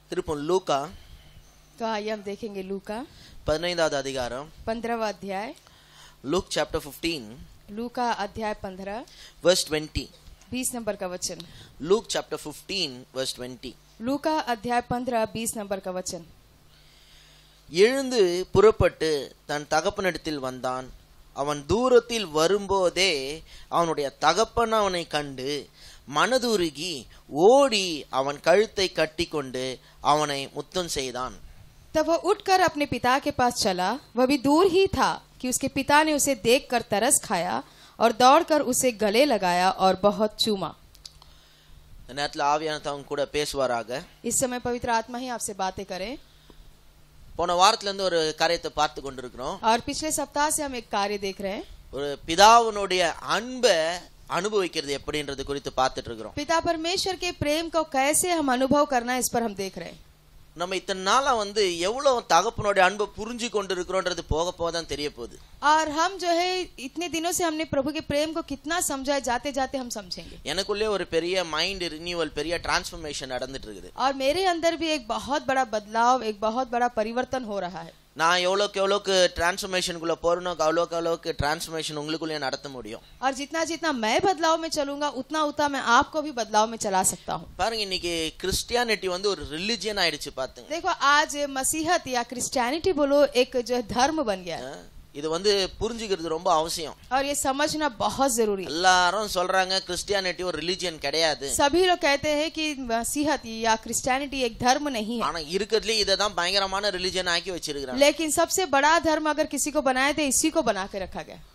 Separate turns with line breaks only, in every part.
திருப்பம் லூக்கா
तो आइए हम देखेंगे लूका
பதினைந்தாவது அதிகாரம்
पंद्रहवा अध्याय
லூக் சாப்டர் 15
लूका अध्याय पंद्रह
verse 20
बीस नंबर का वचन
லூக் சாப்டர் 15 verse 20
लूका अध्याय पंद्रह बीस नंबर का वचन
எழுந்து புறப்பட்டு தன் தகப்பனிடத்தில் வந்தான் அவன் தூரத்தில் வரும்போதே அவனுடைய தகப்பன் அவனை கண்டு மனதுருகி ஓடி அவன் கழுத்தை கட்டிக்கொண்டு அவனை முத்தம் செய்தான்
तब वह उठकर अपने पिता के पास चला वह भी दूर ही था कि उसके पिता ने उसे देखकर तरस खाया और दौड़कर उसे गले लगाया और बहुत चूमा
இந்த நேரத்தில் ஆவியானது அவங்க கூட பேசுவாராக
इस समय पवित्र आत्मा ही आपसे बातें करे
போன வாரத்துல இருந்து ஒரு காரியத்தை பார்த்து கொண்டிருக்கிறோம்
और पिछले सप्ताह से हम एक कार्य देख रहे हैं
ஒரு பிதாவினுடைய அன்பை அனுபவிக்கிறது எப்படின்றது குறித்து பார்த்துட்டு இருக்கிறோம்
पिता परमेश्वर के प्रेम को कैसे हम अनुभव करना है इस पर हम देख रहे हैं
நம்ம இத்தனை நாளா வந்து எவ்வளவு தகப்பனுடைய அன்பை புரிஞ்சு கொண்டு இருக்கிறோன்றது போக போக தான் தெரிய போகுது
और हम जो है इतने दिनों से हमने प्रभु के प्रेम को कितना समझा है जाते जाते हम समझेंगे
எனக்குள்ளே ஒரு பெரிய மைண்ட் ரினியூவல் பெரிய டிரான்ஸ்ஃபர்மேஷன் நடந்துட்டு இருக்குது
और मेरे अंदर भी एक बहुत बड़ा बदलाव एक बहुत बड़ा परिवर्तन हो रहा है
நான் எவ்வளோக்கு எவ்வளோக்கு டிரான்ஸ்ஃபர்மேஷனுக்குள்ள போறனோ அவ்வளோக்கு அவ்வளோக்கு டிரான்ஸ்ஃபர்மேஷன் உங்களுக்குள்ளே நடத்த முடியும்
और जितना जितना मैं बदलाव में चलूंगा उतना उतना मैं आपको भी बदलाव में चला सकता हूँ
பாருங்க இன்னைக்கு கிறிஸ்டியானிட்டி வந்து ஒரு ரிலிஜியன் ஆயிடுச்சு பாத்துங்க
देखो आज मसीहत या क्रिश्चियनिटी बोलो एक जो है धर्म बन गया है
இது வந்து புரிஞ்சுக்கிறது ரொம்ப அவசியம்
और ये समझना बहुत जरूरी है
எல்லாரும் சொல்றாங்க கிறிஸ்டியானிட்டி ஒரு ரிலிஜியன் கிடையாது
सभी लोग कहते हैं कि मसीहत या क्रिश्चियनिटी एक धर्म नहीं है
ஆனா இருக்கிறதுலயே இதை தான் பயங்கரமான ரிலிஜியன் ஆக்கி வச்சிருக்கிறாங்க
लेकिन सबसे बड़ा धर्म अगर किसी को बनाए तो इसी को बना के रखा गया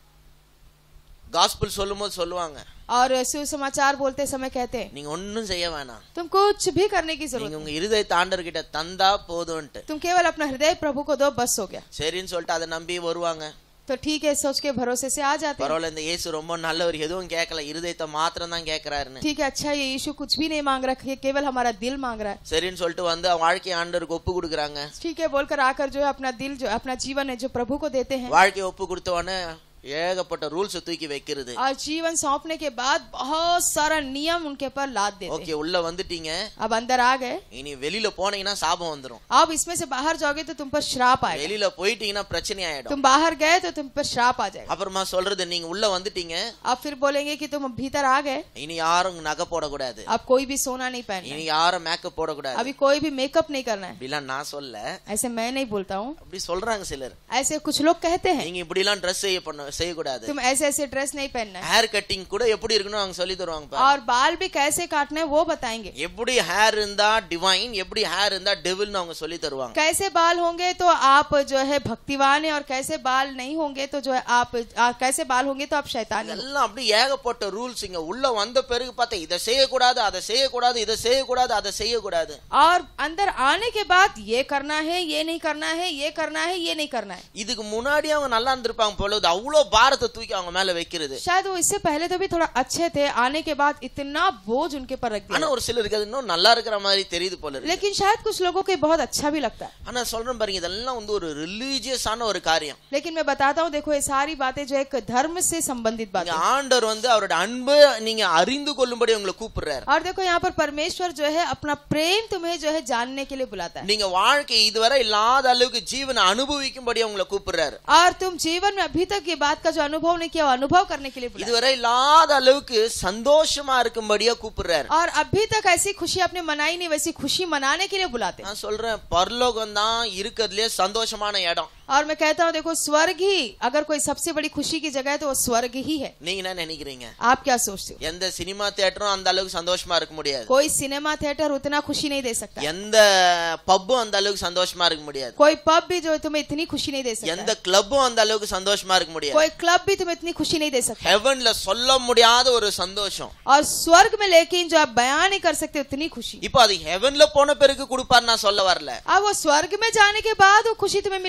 காஸ்பிள் சொல்லும்போது சொல்லுவாங்க
और सुसमाचार बोलते समय कहते हैं
நீங்க ஒன்னும் செய்ய வேணாம்
तुम कुछ भी करने की जरूरत
நீங்க உங்க இருதயத்தை ஆண்டர்கிட்ட தந்தா போதும்ன்ட்டு
तुम केवल अपना हृदय प्रभु को दो बस हो गया
சரின்னு சொல்லிட்டு அதை நம்பி வருவாங்க
तो ठीक है सोच के भरोसे से आ जाते हैं
பரவாயில்ல இந்த இயேசு ரொம்ப நல்லவர் எதுவும் கேட்கல இருதயத்தை மாத்திரம் தான் கேட்கிறாருன்னு
ठीक है अच्छा ये यीशु कुछ भी नहीं मांग रहा है केवल हमारा दिल मांग रहा है
சரின்னு சொல்லிட்டு வந்து வாழ்க்கை ஆண்டருக்கு ஒப்பு கொடுக்குறாங்க
ठीक है बोलकर आकर जो है अपना दिल जो अपना जीवन है जो प्रभु को देते हैं
வாழ்க்கையை ஒப்பு கொடுத்த உடனே ஏகப்பட்ட ரூல்ஸ் தூக்கி வைக்கிறது
और जीवन सौंपने के बाद बहुत सारा नियम उनके ऊपर लाद देते
ஓகே உள்ள வந்துட்டீங்க
हैं अब अंदर आ गए
இனி வெளியில போனீங்கன்னா சாபம் வந்துரும்
अब इसमें से बाहर जाओगे तो तुम पर श्राप आएगा
வெளியில போயிட்டீங்கன்னா பிரச்சனை ஆயிடும்
तुम बाहर गए तो तुम पर श्राप आ जाएगा
அப்புறமா சொல்றது நீங்க உள்ள வந்துட்டீங்க
अब फिर बोलेंगे कि तुम भीतर आ गए
இனி யாரும் நகை போடக்கூடாது
अब कोई भी सोना नहीं पहनना
இனி
है
யாரும் மேக்கப் போடக்கூடாது
अभी कोई भी मेकअप नहीं करना है
அப்படிலாம் நான் சொல்ல
ऐसे मैं नहीं बोलता हूँ
அப்படி சொல்றாங்க சிலர்
ऐसे कुछ लोग कहते हैं
நீங்க இப்படி எல்லாம் ட்ரெஸ் செய்ய பண்ண செய்யக்கூடாது
तुम ऐसे ऐसे ड्रेस नहीं पहनना है
ஹேர் கட்டிங் கூட எப்படி இருக்கணும் அவங்க சொல்லி தருவாங்க பாரு.
और बाल भी कैसे काटना है वो बताएंगे
எப்படி ஹேர் இருந்தா டிவைன் எப்படி ஹேர் இருந்தா டெவில்னு அவங்க சொல்லி தருவாங்க
कैसे बाल होंगे तो आप जो है भक्तिवान है और कैसे बाल नहीं होंगे तो जो है आप आ, कैसे बाल होंगे तो आप शैतानी हो।
இதெல்லாம் அப்படி ஏகப்பட்ட ரூல்ஸ் இங்க உள்ள வந்த பிறகு பார்த்தா இதை செய்யக்கூடாது அதை செய்யக்கூடாது இதை செய்யக்கூடாது அதை செய்யக்கூடாது
और अंदर आने के बाद ये करना है ये नहीं करना है ये करना है ये नहीं करना है
இதுக்கு முன்னாடி அவங்க நல்லா இருந்திருப்பாங்க போல இது அவ்வளவு பாரத்தை தூக்கி அவங்க மேல வைக்கிறது
शायद वो इससे पहले तो भी थोड़ा अच्छे थे आने के बाद इतना बोझ उनके पर रख
ஆனா
दिया
ஒரு சிலருக்கு அது இன்னும் நல்லா இருக்கிற மாதிரி தெரியுது போல இருக்கு
लेकिन शायद कुछ लोगों को ये बहुत अच्छा भी लगता है
ஆனா சொல்றேன் பாருங்க இதெல்லாம் வந்து ஒரு ரிலீஜியஸான ஒரு காரியம்
लेकिन मैं बताता हूँ देखो ये सारी बातें जो एक धर्म से संबंधित बातें
இங்க ஆண்டவர் வந்து அவரோட அன்பு நீங்க அறிந்து கொள்ளும்படி உங்களை கூப்பிடுறாரு
और देखो यहाँ पर परमेश्वर जो है अपना प्रेम तुम्हें जो है जानने के लिए बुलाता है
நீங்க வாழ்க்கை இதுவரை இல்லாத அளவுக்கு ஜீவனை அனுபவிக்கும்படி உங்களை கூப்பிடுறாரு
और तुम जीवन में अभी तक ये बात का जो अनुभव नहीं किया वो अनुभव करने के लिए बुलाता
இதுவரை இல்லாத அளவுக்கு சந்தோஷமா இருக்கும்படியா கூப்பிடுறாரு
है और अभी तक ऐसी खुशी आपने मनाई नहीं वैसी खुशी मनाने के लिए बुलाते हैं
நான் சொல்றேன் பரலோகம் தான் இருக்கிறதுலே சந்தோஷமான இடம்
और मैं कहता हूँ देखो स्वर्ग ही अगर कोई सबसे बड़ी खुशी की जगह है तो वो स्वर्ग ही है
நீங்க என்ன நினைக்கிறீங்க
आप क्या सोचते हो
எந்த சினிமா தியேட்டரும் அந்த அளவுக்கு சந்தோஷமா இருக்க முடியாது
कोई सिनेमा थिएटर उतना खुशी नहीं दे सकता
எந்த பப்பும் அந்த அளவுக்கு சந்தோஷமா இருக்க முடியாது
कोई पब भी जो है तुम्हें इतनी खुशी नहीं दे सकता
எந்த கிளப்பும் அந்த அளவுக்கு சந்தோஷமா இருக்க முடியாது
कोई क्लब भी तुम्हें इतनी खुशी नहीं दे सकता
ஹெவன்ல சொல்ல முடியாத ஒரு சந்தோஷம்
और स्वर्ग में लेकिन जो आप बयान नहीं कर सकते उतनी खुशी
இப்போ அது ஹெவன்ல போன பிறகு கொடுப்பாரு நான் சொல்ல வரல
अब वो स्वर्ग में जाने के बाद वो खुशी तुम्हें मिलेगी मैं वो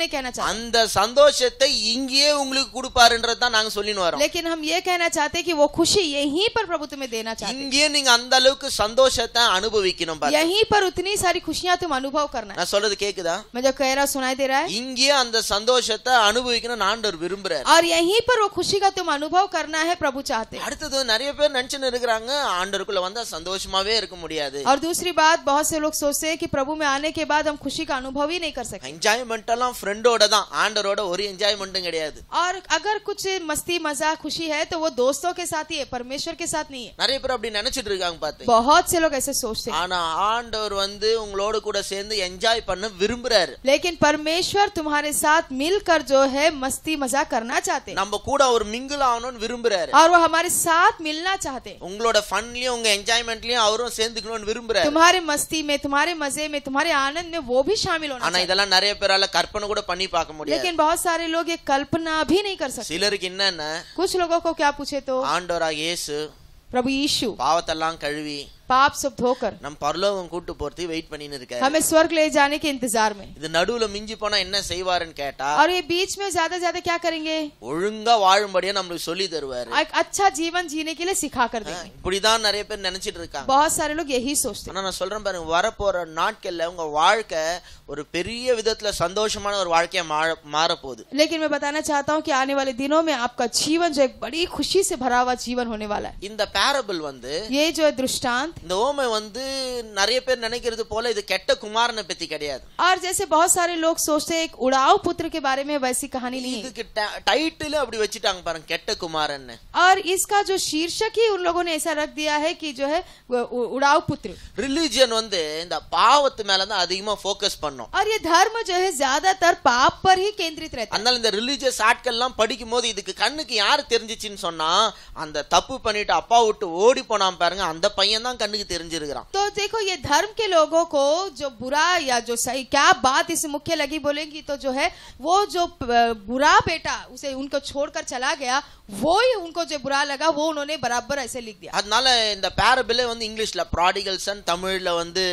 नहीं कहना चाहते
அந்த சந்தோஷத்தை இங்கேயே உங்களுக்கு கொடுப்பாருன்றது தான் நாங்க சொல்லின்னு வரோம்
लेकिन हम ये कहना चाहते हैं कि वो खुशी यहीं पर प्रभु तुम्हें देना चाहते
இங்கேயே நீங்க அந்த அளவுக்கு சந்தோஷத்தை அனுபவிக்கணும்
हैं
பாருங்க
यहीं पर उतनी सारी खुशियां तुम अनुभव करना है
நான் சொல்றது கேக்குதா
मैं जो कह रहा हूं सुनाई दे रहा है
இங்கேயே அந்த சந்தோஷத்தை அனுபவிக்கணும் ஆண்டவர் விரும்புறாரு
और यहीं पर वो खुशी का तुम अनुभव करना है प्रभु चाहते हैं
அடுத்தது நிறைய பேர் நினைச்சுன்னு இருக்கிறாங்க ஆண்டருக்குள்ள வந்தா சந்தோஷமாவே இருக்க முடியாது
और दूसरी बात बहुत से लोग सोचते हैं कि प्रभु में आने के बाद हम खुशी का अनुभव ही नहीं कर सकते
என்ஜாய்மெண்ட் எல்லாம் ஃப்ரெண்டோட தான் ஆண்டரோட ஒரு என்ஜாய்மெண்ட்டும் கிடையாது
और अगर कुछ मस्ती मजाक खुशी है तो वो दोस्तों के साथ ही है परमेश्वर के साथ नहीं है
நிறைய பேர் அப்படி நினைச்சிட்டு இருக்காங்க பாத்து
बहुत से लोग ऐसे सोचते हैं
ஆனா ஆண்டவர் வந்து உங்களோட கூட சேர்ந்து என்ஜாய் பண்ண விரும்புறாரு
लेकिन परमेश्वर तुम्हारे साथ मिलकर जो है मस्ती मजाक करना चाहते हैं
நம்ம கூட அவர் மிங்கிள் ஆகணும்னு விரும்புறாரு
और वो हमारे साथ मिलना चाहते हैं
உங்களோட ஃபன்லயும் உங்க என்ஜாய்மெண்ட்லயும் அவரும் சேர்ந்துக்கணும்னு விரும்புறாரு
तुम्हारे मस्ती में तुम्हारे मजे में तुम्हारे आनंद में वो भी शामिल होना
ஆனா
चाहिए
இதெல்லாம் நிறைய பேரால கற்பனை கூட பண்ணி பார்க்க முடியாது
लेकिन बहुत सारे लोग ये कल्पना भी नहीं कर सकते
சிலருக்கு என்னன்னா
कुछ लोगों को क्या पूछे तो
ஆண்டவராக இயேசு
प्रभु यीशु
பாவத்தெல்லாம் கழுவி
पाप सब धोकर
நம் பரலோகம் கூட்டு போறதுக்கு வெயிட் பண்ணின்னு இருக்காரு
हमें स्वर्ग ले जाने के इंतजार में
இது நடுவுல மிஞ்சி போனா என்ன செய்வாருன்னு கேட்டா
और ये बीच में ज्यादा ज्यादा क्या करेंगे
ஒழுங்கா வாழும்படியா நம்மளுக்கு சொல்லி தருவாரு
एक अच्छा जीवन जीने के लिए सिखा कर देंगे
இப்படிதான் நிறைய பேர் நினைச்சிட்டு இருக்காங்க
बहुत सारे लोग यही सोचते हैं
ஆனா நான் சொல்றேன் பாருங்க வரப்போற நாட்கள்ல உங்க வாழ்க்கை ஒரு பெரிய விதத்துல சந்தோஷமான ஒரு வாழ்க்கையா மாற மாறப்போகுது
लेकिन मैं बताना चाहता हूँ कि आने वाले दिनों में आपका जीवन जो एक बड़ी खुशी से भरा हुआ जीवन होने वाला है
இந்த பேரபிள் வந்து
ये जो है दृष्टांत
இந்த ஓமை வந்து நிறைய பேர் நினைக்கிறது போல இது கெட்ட குமாரனை பத்தி கிடையாது
और जैसे बहुत सारे लोग सोचते हैं एक उड़ाव पुत्र के बारे में वैसी कहानी नहीं है
இதுக்கு டைட்டில் அப்படி வச்சுட்டாங்க பாருங்க கெட்ட குமாரன்னு
और इसका जो शीर्षक ही उन लोगों ने ऐसा रख दिया है कि जो है वो उ- उड़ाव पुत्र
ரிலிஜியன் வந்து இந்த பாவத்து மேலதான் அதிகமா ஃபோக்கஸ் பண்ணும்
और ये धर्म जो है ज्यादातर पाप पर ही केंद्रित रहता है
அதனால இந்த ரிலீஜியஸ் ஆட்கள் எல்லாம் படிக்கும் போது இதுக்கு கண்ணுக்கு யார் தெரிஞ்சிச்சுன்னு சொன்னா அந்த தப்பு பண்ணிட்டு அப்பா விட்டு ஓடி போனான் பாருங்க அந்த பையன் தான் கண்ணுக்கு தெரிஞ்சிருக்கிறான்
तो देखो ये धर्म के लोगों को जो बुरा या जो सही क्या बात इस मुख्य लगी बोलेंगी तो जो है वो जो प- बुरा बेटा उसे उनको छोड़कर चला गया वो ही उनको जो बुरा लगा वो उन्होंने बराबर ऐसे लिख दिया
அதனால இந்த பேரபிளே வந்து இங்கிலீஷ்ல ப்ராடிகல் சன் தமிழ்ல வந்து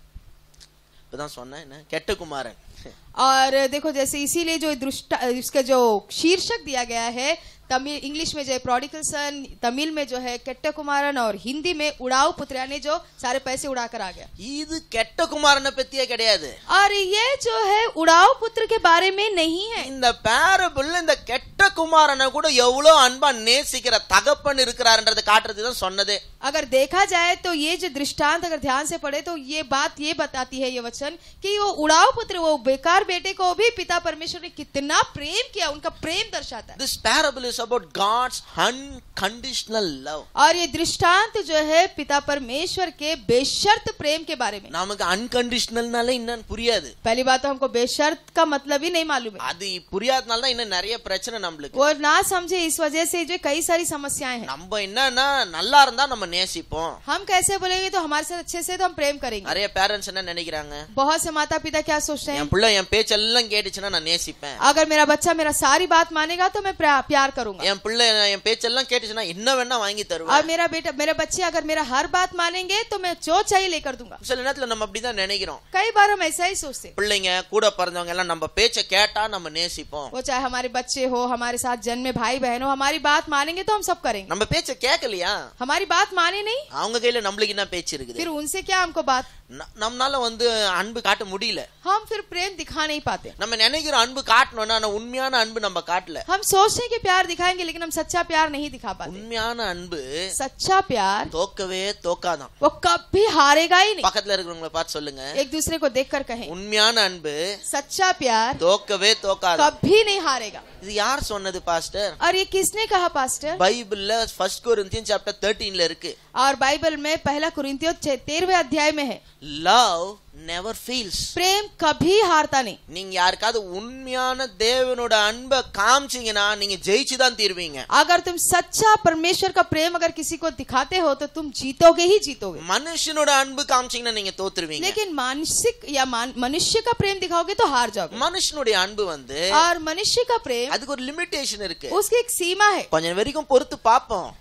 இப்பதான் சொன்னேன் என்ன கெட்ட குமாரன்
और देखो जैसे इसीलिए जो दृष्टा इसका जो शीर्षक दिया गया है तमिल इंग्लिश में जो है प्रोडिकल सन तमिल में जो है केट्ट कुमारन और हिंदी में उड़ाऊ पुत्र यानी जो सारे पैसे उड़ाकर आ गया
இது கெட்ட குமாரனை பத்தியே கிடையாது
और ये जो है उड़ाऊ पुत्र के बारे में नहीं है
இந்த பேரபிள் இந்த கெட்ட குமாரனை கூட எவ்வளவு அன்பா நேசிக்கிற தகப்பன் இருக்கிறாருன்றதை காட்டுறது தான் சொன்னதே
अगर देखा जाए तो ये जो दृष्टांत अगर ध्यान से पढ़े तो ये बात ये बताती है ये वचन कि वो उड़ाऊ पुत्र वो बेकार बेटे को भी पिता परमेश्वर ने कितना प्रेम किया उनका प्रेम दर्शाता है
this parable is about God's unconditional love
और ये दृष्टांत जो है पिता परमेश्वर के बेशर्त प्रेम के बारे में
நமக்கு அன்கண்டிஷனல்னாலே என்னன்னு புரியாது
पहली बात तो हमको बेशर्त का मतलब ही नहीं मालूम है
அது புரியாதனால தான் இன்னும் நிறைய பிரச்சனை நம்மளுக்கு
वो ना समझे इस वजह से जो कई सारी समस्याएं हैं
நம்ம என்னன்னா நல்லா இருந்தா நம்ம நேசிப்போம்
हम कैसे बोलेंगे तो हमारे साथ अच्छे से तो हम प्रेम करेंगे
நிறைய பேரண்ட்ஸ் என்ன நினைக்கிறாங்க
बहुत से माता पिता क्या सोचते हैं
என் பிள்ளை என் பேச்செல்லாம் கேட்டுச்சுன்னா நான் நேசிப்பேன்
अगर मेरा बच्चा मेरा सारी बात मानेगा तो मैं प्या- प्यार करूंगा
என் பிள்ளை என் பேச்செல்லாம் கேட்டுச்சுன்னா என்ன வேணா வாங்கி
और
தருவேன்
मेरा बेटा मेरे बच्चे अगर मेरा हर बात मानेंगे तो मैं जो चाहिए लेकर दूंगा
சில நேரத்துல நம்ம அப்படிதான் நினைக்கிறோம்
कई बार हम ऐसा ही सोचते हैं
பிள்ளைங்க கூட பிறந்தவங்க எல்லாம் நம்ம பேச்ச கேட்டா நம்ம நேசிப்போம்
वो चाहे हमारे बच्चे हो हमारे साथ जन्मे भाई बहन हो हमारी बात मानेंगे तो हम सब करेंगे
நம்ம பேச்ச கேட்கலையா
हमारी बात माने नहीं
அவங்க கையில நம்மளுக்கு என்ன பேச்சு இருக்குது
फिर उनसे क्या हमको बात
ந- நம்மனால வந்து அன்பு காட்ட முடியல
हम फिर प्रेम दिखा नहीं पाते
நம்ம நினைக்கிற அன்பு காட்டணும்னா ஆனா உண்மையான அன்பு நம்ம காட்டல
हम सोचते हैं कि प्यार दिखाएंगे लेकिन हम सच्चा प्यार नहीं दिखा पाते
உண்மையான அன்பு
सच्चा प्यार
தோக்கவே தோக்காதான்
वो कभी हारेगा ही नहीं
பக்கத்துல இருக்கிறவங்கள பார்த்து சொல்லுங்க
एक दूसरे को देखकर कहें
உண்மையான அன்பு
सच्चा प्यार
தோக்கவே தோக்காதான்
कभी नहीं हारेगा
இது யார் சொன்னது பாஸ்டர்
और ये किसने कहा पास्टर
பைபிள்ல ஃபர்ஸ்ட் கொரிந்தியன் சாப்டர் 13ல இருக்கு
और बाइबल में पहला कुरिन्थियों तेरहवें अध्याय में है
லவ் நெவர் ஃபீல்ஸ்
प्रेम कभी हारता नहीं
நீங்க யாருக்காவது உண்மையான தேவனோட அன்பை காமிச்சீங்கன்னா நீங்க ஜெயிச்சு தான் தீர்வீங்க
अगर तुम सच्चा परमेश्वर का प्रेम अगर किसी को दिखाते हो तो तुम जीतोगे ही जीतोगे
மனுஷனோட அன்பு காமிச்சீங்கன்னா நீங்க தோத்துருவீங்க
लेकिन मानसिक या मान, मनुष्य का प्रेम दिखाओगे तो हार जाओगे
மனுஷனுடைய அன்பு வந்து
और मनुष्य का प्रेम
அதுக்கு ஒரு லிமிட்டேஷன் இருக்கு
उसकी एक सीमा है
கொஞ்சம் வரைக்கும் பொறுத்து பார்ப்போம்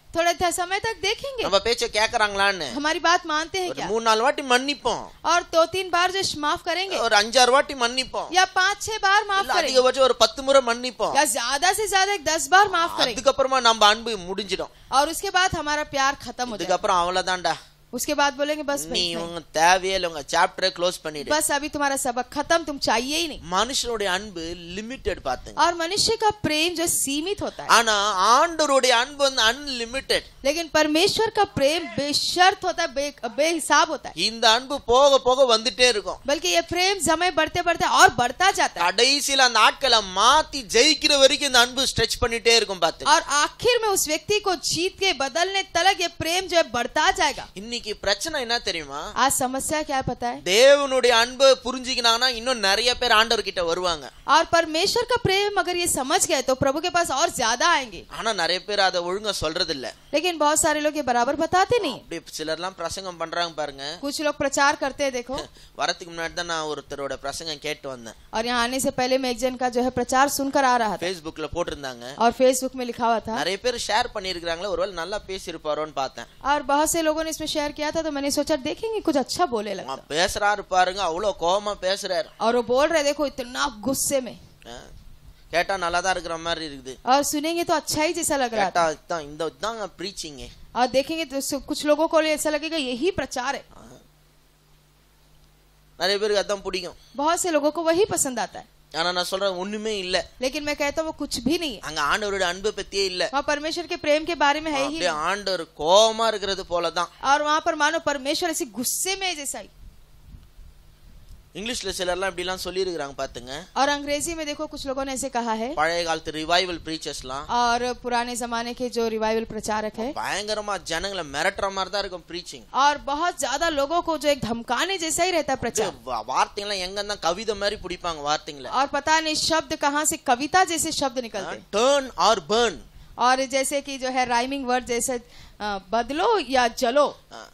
थोड़े थे- समय तक देखेंगे
நம்ம பேச்ச கேக்குறாங்களான்னு
हमारी बात मानते हैं
ஒரு
क्या
மூணு நாலு வாட்டி மன்னிப்போம்
और दो तीन बार जो माफ करेंगे
ஒரு அஞ்சாறு வாட்டி மன்னிப்போம்
या पाँच छह बार माफ
இல்ல
करेंगे
அதிகபட்சம் ஒரு பத்து முறை மன்னிப்போம்
या ज्यादा से ज्यादा एक दस बार माफ करेंगे
அதுக்கப்புறமா நம்ம அன்பு முடிஞ்சிடும்
और उसके बाद हमारा प्यार खत्म हो जाए
இதுக்கப்புறம் அவ்வளவுதான்டா
उसके बाद बोलेंगे बस
நீ
भाई,
உங்க தேவையே இல்லை உங்க சாப்டரை க்ளோஸ் பண்ணிடு
बस अभी तुम्हारा सबक खत्म तुम चाहिए ही नहीं
மனுஷனுடைய அன்பு லிமிட்டெட் பாத்துங்க
और मनुष्य का प्रेम जो सीमित होता है
ஆனா ஆண்டவருடைய அன்பு வந்து அன்லிமிட்டெட்
लेकिन परमेश्वर का प्रेम बेशर्त होता है बे, बेहिसाब होता है
இந்த அன்பு போக போக வந்துட்டே இருக்கும்
बल्कि ये प्रेम समय बढ़ते बढ़ते और बढ़ता जाता है
கடைசியில அந்த ஆட்களை மாத்தி ஜெயிக்கிற வரைக்கும் இந்த அன்பு ஸ்ட்ரெச் பண்ணிட்டே இருக்கும் பாத்து
और आखिर में उस व्यक्ति को जीत के बदलने तलक ये प्रेम जो है बढ़ता जाएगा
இன்னைக்கு பிரச்சனை என்ன தெரியுமா
आज समस्या क्या है पता है
தேவனுடைய அன்பை புரிஞ்சுக்கினாங்கன்னா இன்னும் நிறைய பேர் ஆண்டவர் கிட்ட வருவாங்க
और परमेश्वर का प्रेम अगर ये समझ गए तो प्रभु के पास और ज्यादा आएंगे
ஆனா நிறைய பேர் அதை ஒழுங்கா சொல்றது இல்ல
लेकिन बहुत सारे लोग ये बराबर बताते नहीं
அப்படி சிலர்லாம் பிரசங்கம் பண்றாங்க பாருங்க
कुछ लोग प्रचार करते हैं देखो
வரதுக்கு முன்னாடி தான் நான் ஒருத்தரோட பிரசங்கம் கேட்டு வந்தேன்
और यहाँ आने से पहले मैं एक जन का जो है प्रचार सुनकर आ रहा था
Facebookல போட்டிருந்தாங்க
और फेसबुक में लिखा हुआ था
நிறைய பேர் ஷேர் பண்ணிருக்காங்களே ஒருவேளை நல்லா பேசியிருப்பாரோன்னு பார்த்தேன்
और बहुत से लोगों ने इसमें शेयर किया था तो मैंने सोचा देखेंगे कुछ अच्छा बोले लगा
அவன் பேசுறாரு பாருங்க அவ்வளவு கோவமா பேசுறாரு
और वो बोल रहे देखो इतना गुस्से में
ஆ. கேட்டா நல்லா தான் இருக்கிற மாதிரி இருக்குது
और सुनेंगे तो अच्छा ही जैसा लग रहा
கேட்டா
था
இதுதான் இந்த தாங்க ப்ரீச்சிங்
और देखेंगे तो सु- कुछ लोगों को ऐसा लगेगा यही प्रचार है
நிறைய பேருக்கு அதான் பிடிக்கும்
बहुत से लोगों को वही पसंद आता है
ஆனா நான் சொல்றேன் ஒண்ணுமே இல்ல
लेकिन मैं कहता हूँ वो कुछ भी नहीं है
அங்க ஆண்டவருடைய அன்பை பத்தியே இல்ல
वहाँ परमेश्वर के प्रेम के बारे में है ही
அப்படியே
नहीं
ஆண்டவர் கோவமா இருக்கிறது போலதான்
और वहाँ पर मानो परमेश्वर ऐसे गुस्से में है जैसा ही
இங்கிலீஷ்ல சிலர்லாம் இப்படி எல்லாம் சொல்லி இருக்கிறாங்க பாத்துங்க
और अंग्रेजी में देखो कुछ लोगों ने ऐसे कहा है
பழைய காலத்து ரிவைவல் ப்ரீச்சர்ஸ்லாம்
और पुराने जमाने के जो रिवाइवल प्रचारक है
பயங்கரமா ஜனங்களை மிரட்டுற மாதிரி தான் இருக்கும் ப்ரீச்சிங்
और बहुत ज्यादा लोगों को जो एक धमकाने जैसा ही रहता है प्रचार
வார்த்தைங்கெல்லாம் எங்க தான் கவிதை மாதிரி பிடிப்பாங்க வார்த்தைங்களை
और पता नहीं शब्द कहाँ से कविता जैसे शब्द निकलते हैं।
டேர்ன் ஆர் பர்ன்
और जैसे कि जो है राइमिंग वर्ड जैसे अ, बदलो या जलो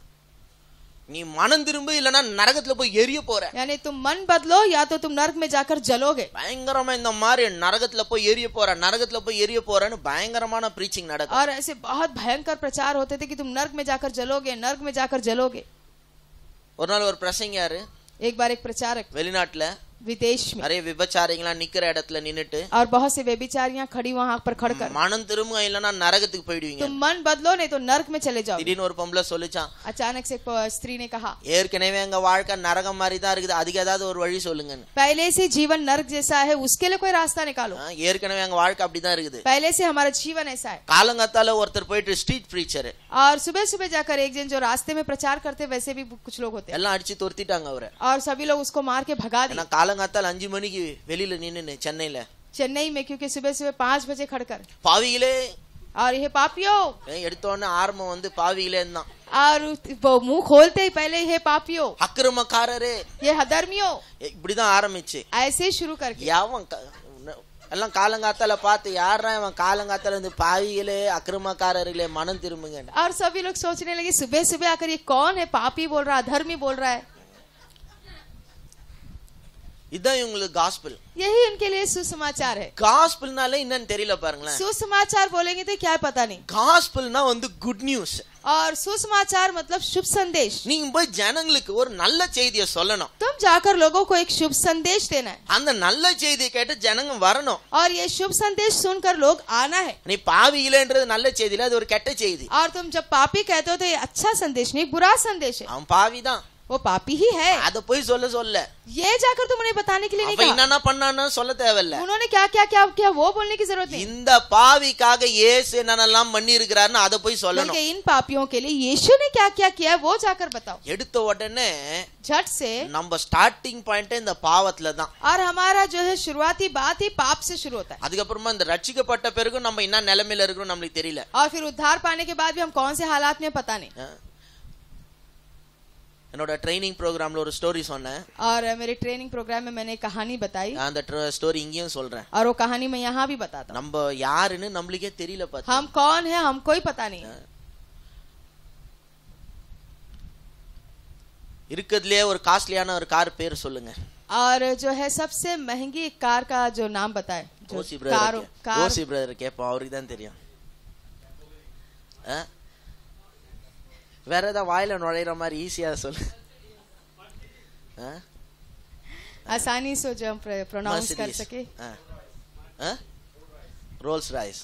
நீ மனம் திரும்ப இல்லனா நரகத்துல போய் எரிய போற
यानी तुम मन बदलो या तो तुम नर्क में जाकर जलोगे
பயங்கரமா இந்த மாதிரி நரகத்துல போய் எரிய போற நரகத்துல போய் எரிய போறன்னு பயங்கரமான ப்ரீச்சிங் நடக்கும்
और ऐसे बहुत भयंकर प्रचार होते थे कि तुम नर्क में जाकर जलोगे नर्क में जाकर जलोगे
ஒரு நாள் ஒரு பிரசங்கியாரு
एक बार एक प्रचारक
வெளிநாட்டுல
विदेश में
நிறைய விபச்சாரிங்களாம் நிக்கிற இடத்துல நின்னுட்டு
और बहुत से व्यभिचारियां खड़ी वहां पर खड़कर
மனம் திரும்ப இல்லனா நரகத்துக்கு போயிடுவீங்க
तुम मन बदलो नहीं तो नर्क में चले जाओ
திடீர்னு ஒரு பொம்பளை சொல்லிச்சான்
अचानक से एक प- स्त्री ने कहा
ஏற்கனவே எங்க வாழ்க்கை நரகம் மாதிரி தான் இருக்குது அதுக்கு ஏதாவது ஒரு வழி சொல்லுங்கன்னு
पहले से जीवन नर्क जैसा है उसके लिए कोई रास्ता निकालो
ஆ, ஏற்கனவே எங்க வாழ்க்கை அப்படிதான் இருக்குது
पहले से हमारा जीवन ऐसा है
காலங்காத்தால ஒருத்தர் போயிட்டு ஸ்ட்ரீட் ப்ரீச்சர்
और सुबह सुबह जाकर एक जन जो रास्ते में प्रचार करते वैसे भी कुछ लोग होते हैं
எல்லாம் அடிச்சு துரத்திட்டாங்க அவரை
और सभी लोग उसको मार के भगा दिए
ஏன்னா காலங்காத்தால அஞ்சு மணிக்கு வெளியில நின்னு சென்னையில
चेन्नई में क्योंकि सुबह सुबह पांच बजे खड़कर
பாவிகளே
और ये पापियो
எடுத்த उடனே ஆரம்பம் வந்து பாவிகளே தான்
और वो मुंह खोलते ही पहले ये पापियो
அக்கிரமக்காரரே
ये हधर्मियो
ஏ, இப்படிதான் ஆரம்பிச்சு
ऐसे ही शुरू करके
யாவன் க- உன்ன- எல்லாம் காலங்காத்தால பார்த்து யாரா இவன் காலங்காத்தால வந்து பாவிகளே அக்கிரமக்காரர்களே மனம் திரும்புங்க
और सभी लोग सोचने लगे सुबह सुबह आकर ये कौन है पापी बोल रहा है अधर्मी बोल रहा है
இதுதான் இவங்களுக்கு காஸ்பிள்
यही उनके लिए सुसमाचार है
காஸ்பிள்னாலே என்னன்னு தெரியல பாருங்களேன்
सुसमाचार बोलेंगे तो क्या है पता नहीं
காஸ்பிள்னா வந்து குட் நியூஸ்
और सुसमाचार मतलब शुभ संदेश
நீங்க போய் ஜனங்களுக்கு ஒரு நல்ல செய்தியை சொல்லணும்
तुम जाकर लोगों को एक शुभ संदेश देना है
அந்த நல்ல செய்தியை கேட்டு ஜனங்க வரணும்
और ये शुभ संदेश सुनकर लोग आना है
நீ பாவிகளேன்றது நல்ல செய்தி இல்ல அது ஒரு கெட்ட செய்தி
और तुम जब पापी कहते हो तो ये अच्छा संदेश नहीं बुरा संदेश है
அவன் பாவிதான்
वो पापी ही है
அத போய் சொல்ல சொல்ல
ये जाकर तुम उन्हें बताने के लिए नहीं
அவன்
कहा
என்னென்ன பண்ணான்னு சொல்ல தேவையில்ல
उन्होंने क्या क्या क्या किया वो बोलने की जरूरत नहीं
இந்த பாவிக்காக இயேசு என்னென்னலாம் பண்ணி இருக்கிறாருன்னு அதை போய் சொல்லணும்
बल्कि इन पापियों के लिए यीशु ने क्या क्या किया है वो जाकर बताओ
எடுத்த உடனே
झट से
நம்ம ஸ்டார்டிங் பாயிண்ட் இந்த பாவத்துல தான்
और हमारा जो है शुरुआती बात ही पाप से शुरू होता है
அதுக்கப்புறமா இந்த ரட்சிக்கப்பட்ட பிறகும் நம்ம என்ன நிலைமையில இருக்கிறோம் நம்மளுக்கு தெரியல
और फिर उद्धार पाने के बाद भी हम कौन से हालात में पता नहीं
ஆ. என்னோட ட்ரைனிங் ப்ரோக்ராம்ல ஒரு ஸ்டோரி சொன்னேன்
और मेरे ट्रेनिंग प्रोग्राम में मैंने एक कहानी बताई
நான் அந்த ஸ்டோரி இங்கேயும் சொல்றேன்
और वो कहानी मैं यहाँ भी बताता हूँ
நம்ம யாருன்னு நம்மளுக்கே தெரியல பார்த்து
हम कौन है हमको ही पता नहीं है
இருக்கிறதுலயே ஒரு காஸ்ட்லியான ஒரு கார் பேர் சொல்லுங்க
और जो है सबसे महंगी कार का जो नाम बताए जो
ஓசி
कारों
பிரதர்
कार
ஓசி பிரதர் கேட்போம் அவருக்கு தான் தெரியும் ஆ? வேற ஏதாவது வாயில நுழையிற மாதிரி ஈஸியா சொல்லு ஆ?
आसानी से जो हम प्रोनाउंस कर
Mercedes.
सके
ஆ. ஆ? ரோல்ஸ் ராய்ஸ்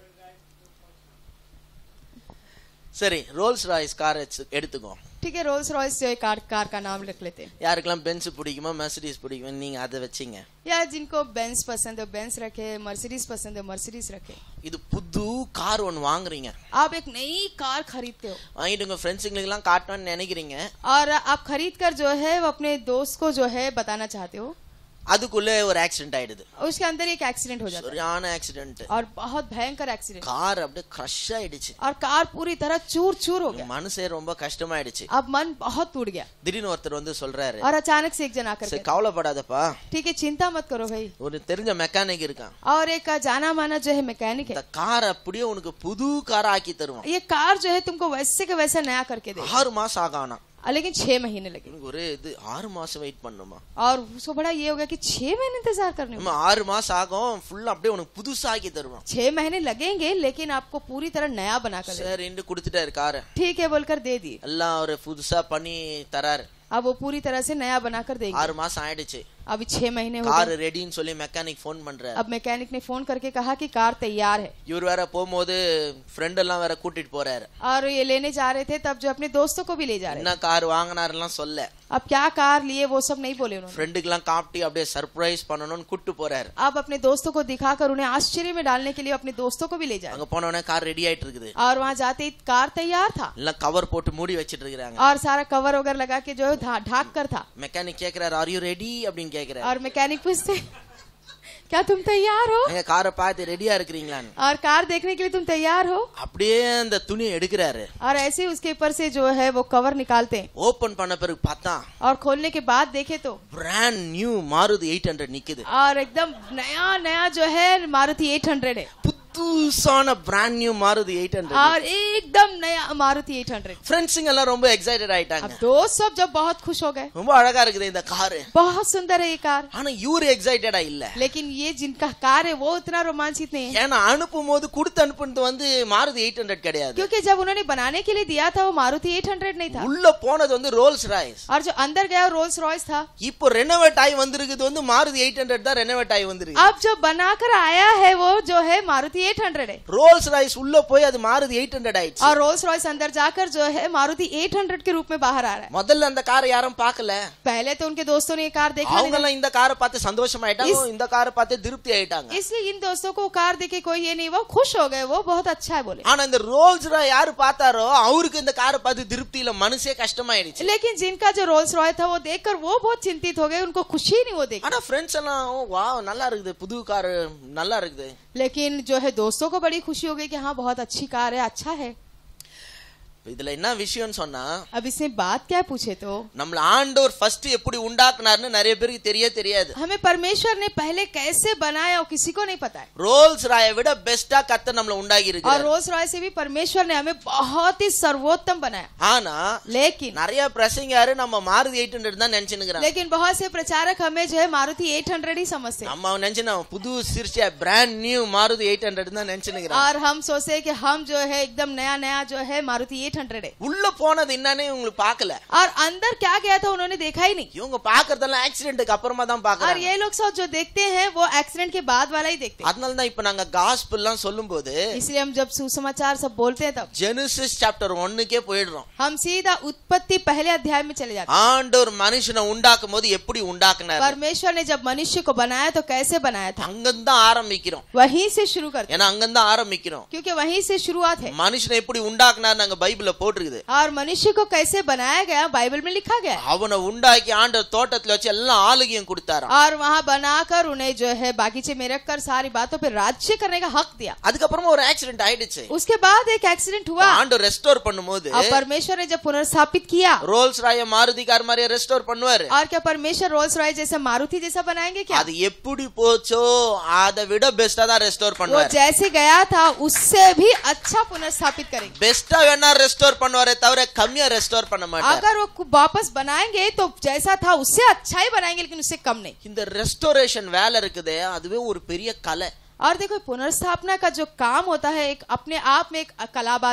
சரி ரோல்ஸ் ராய்ஸ் கார் எடுத்துக்கோ
ठीक है रोल्स रॉयस जो है कार कार का नाम लिख लेते हैं
யாருக்கெல்லாம் பென்ஸ் பிடிக்குமோ மெர்சிடிஸ் பிடிக்குமோ நீங்க அதை வச்சீங்க
या जिनको बेंस पसंद है बेंस रखे मर्सिडीज पसंद है मर्सिडीज रखे
இது புது கார் ஒன்னு வாங்குறீங்க
आप एक नई कार खरीदते हो
வாங்கிட்டு உங்க ஃப்ரெண்ட்ஸுங்களுக்கு எல்லாம் காட்டணும்னு நினைக்கிறீங்க
और आप खरीद कर जो है वो अपने दोस्त को जो है बताना चाहते हो
அதுக்குள்ள ஒரு ஆக்சிடென்ட் ஆயிடுது
उसके अंदर एक एक्सीडेंट हो जाता है
சரியான ஆக்சிடென்ட்
और बहुत भयंकर एक्सीडेंट
கார் அப்படியே க்ரஷ் ஆயிடுச்சு
और कार पूरी तरह चूर चूर हो गया
மனசே ரொம்ப கஷ்டமாயிடுச்சு
अब मन बहुत टूट गया
திடீர்னு ஒருத்தர் வந்து சொல்றாரு
और अचानक से एक जन आकर
சரி
कहता,
கவலைப்படாதப்பா
ठीक है चिंता मत करो भाई
ஒரு தெரிஞ்ச மெக்கானிக் இருக்கான்
और एक जाना माना जो है मैकेनिक है
இந்த கார் அப்படியே உனக்கு புது கார் ஆக்கி தருவான்
ये कार जो है तुमको वैसे के वैसा नया करके दे
ஆறு மாசம் ஆகானா
लेकिन छह महीने लगे
எனக்கு ஒரு இது ஆறு மாசம் வெயிட் பண்ணுமா
और उसको बड़ा ये हो गया कि छह महीने इंतजार करने में
நம்ம ஆறு மாசம் ஆகும் ஃபுல்லா அப்படியே உனக்கு புதுசா ஆக்கி தருவான்
छह महीने लगेंगे लेकिन आपको पूरी तरह नया बना कर दे
சரின்னு கொடுத்துட்டாரு காரை
ठीक है बोलकर दे दिए
எல்லாம் ஒரு புதுசா பண்ணி தராரு
अब वो पूरी तरह से नया बनाकर देंगे
ஆறு மாசம் ஆயிடுச்சு
अभी छह महीने हो
கார்
गए
ரெடின்னு சொல்லி மெக்கானிக் ஃபோன் பண்றாரு
अब मैकेनिक ने फोन करके कहा कि कार तैयार है
இவர் வேற போகும்போது ஃப்ரெண்ட் எல்லாம் வேற கூட்டிட்டு போறாரு
और ये लेने जा रहे थे तब जो अपने दोस्तों को भी ले जा रहे
என்ன கார் வாங்கினாருலாம் சொல்ல
थे अब क्या कार लिए वो सब नहीं बोले उन्होंने
ஃப்ரெண்டுக்கு எல்லாம் காப்பிட்டு அப்படியே சர்ப்ரைஸ் பண்ணணும்னு கூட்டு போறாரு
अब अपने दोस्तों को दिखाकर उन्हें आश्चर्य में डालने के लिए अपने दोस्तों को भी ले जाए
அங்க போன உடனே கார் ரெடி ஆயிட்டு இருக்குது
और वहां जाते ही कार तैयार था
எல்லாம் கவர் போட்டு மூடி வச்சிட்டு இருக்காங்க
और सारा कवर वगर लगा के जो है ढा- ढाक कर था
மெக்கானிக் கேக்குறாரு ஆர் யூ ரெடி அப்படின்னு கேக்குறாரு
और मैकेनिक पूछते क्या तुम तैयार हो
எங்க காரை பார்த்து ரெடியா இருக்கிறீங்களான்னு
और कार देखने के लिए तुम तैयार हो
அப்படியே அந்த துணியை எடுக்கிறாரு
और ऐसे ही उसके ऊपर से जो है वो कवर निकालते हैं
ஓபன் பண்ண பிறகு பார்த்தா
और खोलने के बाद देखे तो
brand new Maruti eight hundred நிக்குது
और एकदम नया नया जो है मारुति 800 है
புதுசான brand new Maruti eight hundred
और एकदम नया मारुति 800
ஃப்ரெண்ட்ஸுங்க எல்லாம் ரொம்ப எக்ஸைட்டட் ஆயிட்டாங்க
अब दोस्त सब जब बहुत खुश हो गए
ரொம்ப அழகா இருக்குது இந்த காரு
बहुत सुंदर है ये कार
ஆனா இவரு எக்ஸைட்டடா இல்ல
लेकिन ये जिनका कार है वो उतना रोमांचित नहीं है
ஏன்னா அனுப்பும் போது கொடுத்து அனுப்புனது வந்து மாருதி எயிட் ஹண்ட்ரட் கிடையாது
क्योंकि जब उन्होंने बनाने के लिए दिया था वो मारुति 800 नहीं था
உள்ள போனது வந்து ரோல்ஸ் ராய்ஸ்
और जो अंदर गया रोल्स रॉयस था
இப்போ ரெனோவேட் ஆகி வந்திருக்குது வந்து மாருதி எயிட் ஹண்ட்ரட் தான் ரெனோவேட் ஆகி வந்திருக்கு
अब जो बनाकर आया है वो जो है मारुति 800 है
ரோல்ஸ் ராய்ஸ் உள்ள போய் அது மாருதி எயிட் ஹண்ட்ரட் ஆயிடுச்சு
और रोल्स रॉयस अंदर जाकर जो है मारुति 800 के रूप में बाहर आ रहा है
முதல்ல அந்த காரை யாரும் பார்க்கல
पहले तो उनके दोस्तों ने ये कार देखा
அவங்க
नहीं
எல்லாம் இந்த காரை பார்த்து சந்தோஷமாயிட்டாங்க இந்த காரை பார்த்து திருப்தி ஆயிட்டாங்க
इसलिए इन दोस्तों को कार देखे कोई ये नहीं वो खुश हो गए वो बहुत अच्छा है बोले
ஆனா இந்த ரோல்ஸ் ராய் யாரு பார்த்தாரோ அவருக்கு இந்த காரை பார்த்து திருப்தியில மனசே கஷ்டமாயிடுச்சு
लेकिन जिनका जो रोल्स रॉय था वो देखकर वो बहुत चिंतित हो गए उनको खुशी नहीं वो देख
ஆனா ஃப்ரெண்ட்ஸ் எல்லாம் வா நல்லா இருக்குது புது கார் நல்லா இருக்குது
लेकिन जो है दोस्तों को बड़ी खुशी हो गई कि हाँ बहुत अच्छी कार है अच्छा है
இதுல என்ன விஷயம்னு சொன்னா
अब इसमें बात क्या पूछे तो
நம்மள ஆண்டவர் ஃபர்ஸ்ட் எப்படி உண்டாக்குனாருன்னு நிறைய பேருக்கு தெரிய தெரியாது
हमें परमेश्वर ने पहले कैसे बनाया वो किसी को नहीं पता है
ரோல்ஸ் ராயை விட பெஸ்டா கத்த நம்மள உண்டாகி
और
இருக்கு
रोल्स रॉय से भी परमेश्वर ने हमें बहुत ही सर्वोत्तम बनाया
ஆனா
लेकिन
நிறைய பிரசங்காரு நம்ம மாருதி எயிட் ஹண்ட்ரட் தான் நினைச்சுக்கிறாங்க
लेकिन बहुत से प्रचारक हमें जो है मारुति 800 ही समझते हैं
நம்ம நினைச்சு நம்ம புது சிரிச்சியா brand new Maruti eight hundred தான் நினைச்சுக்கிறாங்க
और हम सोचते हैं कि हम जो है एकदम नया नया जो है मारुति 800 है
உள்ள போனது என்னன்னு உங்களுக்கு பார்க்கல
और अंदर क्या गया था उन्होंने देखा ही नहीं
இவங்க பாக்குறதெல்லாம் ஆக்சிடென்ட்டுக்கு அப்புறமா தான்
और
பாக்குறாங்க
ये लोग सब जो देखते हैं वो एक्सीडेंट के बाद वाला ही देखते हैं
அதனால தான் இப்ப நாங்க காஸ்பிள் எல்லாம் சொல்லும் போது
इसलिए हम जब सुसमाचार सब बोलते हैं तब
ஜெனிசிஸ் சாப்டர் ஒன்னுக்கே போயிடுறோம்
हम सीधा उत्पत्ति पहले अध्याय में चले जाते
ஆண்டவர் மனுஷனை உண்டாக்கும் போது எப்படி
हैं
உண்டாக்குனாரு
परमेश्वर ने जब मनुष्य को बनाया तो कैसे बनाया था
அங்கதான் ஆரம்பிக்கிறோம்
वहीं से शुरू करते
ஏன்னா அங்கதான் ஆரம்பிக்கிறோம்
क्योंकि वहीं से शुरुआत है
மனுஷனை எப்படி உண்டாக்குனாரு நாங்க பைபிள்ல போட்டிருக்குது
और मनुष्य को कैसे बनाया गया बाइबल में लिखा गया है।
அவனை உண்டாக்கி ஆண்டவர் தோட்டத்துல வச்சு எல்லாம் ஆளுகையும் கொடுத்தாராம்
और वहाँ बनाकर उन्हें जो है बागीचे में रखकर सारी बातों पे राज्य करने का हक दिया
அதுக்கப்புறமா ஒரு ஆக்சிடென்ட் ஆயிடுச்சு
उसके बाद एक एक्सीडेंट हुआ
ஆண்டவர் ரெஸ்டோர் பண்ணும்போது
और परमेश्वर ने जब पुनर्स्थापित किया
ரோல்ஸ் ராய மாருதி கார் மாதிரியே ரெஸ்டோர் பண்ணுவாரு
और क्या परमेश्वर रोल्स रॉय जैसा मारुति जैसा बनाएंगे क्या
அது எப்படி போச்சோ அதை விட பெஸ்டா தான் ரெஸ்டோர்
वो
பண்ணுவாரு
जैसे गया था उससे भी अच्छा पुनर्स्थापित करेंगे
பெஸ்டா வேணா ரெஸ்டோர் பண்ணுவாரே தவிர கம்மியா ரெஸ்டோர் பண்ண மாட்டார்
अगर वो कु- वापस बनाएंगे तो जैसा था उससे अच्छा ही बनाएंगे लेकिन उससे कम नहीं
இந்த ரெஸ்டோரேஷன் வேலை இருக்குதே அதுவே ஒரு பெரிய கலை
और देखो पुनर्स्थापना का जो काम होता है एक अपने आप में एक कलाबाजी है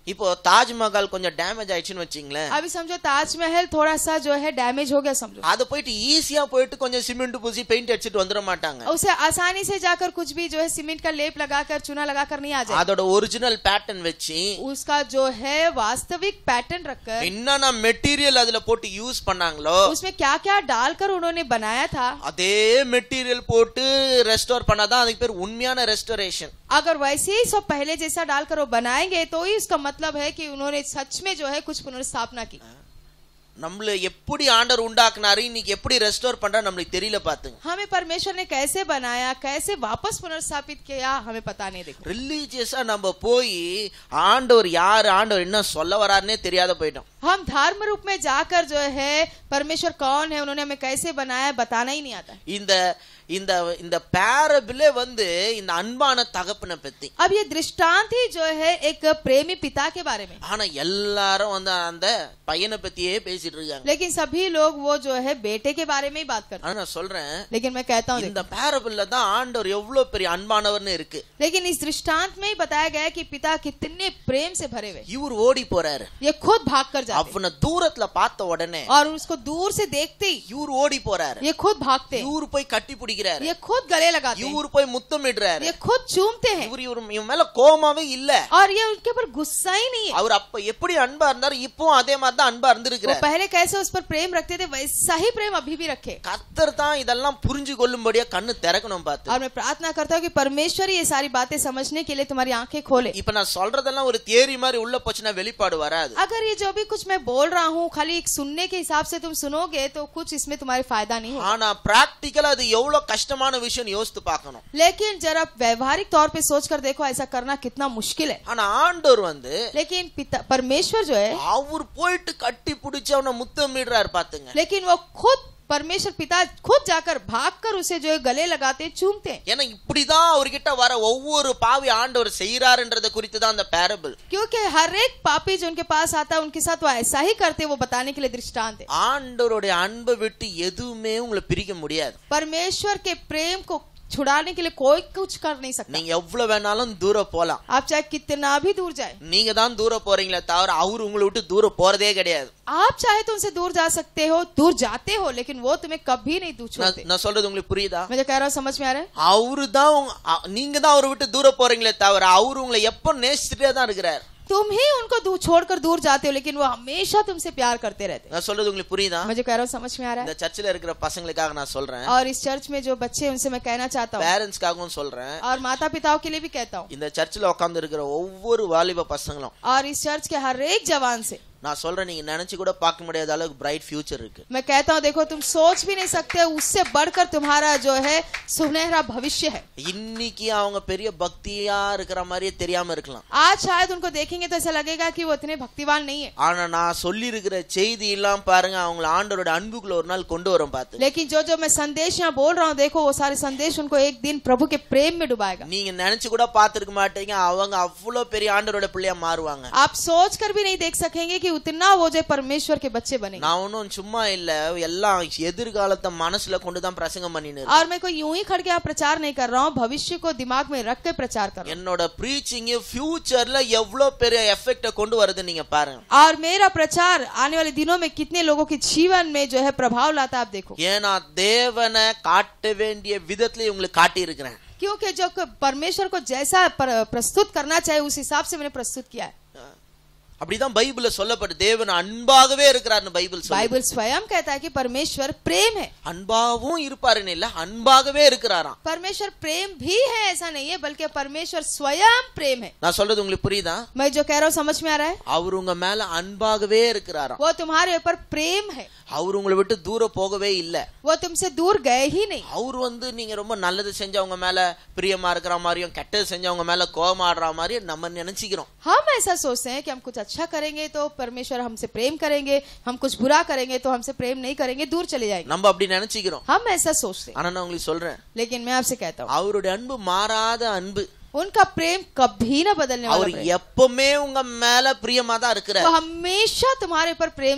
இப்போ தாஜ்மஹால் கொஞ்சம் டேமேஜ் ஆயிடுச்சுன்னு வச்சுங்களேன்
अभी समझो ताजमहल थोड़ा सा जो है डैमेज हो गया समझो
அதை போயிட்டு ஈஸியா போயிட்டு கொஞ்சம் சிமெண்ட் பூசி பெயிண்ட் அடிச்சிட்டு வந்துட மாட்டாங்க
उसे आसानी से जाकर कुछ भी जो है सीमेंट का लेप लगाकर चूना लगाकर नहीं आ जाए
அதோட ஒரிஜினல் பேட்டர்ன் வச்சு
उसका जो है वास्तविक पैटर्न रखकर
என்னென்ன மெட்டீரியல் அதுல போட்டு யூஸ் பண்ணாங்களோ
उसमें क्या क्या डालकर उन्होंने बनाया था
அதே மெட்டீரியல் போட்டு ரெஸ்டோர் பண்ணாதான் அதுக்கு பேர் உண்மையான ரெஸ்டோரேஷன்
अगर वैसे ही सब पहले जैसा डालकर वो बनाएंगे तो ही इसका मतलब है कि उन्होंने सच में जो है कुछ पुनर्स्थापना की
நம்மள எப்படி ஆண்டர் உண்டாக்குனாரு இன்னைக்கு எப்படி ரெஸ்டோர் பண்றா நம்மளுக்கு தெரியல பாத்துங்க
हमें परमेश्वर ने कैसे बनाया कैसे वापस पुनर्स्थापित किया हमें पता नहीं देखो
ரிலீஜியஸா நம்ம போய் ஆண்டவர் யாரு ஆண்டவர் என்ன சொல்ல வராருன்னே தெரியாத போயிட்டோம்
हम धर्म रूप में जाकर जो है परमेश्वर कौन है उन्होंने हमें कैसे बनाया बताना ही नहीं आता
இந்த இந்த இந்த பேரபிளே வந்து இந்த அன்பான தகப்பனை பத்தி
अब ये दृष्टांत ही जो है एक प्रेमी पिता के बारे में
ஆனா எல்லாரும் வந்து அந்த பையனை பத்தியே பேசிட்டு இருக்காங்க
लेकिन सभी लोग वो जो है बेटे के बारे में ही बात करते
ஆனா நான் சொல்றேன்
हैं लेकिन मैं कहता हूँ
இந்த பேரபிள்ல தான் ஆண்டவர் எவ்வளவு பெரிய அன்பானவர்னு இருக்கு
लेकिन इस दृष्टांत में ही बताया गया है कि पिता कितने प्रेम से भरे हुए
இவர் ஓடி போறாரு
ये खुद भाग कर जाते
அவனை தூரத்துல பார்த்த உடனே
हैं। और उसको दूर से देखते ही
இவர் ஓடி போறாரு
ये खुद भागते हैं
இவர் போய் கட்டி பிடிக்கிறாரு
ये खुद गले लगाते हैं
இவர் போய் முத்தமிடுறாரு
ये खुद चूमते हैं
இவர் இவர் இவன் மேல கோமாவே இல்ல
और ये उनके ऊपर गुस्सा ही नहीं है
அவர் அப்ப எப்படி அன்பா இருந்தாரு இப்போ அதே மாதிரி தான் அன்பா
वो
இருந்திருக்கிறார்
पहले कैसे उस पर प्रेम रखते थे वैसा ही प्रेम अभी भी रखे
கத்தர் தான் இதெல்லாம் புரிஞ்சு கொள்ளும்படியா கண்ணு திறக்கணும் பார்த்து
और मैं प्रार्थना करता हूँ कि परमेश्वर ही ये सारी बातें समझने के लिए तुम्हारी आंखें खोले
இப்ப நான் சொல்றதெல்லாம் ஒரு தியரி மாதிரி உள்ள போச்சுன்னா வெளிப்பாடு வராது
अगर ये जो भी कुछ मैं बोल रहा हूँ खाली एक सुनने के हिसाब से तुम सुनोगे तो कुछ इसमें तुम्हारे फायदा नहीं होगा
ஆனா பிராக்டிக்கலா அது எவ்வளவு கஷ்டமான விஷயம் யோசித்து பார்க்கணும்
लेकिन जरा व्यवहारिक तौर पे सोच कर देखो ऐसा करना कितना मुश्किल है
ஆனா ஆண்டவர் வந்து
लेकिन पिता परमेश्वर जो है
அவர் போயிட்டு கட்டி பிடிச்சு அவனை முத்தமிடுறாரு பாத்துங்க
लेकिन वो खुद परमेश्वर पिता खुद जाकर भागकर उसे जो है गले लगाते हैं, चूमते हैं
ஏன்னா இப்படிதான் அவர்கிட்ட வர ஒவ்வொரு பாவி ஆண்டவர் செய்யறாருன்றத குறித்து தான் அந்த பேரபிள்
क्योंकि हर एक पापी जो उनके पास आता है उनके साथ वो ऐसा ही करते हैं वो बताने के लिए दृष्टांत है
ஆண்டவருடைய அன்பை விட்டு எதுவுமே உங்களை பிரிக்க முடியாது
परमेश्वर के प्रेम को छुड़ाने के लिए कोई कुछ कर नहीं सकता
நீங்க எவ்வளவு வேணாலும் தூரம் போலாம்
आप चाहे कितना भी दूर जाए
நீங்க தான் தூரம் போறீங்களே தவிர அவர் உங்களை விட்டு தூரம் போறதே கிடையாது
आप चाहे तो उनसे दूर जा सकते हो दूर जाते हो लेकिन वो तुम्हें कभी नहीं दूर
நான்
छोड़ते
நான் சொல்றது உங்களுக்கு புரியுதா
मैं जो कह रहा हूँ समझ में आ रहा है
அவரு தான் உங்க- அ- நீங்க தான் அவரை விட்டு தூரம் போறீங்களே தவிர அவரு உங்களை எப்ப நேசிச்சுட்டே தான் இருக்கிறார்
तुम ही उनको दूर छोड़कर दूर जाते हो लेकिन वो हमेशा तुमसे प्यार करते रहते हैं
நான் சொல்றது உங்களுக்கு புரியுதா
मैं जो कह रहा हूँ समझ में आ रहा
இந்த சர்ச்சில் இருக்கிற பசங்களுக்காக நான் சொல்றேன்
है और इस चर्च में जो बच्चे हैं, उनसे मैं कहना चाहता हूँ
பேரண்ட்ஸ்க்காகவும் சொல்றேன்
और माता पिताओं के लिए भी कहता हूँ
இந்த சர்ச்சில் உட்கார்ந்து இருக்கிற ஒவ்வொரு வாலிப பசங்களும்
और इस चर्च के हर एक जवान से
நான் சொல்றேன் நீங்க நினைச்சு கூட பார்க்க முடியாத அளவுக்கு பிரைட் ஃபியூச்சர் இருக்கு
मैं कहता हूँ देखो तुम सोच भी नहीं सकते उससे बढ़कर तुम्हारा जो है सुनहरा भविष्य है
இன்னைக்கு அவங்க பெரிய பக்தியா இருக்கிற மாதிரியே தெரியாம இருக்கலாம்
आज शायद उनको देखेंगे तो ऐसा लगेगा कि वो इतने भक्तिवान नहीं है
ஆனா நான் சொல்லி இருக்கிற செய்தி எல்லாம் பாருங்க அவங்கள ஆண்டவரோட அன்புக்குள்ள ஒரு நாள் கொண்டு வரும் பார்த்து
लेकिन जो जो मैं संदेश यहाँ बोल रहा हूँ देखो वो सारे संदेश उनको एक दिन प्रभु के प्रेम में डुबाएगा
நீங்க நினைச்சு கூட பார்த்திருக்க மாட்டீங்க அவங்க அவ்வளவு பெரிய ஆண்டவரோட பிள்ளையா மாறுவாங்க
आप सोच कर भी नहीं देख सकेंगे कि उतना वो जो परमेश्वर के बच्चे बनेंगे
நான் ஒன்னும் சும்மா இல்ல எல்லாம் எதிர்காலத்தை மனசுல கொண்டுதான் பிரசங்கம் பண்ணின்னு இருக்கேன்.
और मैं कोई यूं ही खड़ के यहाँ प्रचार नहीं कर रहा हूँ भविष्य को दिमाग में रख के प्रचार कर रहा
என்னோட ப்ரீச்சிங் ஃபியூச்சர்ல எவ்வளவு பெரிய எஃபெக்ட கொண்டு வருது நீங்க பாருங்க
हूँ और मेरा प्रचार आने वाले दिनों में कितने लोगों के जीवन में जो है प्रभाव लाता है आप देखो
ஏன்னா தேவனை காட்ட வேண்டிய விதத்துல உங்களுக்கு காட்டி இருக்கிறேன்
क्योंकि जो क- परमेश्वर को जैसा पर- प्रस्तुत करना चाहिए उस हिसाब से मैंने प्रस्तुत किया है
அப்படிதான் பைபிள்ல சொல்லப்பட்டு தேவன் அன்பாகவே இருக்கிறார்னு பைபிள் சொல்லு
बाइबल स्वयं कहता है कि परमेश्वर प्रेम है
அன்பாவும் இருப்பாருன்னு இல்ல அன்பாகவே இருக்கிறாராம்
परमेश्वर प्रेम भी है ऐसा नहीं है बल्कि परमेश्वर स्वयं प्रेम है
நான் சொல்றது உங்களுக்கு புரியுதா
मैं जो कह रहा हूँ समझ में आ रहा है
அவர் உங்க மேல அன்பாகவே இருக்கிறாராம்
वो तुम्हारे ऊपर प्रेम है
அவர் உங்களை விட்டு தூரம் போகவே இல்ல
वो तुमसे दूर गए ही नहीं
அவர் வந்து நீங்க ரொம்ப நல்லது செஞ்சவங்க மேல பிரியமா இருக்கிற மாதிரியும் கெட்டது செஞ்சவங்க மேல கோபமாடுற மாதிரியும் நம்ம நினைச்சுக்கிறோம்
हम ऐसा सोचते हैं कि हम कुछ अच्छा करेंगे तो परमेश्वर हमसे प्रेम करेंगे हम कुछ बुरा करेंगे तो हमसे प्रेम नहीं करेंगे दूर चले जाएंगे
நம்ம அப்படி நினைச்சுக்கிறோம்
हम ऐसा सोचते हैं
ஆனா நான் உங்களுக்கு சொல்றேன்
लेकिन मैं आपसे कहता हूँ
அவருடைய அன்பு மாறாத அன்பு
उनका प्रेम कभी ना बदलने वाला
அவர்
प्रेम।
எப்பவுமே உங்க மேல பிரியமா தான் இருக்கிறார்
वो हमेशा तुम्हारे ऊपर प्रेम से है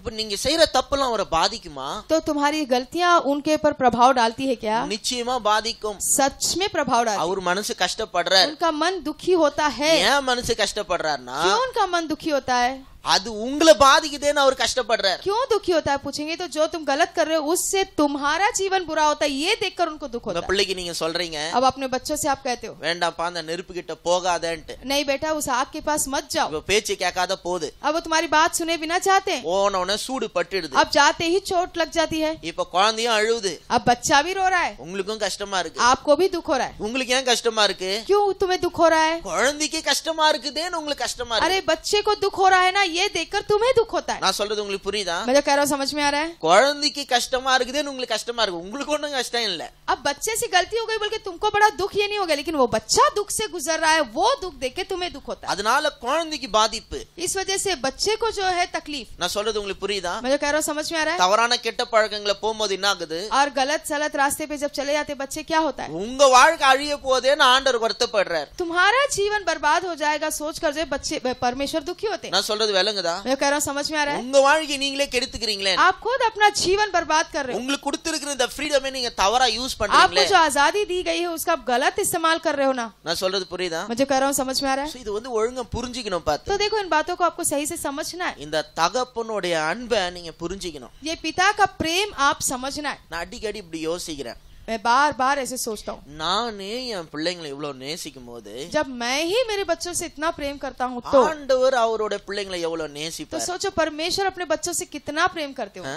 அப்ப நீங்க செய்யற தப்புலாம் அவரை பாதிக்குமா
तो तुम्हारी गलतियां उनके ऊपर प्रभाव डालती है क्या
நிச்சயமா பாதிக்கும்
सच में प्रभाव डालती
அவர் மனசு கஷ்டப்படுறார்
उनका मन दुखी होता है
ஏன் மனசு கஷ்டப்படுறாருன்னா
क्यों उनका मन दुखी होता है
அது உங்களை பாதிக்குதேன்னு அவர் கஷ்டப்படுறார்
क्यों दुखी होता है पूछेंगे तो जो तुम गलत कर रहे हो उससे तुम्हारा जीवन बुरा होता है ये देखकर उनको दुख
உங்க
होता है
பிள்ளைக்கு நீங்க சொல்றீங்க
अब अपने बच्चों से आप कहते हो
வேண்டாம்ப்பா அந்த நெருப்பு கிட்ட போகாதேன்ட்டு
नहीं बेटा उस आग के पास मत जाओ
இப்ப பேச்சு கேட்காத போகுது
अब वो तुम्हारी बात सुने बिना चाहते हैं
போன உடனே சூடு பட்டுடுது
अब जाते ही चोट लग जाती है
இப்ப குழந்தையும் அழுவுது
अब बच्चा भी रो रहा है
உங்களுக்கும் கஷ்டமா இருக்கு
आपको भी दुख हो रहा है
உங்களுக்கு ஏன் கஷ்டமா இருக்கு
क्यों तुम्हें दुख हो रहा है
குழந்தைக்கு கஷ்டமா இருக்குதேன்னு உங்களுக்கு கஷ்டமா இருக்கு
अरे बच्चे को दुख हो रहा है ना ये देखकर तुम्हें दुख होता है
நான் சொல்றது உங்களுக்கு புரியுதா
मैं जो कह रहा हूँ समझ में आ रहा है
குழந்தைக்கு கஷ்டமா இருக்குதேன்னு உங்களுக்கு கஷ்டமா இருக்கு உங்களுக்கு ஒண்ணும் கஷ்டம் இல்ல
अब बच्चे से गलती हो गई बल्कि तुमको बड़ा दुख ये नहीं हो गया लेकिन वो बच्चा दुख से गुजर रहा है वो दुख देख के तुम्हें दुख होता है
அதனால குழந்தைக்கு பாதிப்பு
इस वजह से बच्चे को जो है तकलीफ
நான் சொல்றது உங்களுக்கு புரியுதா
मैं जो कह रहा हूँ समझ में आ रहा है
தவறான கெட்ட பழக்கங்களை போகும்போது என்ன ஆகுது
और गलत सलत रास्ते पे जब चले जाते बच्चे क्या होता है
உங்க வாழ்க்கை அழிய போதேன்னு ஆண்டவர் வருத்தப்படுறார்
तुम्हारा जीवन बर्बाद हो जाएगा सोच कर जो बच्चे परमेश्वर दुखी होते हैं
நான் சொல்றது விளங்குதா
मैं जो कह रहा हूँ समझ में आ रहा है
உங்க வாழ்க்கையை நீங்களே கெடுத்துக்கிறீங்களே
आप खुद अपना जीवन बर्बाद कर रहे हो
உங்களுக்கு கொடுத்திருக்கிற இந்த ஃப்ரீடமே நீங்க தவறா யூஸ்
आपको
பண்றீங்களே
जो आजादी दी गई है उसका आप गलत इस्तेमाल कर रहे हो ना
நான் சொல்றது புரியுதா
मैं जो कह रहा हूँ समझ में आ रहा है
So, இது வந்து ஒழுங்கா புரிஞ்சுக்கணும் பார்த்து
तो देखो इन बातों को आपको सही से समझना है
இந்த தகப்பனுடைய அன்பை நீங்க புரிஞ்சுக்கணும்
ये पिता का प्रेम आप समझना है
நான் அடிக்கடி இப்படி யோசிக்கிறேன்
मैं बार बार ऐसे सोचता हूँ
நானே என் பிள்ளைங்களை இவ்வளவு நேசிக்கும் போது
जब मैं ही मेरे बच्चों से इतना प्रेम करता हूँ तो
ஆண்டவர் அவரோட பிள்ளைங்களை எவ்வளவு
तो
நேசிப்பார்
सोचो परमेश्वर अपने बच्चों से कितना प्रेम करते हो
ஆ?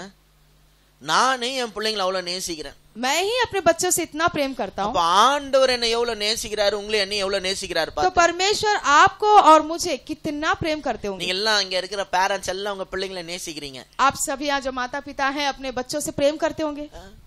நானே என் பிள்ளைங்களை அவ்வளவு நேசிக்கிறேன்
मैं ही अपने बच्चों से इतना प्रेम करता हूँ
அப்ப ஆண்டவர் என்ன எவ்வளவு நேசிக்கிறாரு உங்களை என்ன எவ்வளவு நேசிக்கிறாரு
तो
பாத்து
परमेश्वर आपको और मुझे कितना प्रेम करते होंगे
நீங்க எல்லாம் இங்க இருக்கிற பேரண்ட்ஸ் எல்லாம் உங்க பிள்ளைங்களை நேசிக்கிறீங்க
आप सभी यहाँ जो माता पिता हैं अपने बच्चों से प्रेम करते होंगे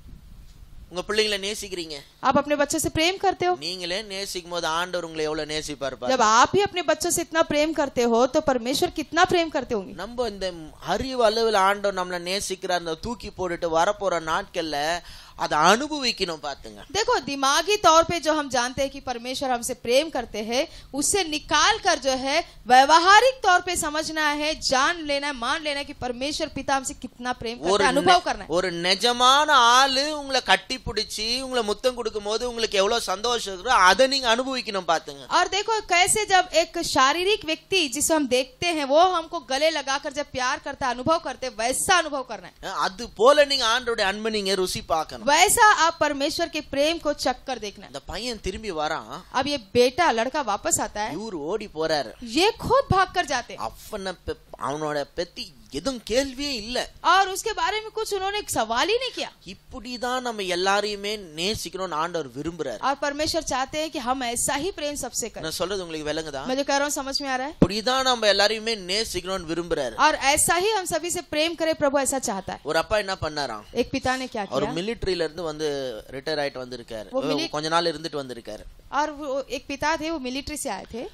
உங்க பிள்ளைங்களை நேசிக்கிறீங்க
आप अपने बच्चों से प्रेम करते हो
நீங்களே நேசிக்கும் போது ஆண்டவர் உங்களை எவ்வளவு நேசிப்பார் பாரு.
जब आप ही अपने बच्चों से इतना प्रेम करते हो तो परमेश्वर कितना प्रेम करते होंगे
நம்ம இந்த அறிவு அளவில் ஆண்டவர் நம்மளை நேசிக்கிறார் அந்த தூக்கி போட்டுட்டு வரப்போற நாட்கள்ல அதை அனுபவிக்கணும் பாத்துங்க
देखो दिमागी तौर पे जो हम जानते हैं कि परमेश्वर हमसे प्रेम करते हैं उससे निकाल कर जो है व्यवहारिक तौर पे समझना है जान लेना है मान लेना है कि परमेश्वर पिता हमसे कितना प्रेम करते
ஒரு
हैं अनुभव
நெ-
करना है
ஒரு நிஜமான ஆளு உங்களை கட்டி பிடிச்சி உங்களை முத்தம் கொடுக்கும் போது உங்களுக்கு எவ்வளவு சந்தோஷம் இருக்கோ அதை நீங்க அனுபவிக்கணும் பாத்துங்க
और देखो कैसे जब एक शारीरिक व्यक्ति जिसे हम देखते हैं वो हमको गले लगाकर जब प्यार करता है अनुभव करते हैं वैसा अनुभव करना है
அது போல நீங்க ஆண்டோட அன்பை நீங்க ருசி பார்க்கணும்
वैसा आप परमेश्वर के प्रेम को चक्कर देखना है
இந்த பையன் திரும்பி வரான்
अब ये बेटा लड़का वापस आता है
இவரு ஓடி போறாரு
ये खुद भाग कर जाते हैं
அவனை பெ- அவனோட பெத்தி எதுவும் கேள்வியே இல்ல
और उसके बारे में कुछ उन्होंने सवाल ही नहीं किया
இப்படிதான் நம்ம எல்லாரையுமே நேசிக்கணும்னு ஆண்டவர் விரும்புறாரு
और परमेश्वर चाहते हैं कि हम ऐसा ही प्रेम सबसे करें
நான் சொல்றது உங்களுக்கு விளங்குதா
मैं जो कह रहा हूँ समझ में आ रहा है
இப்படிதான் நம்ம எல்லாரையுமே நேசிக்கணும்னு விரும்புறாரு
और ऐसा ही हम सभी से प्रेम करें प्रभु ऐसा चाहता है
ஒரு அப்பா என்ன பண்ணாராம்
एक पिता ने क्या
அவர்
किया
மிலிட்டரியில இருந்து வந்து ரிட்டையர் ஆயிட்டு வந்திருக்காரு
ஓ, mili-
கொஞ்ச நாள் இருந்துட்டு வந்திருக்காரு
और वो एक पिता थे वो मिलिट्री से आए थे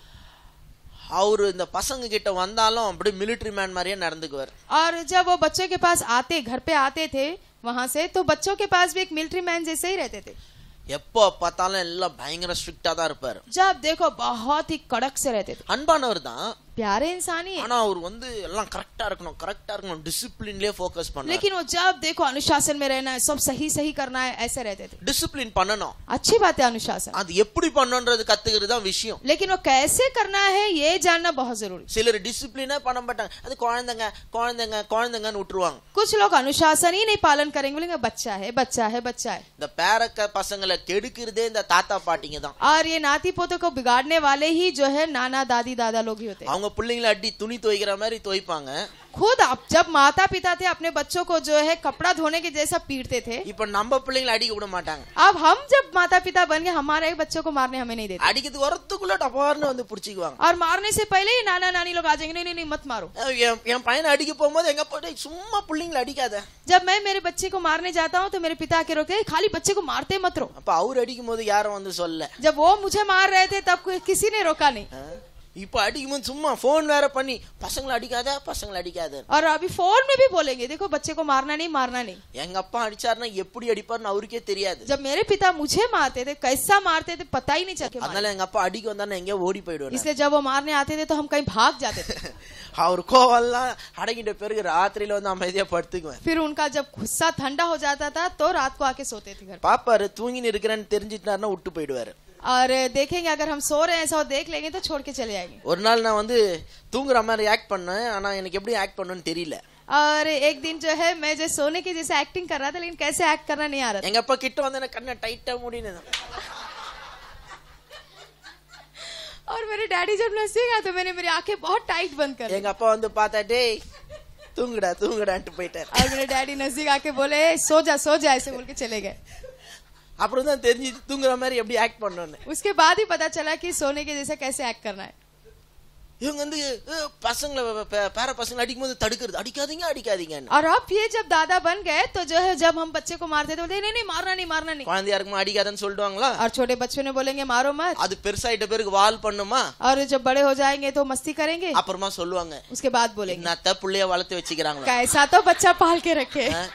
அவரு இந்த பசங்க கிட்ட வந்தாலும் அப்படி மிலிட்டரி மேன் மாதிரியே நடந்துக்குவார்
और जब वो बच्चों के पास आते घर पे आते थे वहां से तो बच्चों के पास भी एक मिलिट्री मैन जैसे ही रहते थे
எப்போ பார்த்தாலும் எல்லாம் பயங்கர ஸ்ட்ரிக்டா தான் இருப்பாரு
जब देखो बहुत ही कड़क से रहते थे
அன்பானவர் தான்
प्यारे इंसान ही है
ஆனா அவர் வந்து எல்லாம் கரெக்டா இருக்கணும் கரெக்டா இருக்கணும் டிசிப்ளின்லயே ஃபோக்கஸ் பண்ணாரு
लेकिन वो जब देखो अनुशासन में रहना है सब सही सही करना है ऐसे रहते थे
டிசிப்ளின் பண்ணணும்
अच्छी बात है अनुशासन
அது எப்படி பண்ணணுன்றது கத்துக்கிறது தான் விஷயம்
लेकिन वो कैसे करना है ये जानना बहुत जरूरी
சிலர் டிசிப்ளினே பண்ண மாட்டாங்க அது குழந்தைங்க குழந்தைங்க குழந்தைங்கன்னு விட்டுருவாங்க
कुछ लोग अनुशासन ही नहीं पालन करेंगे बोलेंगे बच्चा है बच्चा है बच्चा है
இந்த பேரக்க பசங்களை கெடுக்கிறதே இந்த தாத்தா பாட்டிங்க தான்
और ये नाती पोतों को बिगाड़ने वाले ही जो है नाना दादी दादा लोग ही होते हैं
அவங்க பிள்ளைங்களை அடி துணி துவைக்கிற மாதிரி துவைப்பாங்க
खुद अब जब माता पिता थे अपने बच्चों को जो है कपड़ा धोने के जैसा पीटते थे
இப்ப நம்ம பிள்ளைங்களை அடிக்க விட மாட்டாங்க
अब हम जब माता पिता बन गए हमारे बच्चों को मारने हमें नहीं देते
அடிக்கிறதுக்கு வரத்துக்குள்ள டபார்னு வந்து புடிச்சுக்குவாங்க
और मारने से पहले ही नाना नानी लोग आ जाएंगे नहीं नहीं नहीं मत मारो
என் என் பையனை அடிக்க போகும்போது எங்க போய் "டேய், சும்மா பிள்ளைங்களை அடிக்காத
जब मैं मेरे बच्चे को मारने जाता हूँ तो मेरे पिता आके रोकते "ए, खाली बच्चे को मारते मत रहो
அப்ப அவர் அடிக்கும் போது யாரும் வந்து சொல்ல
जब वो मुझे मार रहे थे तब कोई- किसी ने रोका नहीं
ஆ? இப்ப அடிக்கும்போது சும்மா போன் வேற பண்ணி பசங்களை அடிக்காத பசங்களை அடிக்காத
और अभी फोन में भी बोलेंगे देखो बच्चे को मारना नहीं मारना नहीं
எங்க அப்பா அடிச்சாருன்னா எப்படி அடிப்பாருன்னு அவருக்கே தெரியாது
जब मेरे पिता मुझे मारते थे कैसा मारते थे पता ही नहीं चल के मारे।
அதனால எங்க அப்பா அடிக்க வந்தாருன்னா எங்கேயோ ஓடி போயிடுவாரு
इसलिए जब वो मारने आते थे तो हम कहीं भाग जाते थे
அவர் கோவம்லாம் அடங்கிட்ட பிறகு ராத்திரியில வந்து அமைதியா படுத்துக்குவேன்
फिर उनका जब गुस्सा ठंडा हो जाता था तो रात को आके सोते थे घर पे।
பாப்பாரு தூங்கின்னு இருக்கிறேன்னு தெரிஞ்சிட்டாருன்னா விட்டு போயிடுவாரு
और देखेंगे अगर हम सो रहे हैं ऐसा और देख लेंगे तो छोड़ के चले जाएंगे
ஒரு நாள் நான் வந்து தூங்குற மாதிரி ஆக்ட் பண்ணேன் ஆனா எனக்கு எப்படி ஆக்ட் பண்ணணும்னு தெரியல
और एक दिन जो है मैं जो सोने की जैसे एक्टिंग कर रहा था लेकिन कैसे एक्ट करना नहीं आ रहा था
எங்க அப்பா கிட்ட வந்து எனக்கு கண்ணை டைட்டா மூடினது
और मेरे डैडी जब नसेगा तो मैंने मेरी आंखें बहुत टाइट बंद कर दी
எங்க அப்பா வந்து பார்த்தா டேய் தூங்குடா தூங்குடான்ட்டு போயிட்டாரு
और मेरे डैडी नजदीक आके बोले "ए, सो जा सो जा ऐसे बोल के चले गए
அப்புறம் தான் தெரிஞ்சு தூங்குற மாதிரி எப்படி ஆக்ட் பண்ணணும்னு
उसके बाद ही पता चला कि सोने के जैसे कैसे एक्ट करना है
இவங்க வந்து அஹ், பசங்களை பே- பேர பசங்களை அடிக்கும் போது தடுக்கிறது அடிக்காதீங்க அடிக்காதீங்கன்னு
और अब ये जब दादा बन गए तो जो है जब हम बच्चे को मारते थे बोलते नहीं नहीं मारना नहीं मारना नहीं
குழந்தையா இருக்குமா அடிக்காதன்னு சொல்லிடுவாங்களா
और छोटे बच्चों ने बोलेंगे मारो मत
அது பெருசாயிட்ட பிறகு வால் பண்ணுமா
और जब बड़े हो जाएंगे तो मस्ती करेंगे
அப்புறமா சொல்லுவாங்க
उसके बाद बोलेंगे
என்னத்த புள்ளைய வளர்த்து வச்சுக்கிறாங்களா
कैसा तो बच्चा पाल के रखे
அஹ்?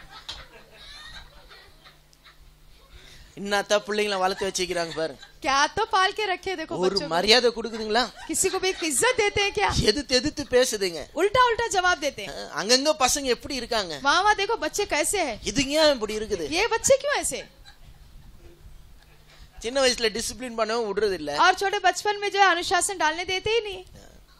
என்னத்த பிள்ளைங்கள வளர்த்து வச்சுக்கிறாங்க பாரு
क्या तो पाल के रखे देखो
ஒரு
बच्चों को।
மரியாதை கொடுக்குதுங்களா
किसी को भी एक इज्जत देते हैं क्या
எதிர்த்து எதிர்த்து பேசுதுங்க
उल्टा उल्टा जवाब देते हैं
அஹ், அங்கங்க பசங்க எப்படி இருக்காங்க
वहाँ वहाँ देखो बच्चे कैसे हैं
இதுங்க ஏன் இப்படி இருக்குது
ये बच्चे क्यों ऐसे
சின்ன வயசுல டிசிப்ளின் பண்ணவும் விடுறது இல்ல
और छोटे बचपन में जो है अनुशासन डालने देते ही नहीं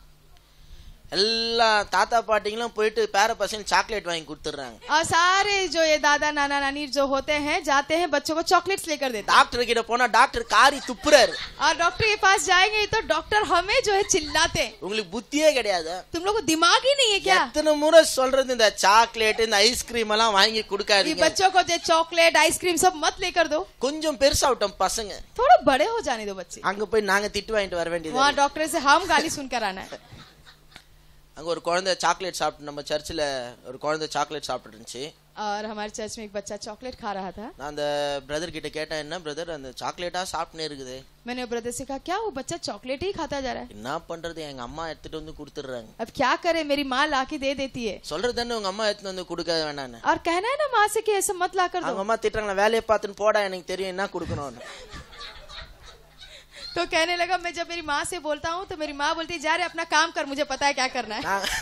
எல்லா தாத்தா பாட்டிங்களும் போயிட்டு பேர பசங்க சாக்லேட் வாங்கி கொடுத்துறாங்க
और सारे जो ये दादा नाना नानी जो होते हैं जाते हैं बच्चों को चॉकलेट्स लेकर देते
டாக்டர் கிட்ட போனா டாக்டர் காரி துப்புறாரு
हैं और डॉक्टर के पास जाएंगे तो डॉक्टर हमें जो है चिल्लाते हैं
உங்களுக்கு புத்தியே கிடையாது
तुम लोग को दिमाग ही नहीं है क्या
எத்தனை முறை சொல்றது இந்த சாக்லேட் இந்த ஐஸ்கிரீம் எல்லாம் வாங்கி
ये
கொடுக்காதீங்க
बच्चों को जो चॉकलेट आइसक्रीम सब मत लेकर दो
கொஞ்சம் பெருசாகட்டும் பசங்க
थोड़ा बड़े हो जाने दो बच्चे
அங்க போய் நாங்க திட்டு வாங்கிட்டு வர வேண்டியது
वहाँ डॉक्टर से हम गाली सुनकर आना है
அங்க ஒரு குழந்தை சாக்லேட் சாப்பிட்டு நம்ம சர்ச்சில் ஒரு குழந்தை சாக்லேட் சாப்பிட்டு இருந்துச்சு
और हमारे चर्च में एक बच्चा चॉकलेट खा रहा था
நான் அந்த பிரதர் கிட்ட கேட்டேன் என்ன பிரதர் அந்த சாக்லேட்டா சாப்பிட்டுனே இருக்குது
मैंने ब्रदर से कहा क्या वो बच्चा चॉकलेट ही खाता जा रहा है
என்ன பண்றது எங்க அம்மா எடுத்துட்டு வந்து கொடுத்துடுறாங்க
अब क्या करे मेरी माँ ला के दे देती है
சொல்றது தானே உங்க அம்மா எடுத்துட்டு வந்து கொடுக்க வேணான்னு
और कहना है ना माँ से कि ऐसा मत ला कर दो
அவங்க அம்மா திட்டுறாங்களா வேலையை பார்த்துன்னு போடா எனக்கு தெரியும் என்ன கொடுக்கணும்னு
तो कहने लगा मैं जब मेरी माँ से बोलता हूँ तो मेरी माँ बोलती है जा रे अपना काम कर मुझे पता है क्या करना है
நான்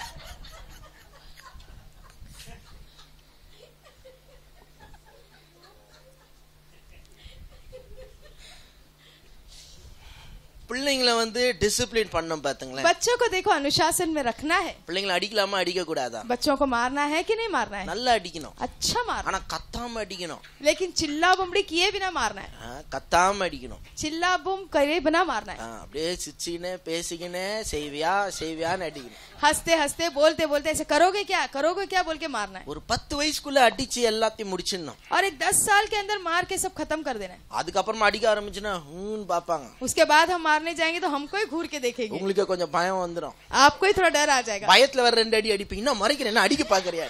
பிள்ளைங்களை வந்து டிசிப்ளின் பண்ணணும் பாத்துங்களேன்
बच्चों को देखो अनुशासन में रखना है
பிள்ளைங்களை அடிக்கலாமா அடிக்க கூடாதா
बच्चों को मारना है कि नहीं मारना है
நல்லா அடிக்கணும்
अच्छा मारना
ஆனா கத்தாம அடிக்கணும்
लेकिन चिल्ला बुमड़ी किए बिना मारना है
ஆ, கத்தாம அடிக்கணும்
चिल्ला बुम करे बिना मारना
ஆ,
है
அப்படியே சிச்சின்னு பேசிக்கின்னு செய்வியா செய்வியான்னு அடிக்கணும்
हंसते हंसते बोलते बोलते ऐसे करोगे क्या करोगे क्या बोल के मारना है
ஒரு பத்து வயசுக்குள்ள அடிச்சு எல்லாத்தையும் முடிச்சிடணும்
और एक दस साल के अंदर मार के सब खत्म कर देना है
அதுக்கப்புறமா அடிக்க ஆரம்பிச்சுன்னா ஹூன்னு பாப்பாங்க
उसके बाद हम मारने जाएंगे तो हमको ही घूर के देखेंगे
உங்களுக்கு கொஞ்சம் பயம் வந்துடும்
आपको ही थोड़ा डर आ जाएगा
பயத்துல வர ரெண்டு அடி அடிப்பீங்க இன்னும் மறைக்கிறேன் என்ன அடிக்க பாக்குறியா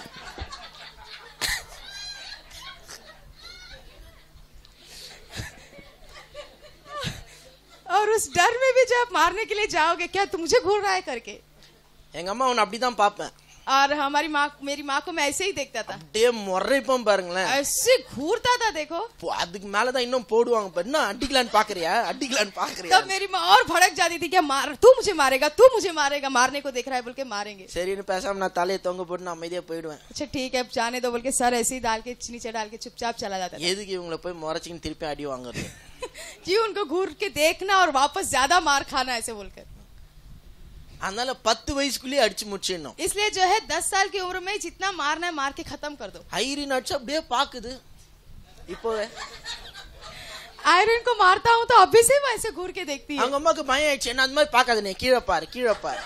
और उस डर में भी जब मारने के लिए जाओगे क्या तुम मुझे घूर रहा है करके
எங்க அம்மா உன்னை அப்படிதான் பாப்பேன்
और हमारी माँ मेरी माँ को मैं ऐसे ही देखता था
அப்படியே முறைப்போம் பாருங்களேன்
ऐसे घूरता था देखो
போ- அதுக்கு மேலதான் இன்னும் போடுவாங்க பாரு. என்ன அடிக்கலான்னு பாக்குறியா அடிக்கலான்னு பாக்குறியா
तब मेरी माँ और भड़क जाती थी क्या मार तू मुझे मारेगा तू मुझे मारेगा मारने को देख रहा है बोल के मारेंगे
சரின்னு பேசாம நான் தலையை தொங்க போட்டு நான் அமைதியா போயிடுவேன்
अच्छा ठीक है अब जाने दो बोल के सर ऐसे ही डाल के नीचे डाल के चुपचाप चला जाता
எதுக்கு இவங்களை போய் முறைச்சின்னு திருப்பி அடி வாங்குறது
था जी उनको घूर के देखना और वापस ज्यादा मार खाना ऐसे बोलकर
அதனால பத்து வயசுக்குள்ளேயே அடிச்சு முடிச்சிடணும்
इसलिए जो है दस साल की उम्र में जितना மாरना है मार के खत्म कर दो
ஐரின் அடிச்சு அப்படியே பாக்குது இப்போவே
आयरन को मारता हूँ तो अभी से वो ऐसे घूर के देखती है
அவங்க அம்மாக்கு பயம் ஆயிடுச்சு என்ன அந்த மாதிரி பாக்காத நீ கீழே பாரு கீழே பாரு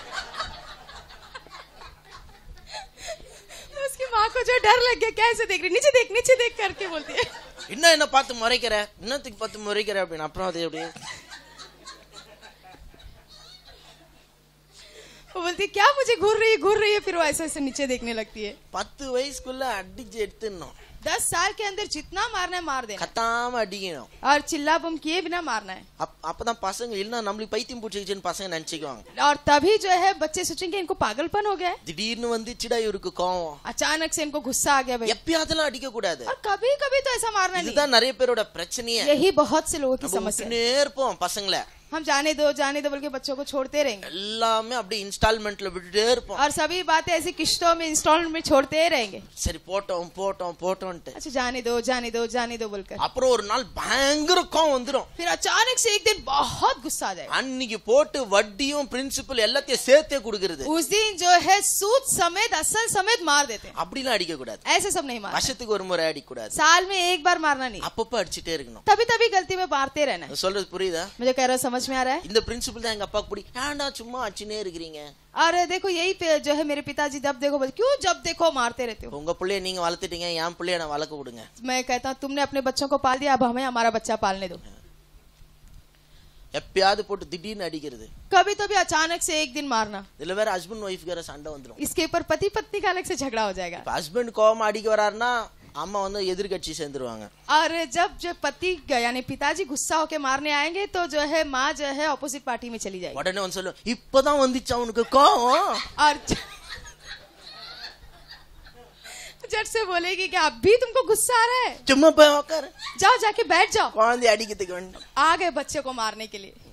उसकी माँ को जो डर लग गया क्या ऐसे देख रही नीचे देख नीचे देख करके बोलती है
இன்னும் என்ன பார்த்து முறைக்கிற இன்னத்துக்கு பார்த்து முறைக்கிற அப்படின்னு அப்புறம் அது அப்படியே
वो बोलती है क्या मुझे घूर रही है घूर रही है फिर वो ऐसे ऐसे नीचे देखने लगती है
பத்து வயசுக்குள்ள அடிச்சு எடுத்துடணும்
दस साल के अंदर जितना मारना है मार देना
கத்தாம அடிக்கணும்
और चिल्ला बम किए बिना मारना है
அப்- அப்பதான் பசங்க இல்லைன்னா நம்மளுக்கு பைத்தியம் பிடிச்சிக்கிச்சுன்னு பசங்க நினைச்சுக்குவாங்க
और तभी जो है बच्चे सोचेंगे इनको पागलपन हो गया है
திடீர்னு வந்துச்சுடா இவருக்கு கோவம்
अचानक से इनको गुस्सा आ गया भाई
எப்பயாவதெல்லாம் அடிக்க கூடாது
और कभी कभी तो ऐसा मारना नहीं
இதுதான் நிறைய பேரோட பிரச்சனையே
यही बहुत से लोगों की
நம்ம
समस्या है
விட்டுனே இருப்போம் பசங்களை
हम जाने दो जाने दो बोल के बच्चों को छोड़ते रहेंगे
எல்லாமே அப்படியே இன்ஸ்டால்மெண்ட்ல விட்டுட்டே இருப்போம்
और सभी बातें ऐसी किश्तों में इंस्टॉलमेंट में छोड़ते रहेंगे
சரி போட்டோம் போட்டோம் போட்டோம்ட்டு
अच्छा जाने दो जाने दो जाने दो बोलकर
அப்புறம் ஒரு நாள் பயங்கர கோவம் வந்துடும்
फिर अचानक से एक दिन बहुत गुस्सा आ जाएगा
அன்னைக்கு போட்டு வட்டியும் பிரின்சிபல் எல்லாத்தையும் சேர்த்தே கொடுக்கறது
उस दिन जो है सूद समेत असल समेत मार देते हैं
அப்படிலாம் அடிக்க கூடாது
ऐसे सब नहीं मारना
வருஷத்துக்கு ஒரு முறை அடிக்க கூடாது
साल में एक बार मारना नहीं
அப்பப்ப அடிச்சுட்டே இருக்கணும்
तभी तभी गलती में मारते रहना है
சொல்றது புரியுதா
मुझे कह रहा हूं, समझ में आ रहा है
இந்த பிரின்சிபல் தான் எங்க அப்பாவுக்கு பிடி ஏன்டா சும்மா அடிச்சுனே இருக்கிறீங்க
और देखो यही पे- जो है मेरे पिताजी जब देखो बोलते, क्यों जब देखो मारते रहते हो
உங்க பிள்ளைய நீங்க வளர்த்துட்டீங்க என் பிள்ளைய நான் வளர்க்க விடுங்க
मैं कहता हूँ तुमने अपने बच्चों को पाल दिया अब हमें हमारा बच्चा पालने दो
எப்பயாவது போட்டு திடீர்னு அடிக்கிறது
कभी तो भी अचानक से एक दिन मारना
இதுல வேற ஹஸ்பண்ட் ஒய்ஃப் வேற சண்டை வந்துடும்
इसके ऊपर पति पत्नी का अलग से झगड़ा हो जाएगा
இப்ப ஹஸ்பண்ட் கோவமா அடிக்க வராருன்னா அம்மா வந்து எதிர்கட்சி சேர்ந்துருவாங்க
और जब जो पति यानी पिताजी गुस्सा होके मारने आएंगे तो जो है माँ जो है ऑपोजिट पार्टी में चली जाएगी
உடனே வந்து சொல்லுவோம் இப்பதான் வந்துச்சு அவனுக்கு கோவம்
और ज- झट से बोलेगी कि अभी तुमको गुस्सा आ रहा है
சும்மா போய் உக்காரு
जाओ जाके बैठ जाओ
குழந்தை அடிக்கிறதுக்கு வேண்டாம்
आ गए बच्चे को मारने के लिए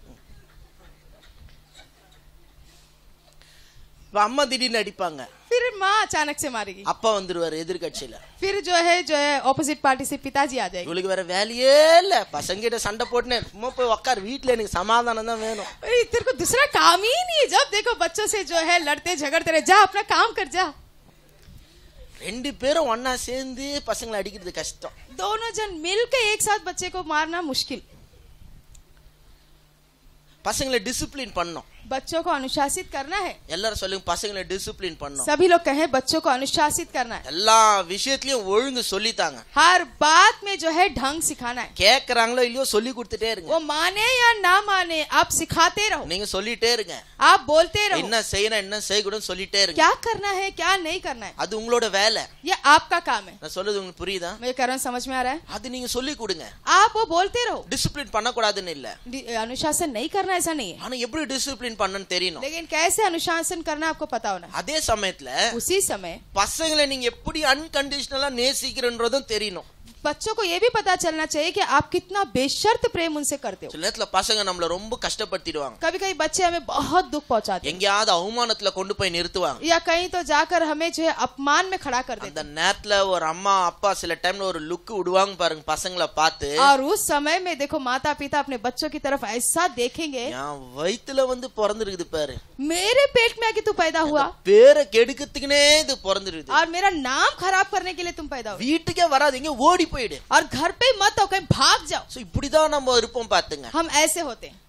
இப்ப அம்மா திடீர்னு அடிப்பாங்க
फिर माँ अचानक से मारेगी
அப்பா வந்துருவாரு எதிர்கட்சியில
फिर जो है जो है ऑपोजिट पार्टी से पिताजी आ जाएगी
இவளுக்கு வேற வேலையே இல்ல பசங்க கிட்ட சண்டை போட்டுனே சும்மா போய் உக்காரு வீட்டுல எனக்கு சமாதானம் தான் வேணும்
अरे, तेरे को दूसरा काम ही नहीं है जब देखो बच्चों से जो है लड़ते झगड़ते रहे जा अपना काम कर जा
ரெண்டு பேரும் ஒன்னா சேர்ந்து பசங்களை அடிக்கிறது கஷ்டம்
दोनों जन मिलकर एक साथ बच्चे को मारना मुश्किल
பசங்களை டிசிப்ளின் பண்ணோம்
बच्चों को अनुशासित करना है
எல்லாரும் சொல்லுங்க பசங்களை டிசிப்ளின் பண்ணோம்
सभी लोग कहें बच्चों को अनुशासित करना है
எல்லா விஷயத்திலயும் ஒழுங்கு சொல்லித்தாங்க
हर बात में जो है ढंग सिखाना है
கேக்குறாங்களோ இல்லையோ சொல்லி கொடுத்துட்டே இருங்க
वो माने या ना माने आप सिखाते रहो
நீங்க சொல்லிட்டே இருங்க
आप बोलते रहो
என்ன செய்யணும் என்ன செய்யக்கூடாதுன்னு சொல்லிட்டே இருங்க
क्या करना है क्या नहीं करना है
அது உங்களோட வேலை
ये आपका काम है
நான் சொல்றது உங்களுக்கு புரியுதா
मुझे करण समझ में आ रहा है
அது நீங்க சொல்லி கொடுங்க
आप वो बोलते रहो
டிசிப்ளின் பண்ணக்கூடாதுன்னு இல்ல
डि- अनुशासन नहीं करना ऐसा नहीं है
ஆனா எப்படி டிசிப்ளின் பண்ணணும்னு தெரியணும்
लेकिन कैसे अनुशासन करना आपको पता होना है
அதே சமயத்துல
उसी समय
பசங்களை நீங்க எப்படி அன்கண்டிஷனலா நேசிக்கிறன்றதும் தெரியணும்
बच्चों को ये भी पता चलना चाहिए कि आप कितना बेशर्त प्रेम उनसे करते हो
சில நேரத்துல பசங்க நம்மள ரொம்ப கஷ்டப்படுத்திடுவாங்க
कभी कभी बच्चे हमें बहुत दुख पहुंचाते
எங்கேயாவது அவமானத்துல கொண்டு போய் நிறுத்துவாங்க
हैं या कहीं तो जाकर हमें जो है अपमान में खड़ा कर देते
அந்த நேரத்துல ஒரு அம்மா அப்பா சில டைம்ல ஒரு லுக் விடுவாங்க பாருங்க பசங்களை பார்த்து
हैं और उस समय में देखो माता पिता अपने बच्चों की तरफ ऐसा देखेंगे
என் வயித்துல வந்து பிறந்திருக்குது பாரு
मेरे पेट में आके तू पैदा हुआ
பேரை கெடுக்கிறதுக்குனே இது பிறந்திருக்குது
और मेरा नाम खराब करने के लिए तुम पैदा हुए
வீட்டுக்கே வராதீங்க ஓடி போயிடு
और घर पे ही मत हो कहीं भाग जाओ
சோ இப்படிதான் நம்ம இருப்போம் பாத்துங்க
हम ऐसे होते हैं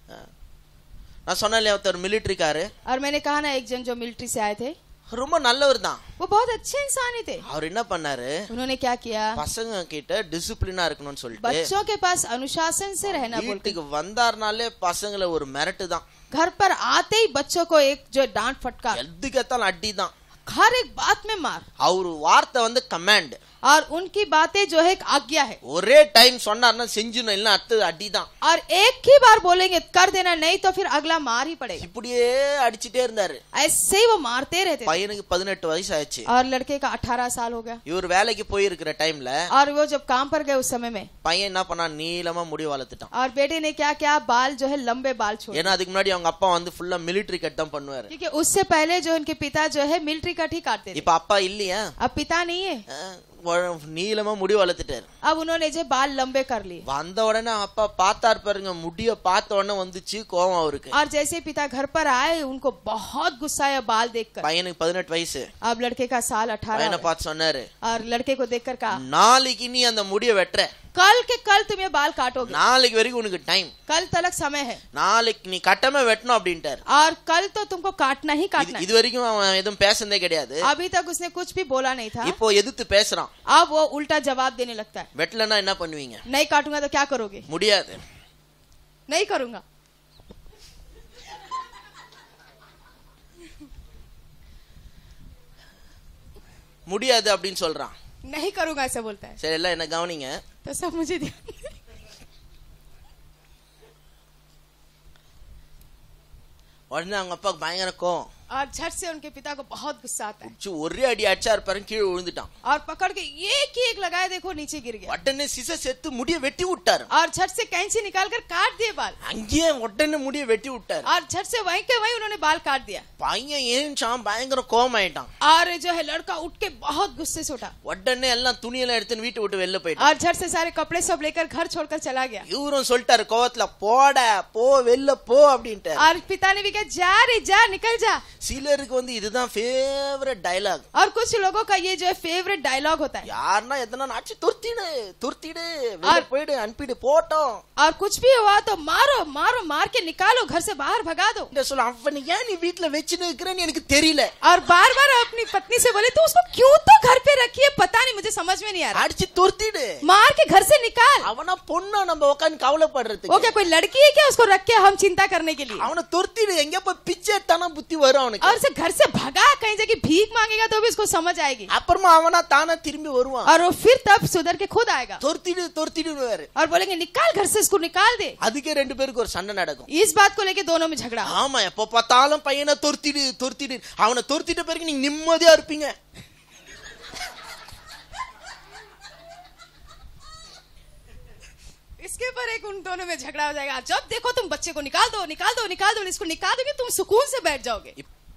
நான் சொன்னேன் ஒருத்தர் மிலிட்டரிக்காரு
और मैंने कहा ना एक जन जो मिलिट्री से आए थे
ரொம்ப நல்லவர் தான்
वो बहुत अच्छे इंसान ही थे
அவர் என்ன பண்ணாரு
उन्होंने क्या किया
பசங்க கிட்ட டிசிப்ளினா இருக்கணும்னு சொல்லிட்டு
बच्चों के पास अनुशासन से रहना बोल के
வீட்டுக்கு வந்தாருனாலே பசங்களை ஒரு மிரட்டு தான்
घर पर आते ही बच्चों को एक जो डांट फटकार
எதுக்கெத்தாலும் அடி தான்
हर एक बात में मार
அவரு வார்த்தை வந்து கமாண்ட்
और उनकी बातें जो है एक आज्ञा है
ஒரே டைம் சொன்னாருன்னா செஞ்சுணும் இல்ல அடுத்தது அடி தான்
और एक ही बार बोलेंगे कर देना नहीं तो फिर अगला मार ही पड़ेगा
இப்படியே அடிச்சிட்டே இருந்தாரு
ऐसे ही वो मारते रहते थे
பையனுக்கு பதினெட்டு வயசு ஆயிடுச்சு
और लड़के का अठारह साल हो गया
இவர் வேலைக்கு போயிருக்கிற டைம்ல
और वो जब काम पर गए उस समय में
பையன் என்ன பண்ணான் நீளமா முடி வளர்த்துட்டான்
और बेटे ने क्या किया बाल जो है लंबे बाल छोड़
ஏன்னா அதுக்கு முன்னாடி அவங்க அப்பா வந்து ஃபுல்லா மிலிட்டரி கட் தான் பண்ணுவாரு
क्योंकि उससे पहले जो उनके पिता जो है मिलिट्री कट ही काटते थे
இப்ப அப்பா இல்லையா
अब पिता नहीं है
அஹ், வ- நீளமா முடி வளர்த்துட்டாரு
अब उन्होंने जो बाल लंबे कर लिए
வந்த உடனே அப்பா பார்த்தாரு பாருங்க முடிய பார்த்த உடனே வந்துச்சு கோவம் அவருக்கு
और जैसे पिता घर पर आए उनको बहुत गुस्सा आया बाल देखकर
பையனுக்கு பதினெட்டு வயசு
अब लड़के का साल अठारह
பையனை பார்த்து சொன்னாரு
और लड़के को देखकर कहा
நாளைக்கு நீ அந்த முடிய வெட்டுற
कल के कल तुम ये बाल काटोगे
நாளைக்கு வரைக்கும் உனக்கு டைம்
कल तलक समय है
நாளைக்கு நீ கட்டமே வெட்டணும் அப்படின்ட்டாரு
और कल तो तुमको काटना ही
இது-
काटना है
இது வரைக்கும் அவன் எதுவும் பேசுனதே கிடையாது
अभी तक उसने कुछ भी बोला नहीं था
இப்போ எதிர்த்து பேசுறான்
अब वो उल्टा जवाब देने लगता है
வெட்டலன்னா என்ன பண்ணுவீங்க
नहीं काटूंगा तो क्या करोगे
முடியாது
नहीं करूंगा
முடியாது அப்படின்னு சொல்றான்
नहीं करूंगा ऐसा बोलता है
சரி எல்லாம் என்ன கவனிங்க
तो सब मुझे दिया
உடனே அவங்க அப்பாவுக்கு பயங்கர கோவம்
और झट से उनके पिता को बहुत गुस्सा आता है
ச்சு, ஒரே அடி அடிச்சா இருப்பாரு கீழே விழுந்துட்டான்
और पकड़ के एक ही एक लगाए देखो नीचे गिर गया
உடனே சிச செத்து முடிய வெட்டி விட்டாரு
और झट से कैंची निकाल कर काट दिए बाल
அங்கேயே உடனே முடிய வெட்டி விட்டாரு
और झट से वहीं के वहीं उन्होंने बाल काट दिया
பையன் ஏன்ச்சான் பயங்கர கோவம் ஆயிட்டான்
और जो है लड़का उठ के बहुत गुस्से से उठा
உடனே எல்லாம் துணியெல்லாம் எடுத்துன்னு வீட்டை விட்டு வெளில போயிட்டான்
और झट से सारे कपड़े सब लेकर घर छोड़कर चला गया
இவரும் சொல்லிட்டாரு கோவத்துல போட போ வெளில போ அப்படின்ட்டு
और पिता ने भी कहा जा रे जा निकल जा
சிலருக்கு வந்து இதுதான் ஃபேவரட் டயலாக்
और कुछ लोगों का ये जो है फेवरेट डायलॉग होता है
யாருன்னா எதனா ஆச்சு துர்த்திடு துர்த்திடு வெளில போயிடு அனுப்பிடு போட்டோம்
और कुछ भी हुआ तो मारो मारो मार के निकालो घर से बाहर भगा दो
இந்த சொல்ல அவன் ஏன் நீ வீட்டுல வச்சுன்னு இருக்கிறேன்னு எனக்கு தெரியல
और बार बार अपनी पत्नी से बोले तो उसको क्यों तो घर पे रखी है पता नहीं मुझे समझ में नहीं आ रहा
அடிச்சு துர்த்திடு
मार के घर से निकाल
அவனா பொண்ணா நம்ம உட்காந்து
वो
கவலைப்படுறதுக்கு
क्या कोई लड़की है क्या उसको रख के हम चिंता करने के लिए
அவனை துர்த்திடு எங்க போய் பிச்சை எடுத்தானா புத்தி வரும் அவனுக்கு
और उसे घर से भगा कहीं जगह भीख मांगेगा तो भी उसको समझ आएगी
அப்புறமா அவனா தானா திரும்பி வருவான்
और वो फिर तब सुधर के खुद आएगा
துரத்திடு துரத்திடுவாரு
और बोलेंगे निकाल घर से इसको निकाल दे
அதுக்கே ரெண்டு பேருக்கு ஒரு சண்டை நடக்கும்
इस बात को लेके दोनों में झगड़ा हो।
ஆமா எப்ப பார்த்தாலும் பையனை துரத்திடு துரத்திடு அவனை துரத்திட்ட பிறகு நீங்க நிம்மதியா இருப்பீங்க
इसके ऊपर एक उन दोनों में झगड़ा हो जाएगा जब देखो तुम बच्चे को निकाल दो निकाल दो निकाल दो इसको निकाल दोगे तुम सुकून से बैठ जाओगे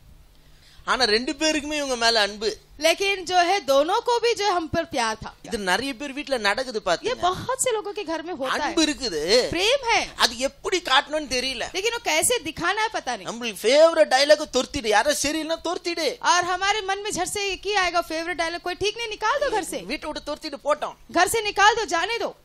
ஆனா ரெண்டு பேருக்குமே இவங்க மேல அன்பு
लेकिन जो है दोनों को भी जो है हम पर प्यार था
இது நிறைய பேர் வீட்டுல நடக்குது
ये
பாத்தீங்க
बहुत से लोगों के घर में होता
அன்பு
है
இருக்குது
प्रेम है
அது எப்படி காட்டணும்னு தெரியல
लेकिन वो कैसे दिखाना है पता नहीं
நம்மளுக்கு ஃபேவரட் டைலாக் துரத்திடு யாரும் சரியில்லைன்னா துரத்திடு
और हमारे मन में झट से एक ही आएगा फेवरेट डायलॉग कोई ठीक नहीं निकाल दो घर से
வீட்டை விட்டு துரத்திட்டு போட்டோம்
घर से निकाल दो जाने दो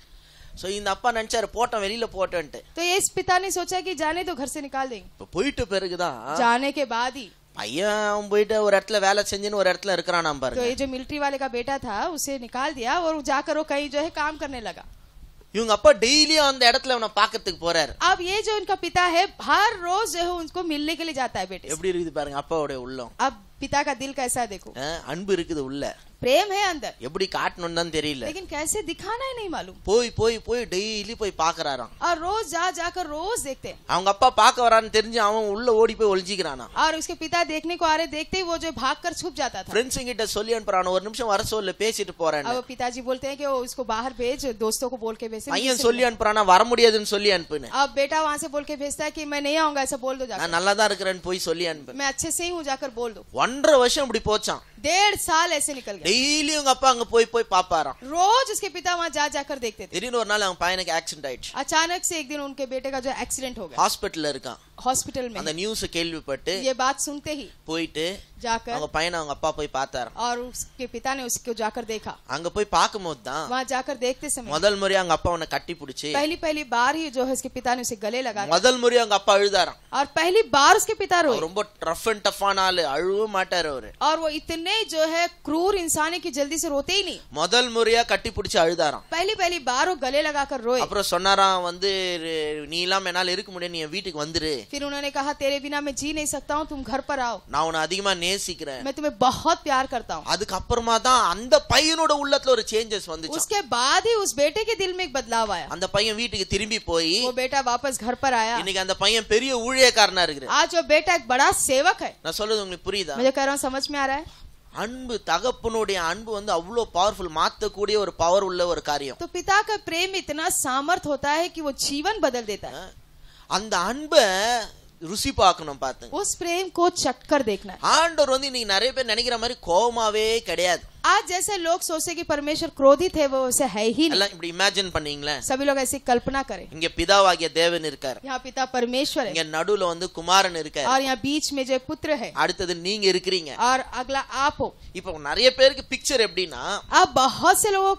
சோ இந்த அப்பா நினைச்சாரு போட்டோம் வெளியில போட்டோன்ட்டு
तो ये इस पिता ने सोचा कि जाने दो घर से निकाल देंगे
இப்ப போயிட்ட பிறகுதான்
जाने के बाद ही
பையன் அவன் போயிட்டு ஒரு இடத்துல வேலை செஞ்சுன்னு ஒரு இடத்துல இருக்கிறான்
तो
பாருங்க
ये जो मिलिट्री वाले का बेटा था उसे निकाल दिया और जाकर वो कहीं जो है काम करने लगा
இவங்க அப்பா டெய்லியும் அந்த இடத்துல அவனை பாக்கிறதுக்கு போறாரு
अब ये जो इनका पिता है हर रोज जो है उनको मिलने के लिए जाता है बेटे से।
எப்படி இருக்குது பாருங்க அப்பாவுடைய உள்ளம்
अब पिता का दिल कैसा है देखो
அஹ், அன்பு இருக்குது உள்ள
प्रेम है अंदर
எப்படி காட்டணும்னு தான் தெரியல
लेकिन कैसे दिखाना है नहीं मालूम
போய் போய் போய் டெய்லி போய் பாக்குறாராம்
और रोज जा जाकर रोज देखते हैं
அவங்க அப்பா பார்க்க வரான்னு தெரிஞ்சு அவன் உள்ள ஓடி போய் ஒளிஞ்சிக்கிறானா
और उसके पिता देखने को आ रहे देखते ही वो जो भाग कर छुप जाता था
ஃப்ரெண்ட்ஸ் கிட்ட சொல்லி அனுப்புறான் ஒரு நிமிஷம் வர சொல்ல பேசிட்டு போறேன்னு
अब वो पिताजी बोलते हैं कि वो इसको बाहर भेज दोस्तों को बोल के भेज
பையன் சொல்லி அனுப்புறானா வர முடியாதுன்னு சொல்லி அனுப்புன்னு
अब बेटा वहां से बोल के भेजता है कि मैं नहीं आऊंगा ऐसा बोल दो जाकर
நான் நல்லா தான் இருக்கிறேன்னு போய் சொல்லி அனுப்பு
मैं अच्छे से ही हूँ जाकर बोल दो
ஒன்றரை வருஷம் இப்படி போச்சான்
डेढ़ साल ऐसे निकल गए
டெய்லி உங்க அப்பா அங்க போய் போய் பாப்பாராம்
रोज उसके पिता वहां जा जाकर देखते थे
திடீர்னு ஒரு நாள் அவன் பையனுக்கு ஆக்சிடென்ட் ஆயிடுச்சு
अचानक से एक दिन उनके बेटे का जो एक्सीडेंट हो गया
ஹாஸ்பிட்டல்ல இருக்கான்
हॉस्पिटल में
அந்த நியூஸ் கேள்விப்பட்டு
ये बात सुनते ही
போயிட்டு
जाकर
அவங்க பையனை அவங்க அப்பா போய் பார்த்தாராம்
और उसके पिता ने उसको जाकर देखा
அங்க போய் பார்க்கும்போது தான்
वहां जाकर देखते समय
முதல் முறையா அவங்க அப்பா அவனை கட்டி பிடிச்சி
पहली पहली बार ही जो है उसके पिता ने उसे गले लगा दिया।
முதல் முறையா அவங்க அப்பா அழுதாராம்
और पहली बार उसके पिता रोए
அவர் ரொம்ப டஃப் அண்ட் டஃப்பான ஆளு அழுவ மாட்டாரு அவரு
और वो इतने जो है क्रूर इंसान है कि जल्दी से रोते ही नहीं
முதல் முறையா கட்டி பிடிச்சி அழுதாராம்
पहली पहली बार वो गले लगाकर रोए
அப்புறம் சொன்னாராம் வந்து நீ இல்லாம என்னால இருக்க முடியும் நீ என் வீட்டுக்கு வந்துரு
फिर उन्होंने कहा तेरे बिना मैं जी नहीं सकता हूँ तुम घर पर आओ
நான் உன்னை அதிகமா நேசிக்கிறேன்
मैं तुम्हें बहुत प्यार करता हूँ
அதுக்கப்புறமா தான் அந்த பையனோட உள்ளத்துல ஒரு சேஞ்சஸ் வந்துச்சு
उसके बाद ही उस बेटे के दिल में एक बदलाव आया
அந்த பையன் வீட்டுக்கு திரும்பி போய்
वो बेटा वापस घर पर आया
இன்னைக்கு அந்த பையன் பெரிய ஊழியக்காரனா இருக்கிற
आज वो बेटा एक बड़ा सेवक है
நான் சொல்றது உங்களுக்கு புரியுதா
मुझे कह रहा हूँ समझ में आ रहा है
அன்பு தகப்பனுடைய அன்பு வந்து அவ்வளவு பவர்ஃபுல் மாத்தக்கூடிய ஒரு பவர் உள்ள ஒரு காரியம்
तो पिता का प्रेम इतना सामर्थ होता है कि वो जीवन बदल देता है
அந்த அன்பை ருசி பார்க்கணும் பாத்துங்க
उस प्रेम को चटकर देखना है
ஆண்டவர் வந்து இன்னைக்கு நிறைய பேர் நினைக்கிற மாதிரி கோவமாவே கிடையாது
आज जैसे लोग सोचे कि परमेश्वर क्रोधित है वो वैसे है ही नहीं
எல்லாம் இப்படி இமேஜின் பண்ணீங்களேன்
सभी लोग ऐसी कल्पना करें
இங்க பிதாவாகிய தேவன் இருக்காரு
यहाँ पिता परमेश्वर है
இங்க நடுவுல வந்து குமாரன் இருக்காரு
और यहाँ बीच में जो पुत्र है
அடுத்தது நீங்க இருக்கிறீங்க
और अगला आप हो
இப்ப நிறைய பேருக்கு பிக்சர் எப்படின்னா
अब बहुत से लोगों का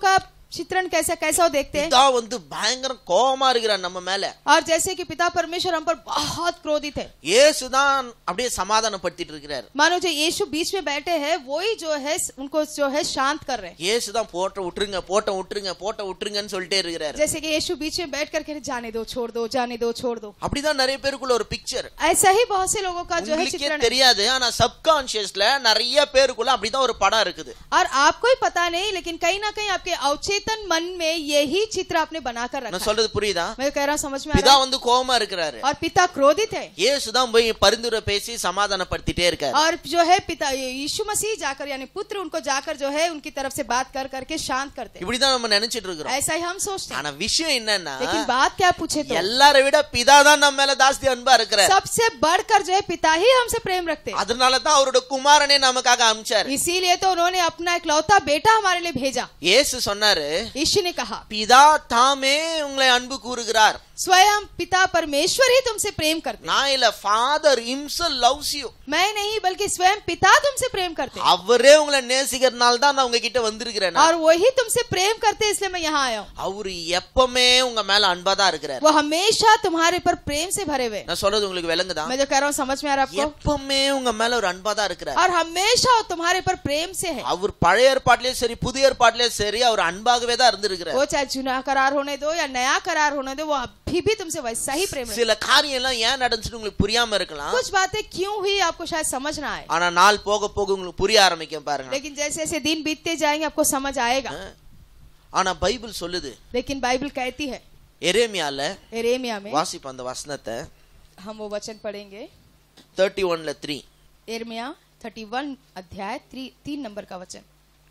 चित्रण कैसा कैसा वो देखते हैं
பிதா வந்து பயங்கர கோபமா இருக்கிறார் நம்ம மேல
और जैसे कि पिता परमेश्वर हम पर बहुत क्रोधित है
இயேசுதான் அப்படியே சமாதானப்படுத்திட்டு இருக்கிறார்
मानो जो यीशु बीच में बैठे हैं वही जो है उनको जो है शांत कर रहे हैं
இயேசுதான் போட்ட விட்டுருங்க போட்ட விட்டுருங்க போட்ட விட்டுருங்கன்னு சொல்லிட்டே இருக்கிறார்
जैसे कि यीशु बीच में बैठ कर कह रहे जाने दो छोड़ दो जाने दो छोड़ दो
அப்படிதான் நிறைய பேருக்குள்ள ஒரு பிக்சர்
ऐसा ही बहुत से लोगों का जो है
உங்களுக்கே
चित्रण है
தெரியாது ஆனா சப்கான்சியஸ்ல நிறைய பேருக்குள்ள அப்படிதான் ஒரு படம் இருக்குது
और आपको ही पता नहीं लेकिन कहीं ना कहीं आपके अवचेतन मन में यही चित्र आपने बनाकर रखा
நான்
है
சொல்றது புரியுதா
मैं कह रहा हूँ समझ में आ
பிதா
रहा है
வந்து கோபமா இருக்கிறாரு
और पिता क्रोधित है
இயேசுதான் போய் பரிந்துரை பேசி சமாதானப்படுத்திட்டே இருக்காரு
और जो है पिता यीशु मसीह जाकर यानी पुत्र उनको जाकर जो है उनकी तरफ से बात कर करके शांत करते हैं
இப்படிதான் நம்ம நினைச்சிட்டு இருக்கிறோம்
ऐसा ही हम सोचते हैं
ஆனா விஷயம் என்னன்னா
लेकिन बात क्या पूछे तो
எல்லாரை விட பிதா தான் நம்ம மேல ஜாஸ்தி அன்பா இருக்கிறார்
सबसे बढ़कर जो है पिता ही हमसे प्रेम रखते हैं
அதனால தான் அவரோட குமாரனே நமக்காக அமிச்சாரு
इसीलिए तो उन्होंने अपना इकलौता बेटा हमारे लिए भेजा
இயேசு சொன்னாரு
यीशु ने कहा
பிதா தாமே உங்களை அன்பு கூறுகிறார்
स्वयं पिता परमेश्वर ही तुमसे प्रेम करते हैं
நான் இல்ல ஃபாதர் himself லவ்ஸ் யூ
मैं नहीं बल्कि स्वयं पिता तुमसे प्रेम करते हैं
அவரே உங்களை நேசிக்கிறதுனால தான் நான் உங்ககிட்ட வந்திருக்கிறேன்
और वही तुमसे प्रेम करते हैं इसलिए मैं यहाँ आया हूँ
அவரு எப்பவுமே உங்க மேல அன்பா தான் இருக்கிறார்
वो हमेशा तुम्हारे पर प्रेम से भरे हुए हैं।
நான் சொல்றது உங்களுக்கு விளங்குதா
मैं जो कह रहा हूँ समझ में आ रहा है आपको
எப்பவுமே உங்க மேல ஒரு அன்பா தான் இருக்கிறார்
और हमेशा वो तुम्हारे पर प्रेम से है
அவர் பழைய ஏற்பாட்டிலயும் சரி புதிய ஏற்பாட்டிலயும் சரி அவர் அன்பாகவே தான் இருந்திருக்கிறார்
वो चाहे चुना करार होने दो या नया करार होने दो वो अभी भी तुमसे वैसा ही प्रेम रखते
சில காரியம் எல்லாம் ஏன் நடந்துச்சுன்னு உங்களுக்கு புரியாம
हैं।
இருக்கலாம்
कुछ बातें क्यों हुई आपको शायद समझ ना आए
ஆனா நாள் போக போக உங்களுக்கு புரிய ஆரம்பிக்கும் பாருங்க
लेकिन जैसे जैसे दिन बीतते जाएंगे आपको समझ आएगा
ஆனா பைபிள் சொல்லுது
लेकिन बाइबल कहती है
எரேமியால
एरेमिया में
வாசிப்போம் அந்த வசனத்தை
हम वो वचन पढ़ेंगे
தேர்ட்டி ஒன்ல த்ரீ
एरमिया थर्टी वन अध्याय त्री- तीन नंबर का वचन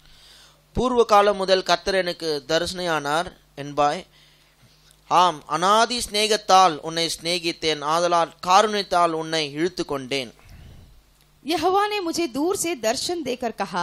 பூர்வ காலம் முதல் கர்த்தர் எனக்கு தரிசனையானார் என்பாய் ஆம் அனாதி சிநேகத்தால் உன்னை சிநேகித்தேன் ஆதலால் காருண்யத்தால் உன்னை இழுத்து கொண்டேன்
यहोवा ने मुझे दूर से दर्शन देकर कहा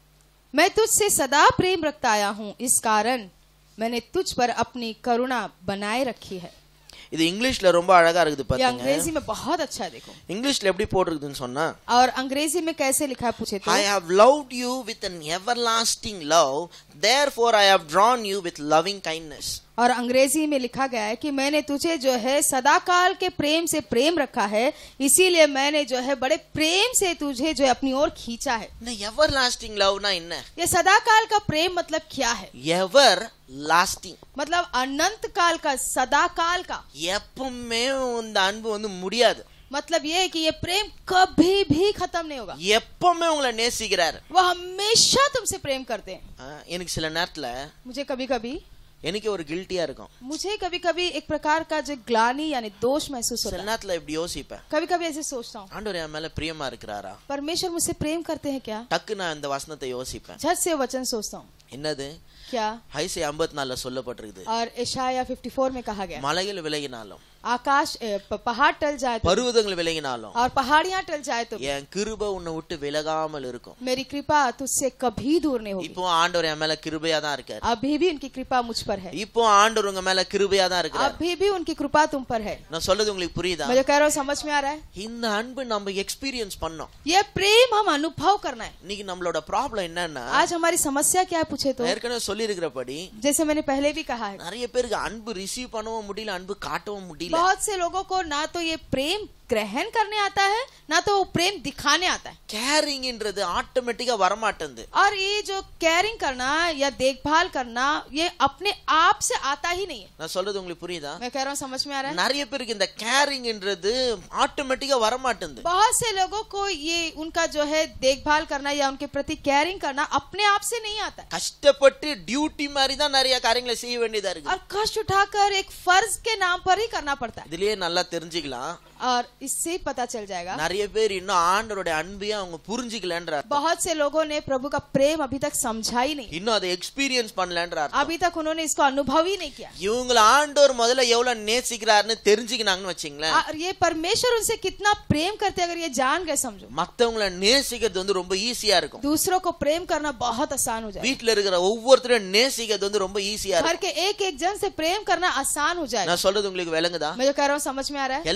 मैं तुझसे सदा प्रेम रखता आया हूँ इस कारण मैंने तुझ पर अपनी करुणा बनाए रखी है
இது இங்கிலீஷ்ல ரொம்ப அழகா இருக்குது
ये
பாத்தீங்க
अंग्रेजी में बहुत अच्छा है देखो
இங்கிலீஷ்ல எப்படி போட்டிருக்குதுன்னு சொன்னா
और अंग्रेजी में कैसे लिखा है पूछे तो
I have loved you with an everlasting love, therefore I have drawn you with loving kindness.
और अंग्रेजी में लिखा गया है कि मैंने तुझे जो है सदा काल के प्रेम से प्रेम रखा है इसीलिए मैंने जो है बड़े प्रेम से तुझे जो है अपनी ओर खींचा है
இந்த everlasting loveனா என்ன
ये सदा काल का प्रेम मतलब क्या है
ever lasting
मतलब अनंत काल का सदा काल का
எப்பவுமே இந்த அன்பு வந்து முடியாது
मतलब ये है कि ये प्रेम कभी भी खत्म नहीं होगा
எப்பவுமே உங்களை நேசிக்கிறாரு
वो हमेशा तुमसे प्रेम करते हैं
ஆ, எனக்கு சில நேரத்துல
मुझे कभी कभी
எனக்கு ஒரு கில்ட்டியா இருக்கும்
मुझे कभी कभी एक प्रकार का जो ग्लानी यानी दोष महसूस होता
சில
है
நேரத்துல இப்படி யோசிப்பேன்
कभी कभी ऐसे सोचता हूँ
ஆண்டவர் என் மேல பிரியமா இருக்கிறாரா
परमेश्वर मुझसे प्रेम करते हैं क्या
டக்கு நான் இந்த வசனத்தை யோசிப்பேன்
झट से वचन सोचता हूँ
என்னது
क्या
ஐசி ஐம்பத்தி நாலுல சொல்லப்பட்டிருக்குது
और ईशाया 54 में कहा गया
மலைகள் விலகினாலும்
आकाश ए, प- पहाड़ टल जाए तो
பருவதங்கள் விலகினாலும்
और पहाड़ियां टल जाए तो
என் கிருப உன்னை விட்டு விலகாமல் இருக்கும்
मेरी कृपा तुझसे कभी दूर नहीं होगी
இப்போ ஆண்டவர் என் மேல கிருபையா தான் இருக்காரு
अभी भी उनकी कृपा मुझ पर है
இப்போ ஆண்டவர் உங்க மேல கிருபையா தான் இருக்கிறார்
अभी भी उनकी कृपा तुम पर है
நான் சொல்றது உங்களுக்கு புரியுதா
मैं जो कह रहा हूँ समझ में आ रहा है
இந்த அன்பு நம்ம எக்ஸ்பீரியன்ஸ் பண்ணோம்
ये प्रेम हम अनुभव करना है
இன்னைக்கு நம்மளோட ப்ராப்ளம் என்னன்னா
आज हमारी समस्या क्या है पूछे तो
நான் ஏற்கனவே சொல்லி இருக்கிறபடி
जैसे मैंने पहले भी कहा है
நிறைய பேருக்கு அன்பு ரிசீவ் பண்ணவும் முடியல அன்பு காட்டவும் முடியல
बहुत से लोगों को ना तो ये प्रेम ग्रहण करने आता है ना तो वो प्रेम दिखाने आता है
கேரிங்ன்றது ஆட்டோமேட்டிக்கா வரமாட்டேங்குது
और ये जो केयरिंग करना या देखभाल करना ये अपने आप से आता ही नहीं है
நான் சொல்றது உங்களுக்கு புரியுதா
मैं कह रहा हूँ समझ में आ रहा है
நிறைய பேருக்கு இந்த கேரிங்ன்றது ஆட்டோமேட்டிக்கா வரமாட்டேங்குது
बहुत से लोगों को ये उनका जो है देखभाल करना या उनके प्रति केयरिंग करना अपने आप से नहीं आता है
கஷ்டப்பட்டு டியூட்டி மாதிரி தான் நிறைய காரியங்களை செய்ய வேண்டியதா இருக்கு
और कष्ट उठाकर एक फर्ज के नाम पर ही करना पड़ता है
இதுலயே நல்லா தெரிஞ்சுக்கலாம்
और इससे ही पता चल जाएगा
நிறைய பேர் இன்னும் ஆண்டவருடைய அன்பையும் அவங்க புரிஞ்சுக்கலன்ற
बहुत से लोगों ने प्रभु का प्रेम अभी तक समझा ही नहीं
இன்னும் அதை எக்ஸ்பீரியன்ஸ் பண்ணலன்ற அர்த்தம்.
अभी तक उन्होंने इसको अनुभव ही नहीं किया
இவங்கள ஆண்டவர் முதல்ல எவ்வளவு நேசிக்கிறாருன்னு தெரிஞ்சுக்கினாங்கன்னு வச்சுங்களேன்
और ये परमेश्वर उनसे कितना प्रेम करते हैं, अगर ये जान गए समझो
மத்தவங்கள நேசிக்கிறது வந்து ரொம்ப ஈஸியா இருக்கும்
दूसरों को प्रेम करना बहुत आसान हो जाए
வீட்டுல இருக்கிற ஒவ்வொருத்தரையும் நேசிக்கிறது வந்து ரொம்ப ஈஸியா
घर
இருக்கும்
के एक एक जन से प्रेम करना आसान हो जाएगा
நான் சொல்றது உங்களுக்கு விளங்குதா
मैं जो कह रहा हूँ समझ में आ रहा है
எல்லாரையும்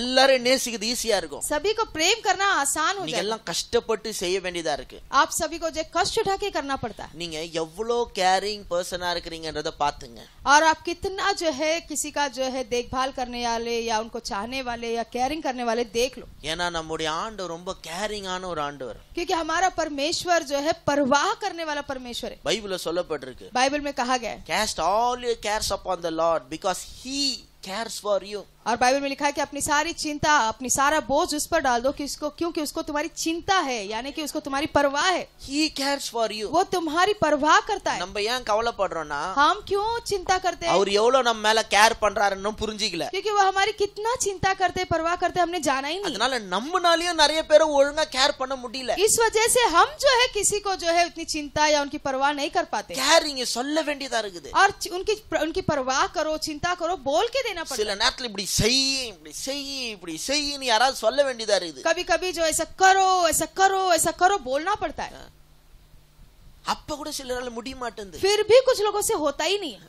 நேசிக்கிறது ஈஸியா இருக்கும்
सभी को प्रेम करना आसान हो
நீங்க
जाएगा
எல்லாம் கஷ்டப்பட்டு செய்ய வேண்டியதா இருக்கு
आप सभी को जो कष्ट उठा के करना पड़ता है
நீங்க எவ்வளோ கேரிங் பர்சனா இருக்கிறீங்கன்றத பாத்துங்க
और आप कितना जो है किसी का जो है देखभाल करने वाले या उनको चाहने वाले या केयरिंग करने वाले देख लो
ஏன்னா நம்முடைய ஆண்டவர் ரொம்ப கேரிங்கான ஒரு ஆண்டவர்
क्योंकि हमारा परमेश्वर जो है परवाह करने वाला परमेश्वर है
பைபிள்ல சொல்லப்பட்டிருக்கு
बाइबल में कहा गया है
cast all your cares upon the lord because he cares for you
और बाइबल में लिखा है कि अपनी सारी चिंता अपनी सारा बोझ उस पर डाल दो कि उसको क्योंकि उसको तुम्हारी चिंता है यानी कि उसको तुम्हारी परवाह है
he cares for you
वो तुम्हारी परवाह करता है
நம்ம ஏன் கவலைப்படுறோம்னா
हम क्यों चिंता करते हैं
அவர் எவ்வளவு நம்ம மேல கேர் பண்றாருன்னு புரிஞ்சிக்கல
क्योंकि वो हमारी कितना चिंता करते परवाह करते हमने जाना ही नहीं
அதனால நம்மனாலயும் நிறைய பேரை ஒழுங்கா கேர் பண்ண முடியல
इस वजह से हम जो है किसी को जो है उतनी चिंता या उनकी परवाह नहीं कर पाते
கேரிங் சொல்ல வேண்டியதா இருக்குது
और चि- उनकी उनकी परवाह करो चिंता करो बोल के देना पड़ता
சில நேரத்துல இப்படி செய் இப்படி செய் இப்படி செய்ன்னு யாராவது சொல்ல வேண்டியதா இருக்குது
है कभी कभी जो ऐसा करो ऐसा करो ऐसा करो बोलना पड़ता है
அப்ப கூட சிலரால முடிய மாட்டேங்குது
फिर भी कुछ लोगों से होता ही नहीं है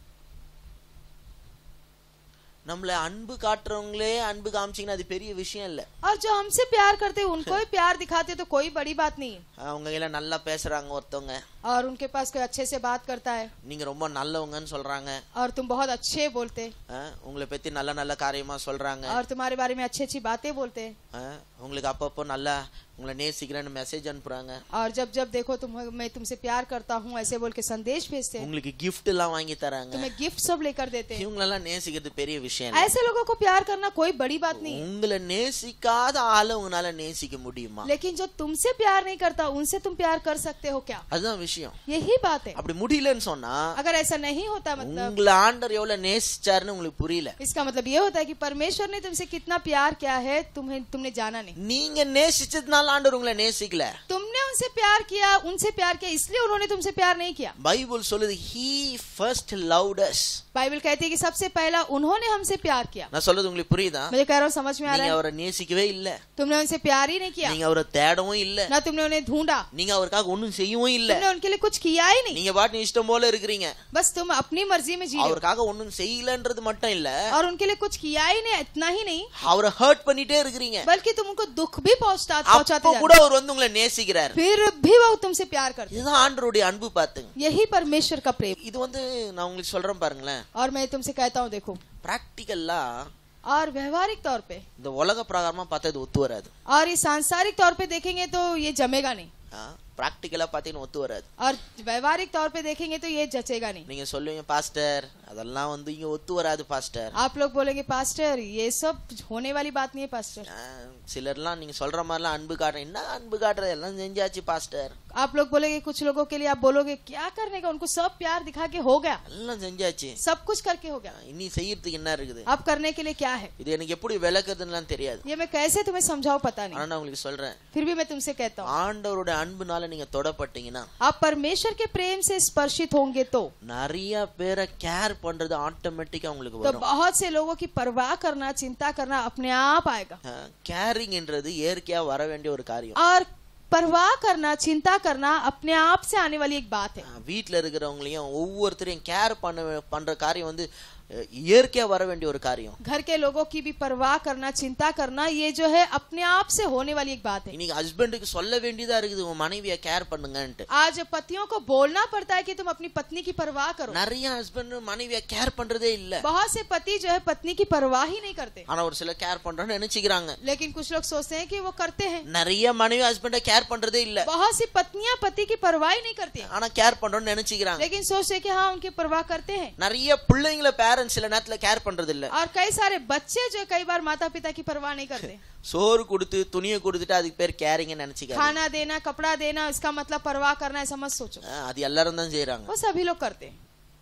நம்மள அன்பு காட்டுறவங்களே அன்பு காமிச்சீங்கன்னா அது பெரிய விஷயம் இல்ல
और जो हमसे प्यार करते हैं उनको ही प्यार दिखाते हैं तो कोई बड़ी बात नहीं है
அவங்க எல்லாம் நல்லா பேசுறாங்க ஒருத்தவங்க
और उनके पास कोई अच्छे से बात करता है
நீங்க ரொம்ப நல்லவங்கன்னு சொல்றாங்க
और तुम बहुत अच्छे बोलते
ஆ, उங்களை பத்தி நல்ல நல்ல காரியமா சொல்றாங்க
और तुम्हारे बारे में अच्छी अच्छी बातें बोलते हैं
ஆ, உங்களுக்கு அப்பப்போ நல்லா உங்களை நேசிக்கிறேன்னு மெசேஜ் அனுப்புறாங்க
और जब जब देखो तुम मैं तुमसे प्यार करता हूँ ऐसे बोल के संदेश भेजते हैं
உங்களுக்கு gift எல்லாம் வாங்கி தராங்க
तुम्हें गिफ्ट सब लेकर देते हैं
இவங்களெல்லாம் நேசிக்கிறது பெரிய விஷயம் இல்ல.
ऐसे लोगों को प्यार करना कोई बड़ी बात नहीं है
உங்களை நேசிக்காத ஆளை உங்களால நேசிக்க முடியுமா
लेकिन जो तुमसे प्यार नहीं करता उनसे तुम प्यार कर सकते हो क्या
அதுதான் விஷயம்
यही बात है
அப்படி முடியலன்னு சொன்னா
अगर ऐसा नहीं होता मतलब
உங்களை ஆண்டர் எவ்வளவு நேசிச்சாருன்னு உங்களுக்கு புரியல
इसका मतलब ये होता है कि परमेश्वर ने तुमसे कितना प्यार किया है तुम्हें तुमने जाना नहीं
நீங்க நேசிச்சதுனால ஆண்டவர் உங்களை நேசிக்கல
तुमने उनसे प्यार किया उनसे प्यार किया इसलिए उन्होंने तुमसे प्यार नहीं किया
பைபிள் சொல்லுது he first loved us
Bible कहती है कि सबसे पहला उन्होंने हमसे प्यार किया
நான் சொல்றது உங்களுக்கு புரியுதா
मुझे कह रहा हूँ समझ में आ
நீங்க
रहा है
அவரை நேசிக்கவே இல்ல
तुमने उनसे प्यार ही नहीं किया
நீங்க அவரை தேடவும் இல்ல
ना तुमने उन्हें ढूंढा
நீங்க அவருக்காக ஒண்ணும் செய்யவும் இல்ல
तुमने उनके लिए कुछ किया ही नहीं
நீங்க பாட்டு இஷ்டம் போல இருக்கிறீங்க
बस तुम अपनी मर्जी में जी रहे
அவருக்காக ஒண்ணும் செய்யலன்றது மட்டும் இல்ல
हो और उनके लिए कुछ किया ही नहीं इतना ही नहीं
அவரை ஹர்ட் பண்ணிட்டே இருக்கிறீங்க
बल्कि तुम उनको दुख भी पहुंचता पहुंचाते
அப்ப
जा
கூட அவர் வந்து உங்களை நேசிக்கிறார்
फिर भी वो तुमसे प्यार करते
இதுதான் ஆண்டருடைய அன்பு பாத்துங்க
यही परमेश्वर का प्रेम
இது வந்து நான் உங்களுக்கு சொல்றேன் பாருங்களேன்
और मैं तुमसे कहता हूँ देखो
பிராக்டிக்கல்லா
और व्यवहारिक तौर पे
இந்த உலக பிரகாரமா பார்த்தா இது ஒத்து வராது
और ये सांसारिक तौर पे देखेंगे तो ये जमेगा नहीं
பிராக்டிக்கலா பாத்தீங்கன்னா ஒத்து வராது
और व्यवहारिक तौर पे देखेंगे तो ये जचेगा नहीं
நீங்க சொல்லுவீங்க பாஸ்டர் அதெல்லாம் வந்து இங்க ஒத்து வராது பாஸ்டர்
आप लोग बोलेंगे पास्टर ये सब होने वाली बात नहीं है पास्टर
சிலர்லாம் நீங்க சொல்ற மாதிரிலாம் அன்பு காட்டுற என்ன அன்பு காட்டுறது எல்லாம் செஞ்சாச்சு பாஸ்டர்
आप लोग बोलेंगे कुछ लोगों के लिए आप बोलोगे क्या करने का उनको सब प्यार दिखा के हो गया
எல்லாம் செஞ்சாச்சு
सब कुछ करके हो गया
இனி செய்யறதுக்கு என்ன இருக்குது
आप करने के लिए क्या है
இது எனக்கு எப்படி விளக்குறதுன்னு தெரியாது
ये मैं कैसे तुम्हें समझाऊं पता नहीं
ஆனா நான் உங்களுக்கு சொல்றேன்
फिर भी मैं तुमसे कहता हूँ
ஆண்டவரோட அன்புனால நீங்க தொடப்பட்டீங்கன்னா
आप परमेश्वर के प्रेम से स्पर्शित होंगे तो
நிறைய பேரை கேர் பண்றது ஆட்டோமேட்டிக்கா உங்களுக்கு
तो
வரும்
बहुत से लोगों की परवाह करना चिंता करना अपने आप आएगा
கேரிங்ன்றது இயற்கையா வர வேண்டிய ஒரு காரியம்
और परवाह करना चिंता करना अपने आप से आने वाली एक बात है
அஹ் வீட்ல இருக்கிறவங்களையும் ஒவ்வொருத்தரையும் கேர் பண்ண பண்ற காரியம் வந்து அஹ், இயற்கையா வர வேண்டிய ஒரு காரியம்
घर के लोगों की भी परवाह करना चिंता करना ये जो है अपने आप से होने वाली एक बात है
இன்னைக்கு ஹஸ்பண்டுக்கு சொல்ல வேண்டியதா இருக்குது உன் மனைவிய கேர் பண்ணுங்கன்ட்டு
आज पतियों को बोलना पड़ता है कि तुम अपनी पत्नी की परवाह करो
நிறைய ஹஸ்பண்ட் மனைவிய கேர் பண்றதே இல்ல
बहुत से पति जो है पत्नी की परवाह ही नहीं करते
ஆனா ஒரு சில கேர் பண்றோம்னு நினைச்சுக்கிறாங்க
लेकिन कुछ लोग सोचते हैं कि वो करते हैं
நிறைய மனைவி ஹஸ்பண்ட கேர் பண்றதே இல்ல
बहुत सी पत्नियां पति की परवाह ही नहीं करती हैं
ஆனா கேர் பண்றோம்னு நினைச்சுக்கிறாங்க
लेकिन सोचते हैं कि हाँ उनकी परवाह करते हैं
நிறைய பிள்ளைங்கள பேரண்ட்ஸ் சில நேரத்துல கேர் பண்றது இல்ல
और कई सारे बच्चे जो कई बार माता पिता की परवाह नहीं करते
சோறு கொடுத்து துணியை கொடுத்துட்டு அதுக்கு பேர் கேரிங்க நினைச்சுக்காங்க
खाना देना कपड़ा देना इसका मतलब परवाह करना ऐसा मत सोचो
அது எல்லாரும் தான் செய்யறாங்க
वो सभी लोग करते हैं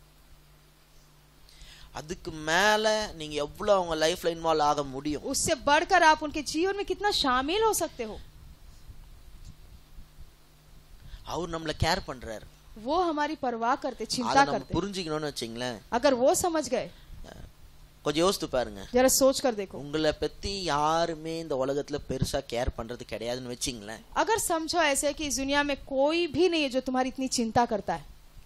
அதுக்கு மேல நீங்க எவ்வளவு அவங்க லைஃப்ல இன்வால்வ் ஆக முடியும்
उससे बढ़कर आप उनके जीवन में कितना शामिल हो सकते हो
அவர் நம்மள கேர் பண்றாரு
वो हमारी परवाह करते
அதை
चिंता
நம்ம
करते
புரிஞ்சுக்கணும்னு வச்சுங்களேன்
अगर वो समझ गए
கொஞ்சம் யோசித்து பாருங்க
जरा सोच कर देखो
உங்களை பத்தி யாருமே இந்த உலகத்துல பெருசா கேர் பண்றது கிடையாதுன்னு வச்சுங்களேன்
अगर समझो ऐसे कि इस दुनिया में कोई भी नहीं है जो तुम्हारी इतनी चिंता करता है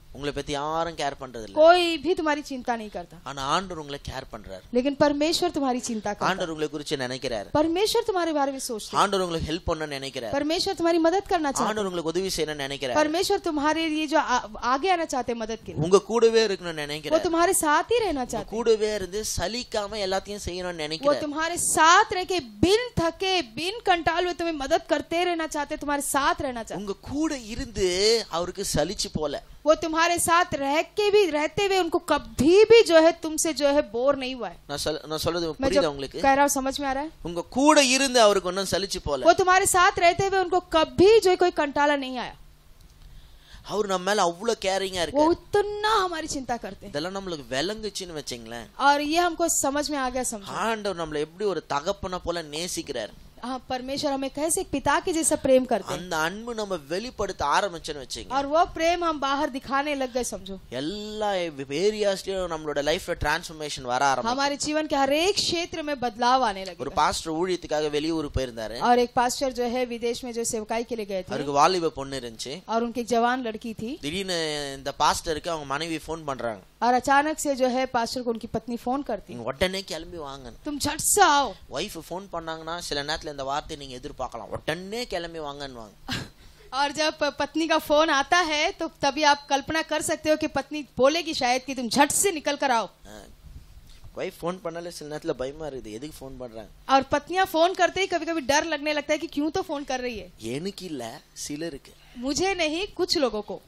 உங்களை பத்தி யாரும் கேர் பண்றது இல்ல
कोई भी तुम्हारी चिंता नहीं करता
ஆனா ஆண்டவர் உங்களை கேர் பண்றாரு
लेकिन परमेश्वर तुम्हारी चिंता करता
ஆண்டவர் உங்களை குறிச்சு நினைக்கிறாரு
परमेश्वर तुम्हारे बारे में सोचते
ஆண்டவர் உங்களுக்கு ஹெல்ப் பண்ண நினைக்கிறாரு
परमेश्वर तुम्हारी मदद करना चाहता
ஆண்டவர் உங்களுக்கு உதவி செய்யணும்னு நினைக்கிறாரு
परमेश्वर तुम्हारे लिए जो आ, आगे आना चाहते हैं मदद के लिए
உங்க கூடவே இருக்கணும்னு
वो
நினைக்கிறாரு
तुम्हारे साथ ही रहना चाहते
கூடவே இருந்து சலிக்காம எல்லாத்தையும் செய்யணும்னு
हैं वो
நினைக்கிறாரு
तुम्हारे साथ रह के बिन थके बिन कंटाल हुए तुम्हें मदद करते रहना चाहते हैं, तुम्हारे साथ रहना चाहते
உங்க கூட இருந்து அவருக்கு சலிச்சு போல
हैं। वो तुम्हारे साथ रह के भी रहते हुए उनको कभी भी जो है तुमसे जो है बोर नहीं हुआ है
நான் சொல்ல நான் சொல்றது
मैं जो
புரியுதா உங்களுக்கு
कह रहा हूँ समझ में आ रहा है
உங்க கூட இருந்து அவருக்கு ஒன்னும் சலிச்சு போல
वो तुम्हारे साथ रहते हुए उनको कभी जो है कोई कंटाला नहीं आया
அவர் நம்ம மேல அவ்வளவு கேரிங்கா
वो
இருக்கு
उतना हमारी चिंता करते हैं
இதெல்லாம் நம்மளுக்கு விளங்குச்சுன்னு வச்சுங்களேன்
और ये हमको समझ में आ गया समझो
ஆண்டவர் நம்மள எப்படி ஒரு தகப்பனை போல நேசிக்கிறார்
हाँ परमेश्वर हमें कैसे एक पिता के जैसा प्रेम करते हैं
அந்த அன்பு நம்ம வெளிப்படுத்த ஆரம்பிச்சோன்னு வச்சுங்க
और वो प्रेम हम बाहर दिखाने लग गए समझो
எல்லா ஏரியாஸ்லயும் நம்மளோட லைஃப்ல டிரான்ஸ்ஃபர்மேஷன் வர ஆரம்பிக்கும்
हमारे जीवन के हर एक क्षेत्र में बदलाव आने लगे
ஒரு பாஸ்டர் ஊழியத்துக்காக வெளியூர் போயிருந்தாரு
और एक पास्टर जो है विदेश में जो सेवकाई के लिए गए थे
அவருக்கு வாலிப பொண்ணு இருந்துச்சு
और उनकी एक जवान लड़की थी
திடீர்னு இந்த பாஸ்டருக்கு அவங்க மனைவி ஃபோன் பண்றாங்க
और अचानक से जो है पास्टर को उनकी पत्नी फोन करती
நீங்க உடனே கிளம்பி வாங்க
तुम झट से आओ
ஒய்ஃப் ஃபோன் பண்ணாங்கன்னா சில நேரத்துல இந்த வார்த்தையை நீங்க எதிர்பார்க்கலாம் உடனே கிளம்பி வாங்கன்னுவாங்க
और जब पत्नी का फोन आता है तो तभी आप कल्पना कर सकते हो कि पत्नी बोलेगी शायद कि तुम झट से निकल कर आओ
ஒய்ஃப் ஃபோன் பண்ணாலே சில நேரத்துல பயமா இருக்குது எதுக்கு ஃபோன் பண்றாங்க
और पत्नियां फोन करते ही कभी कभी डर लगने लगता है कि क्यों तो फोन कर रही है
எனக்கு இல்ல சிலருக்கு
मुझे नहीं कुछ लोगों को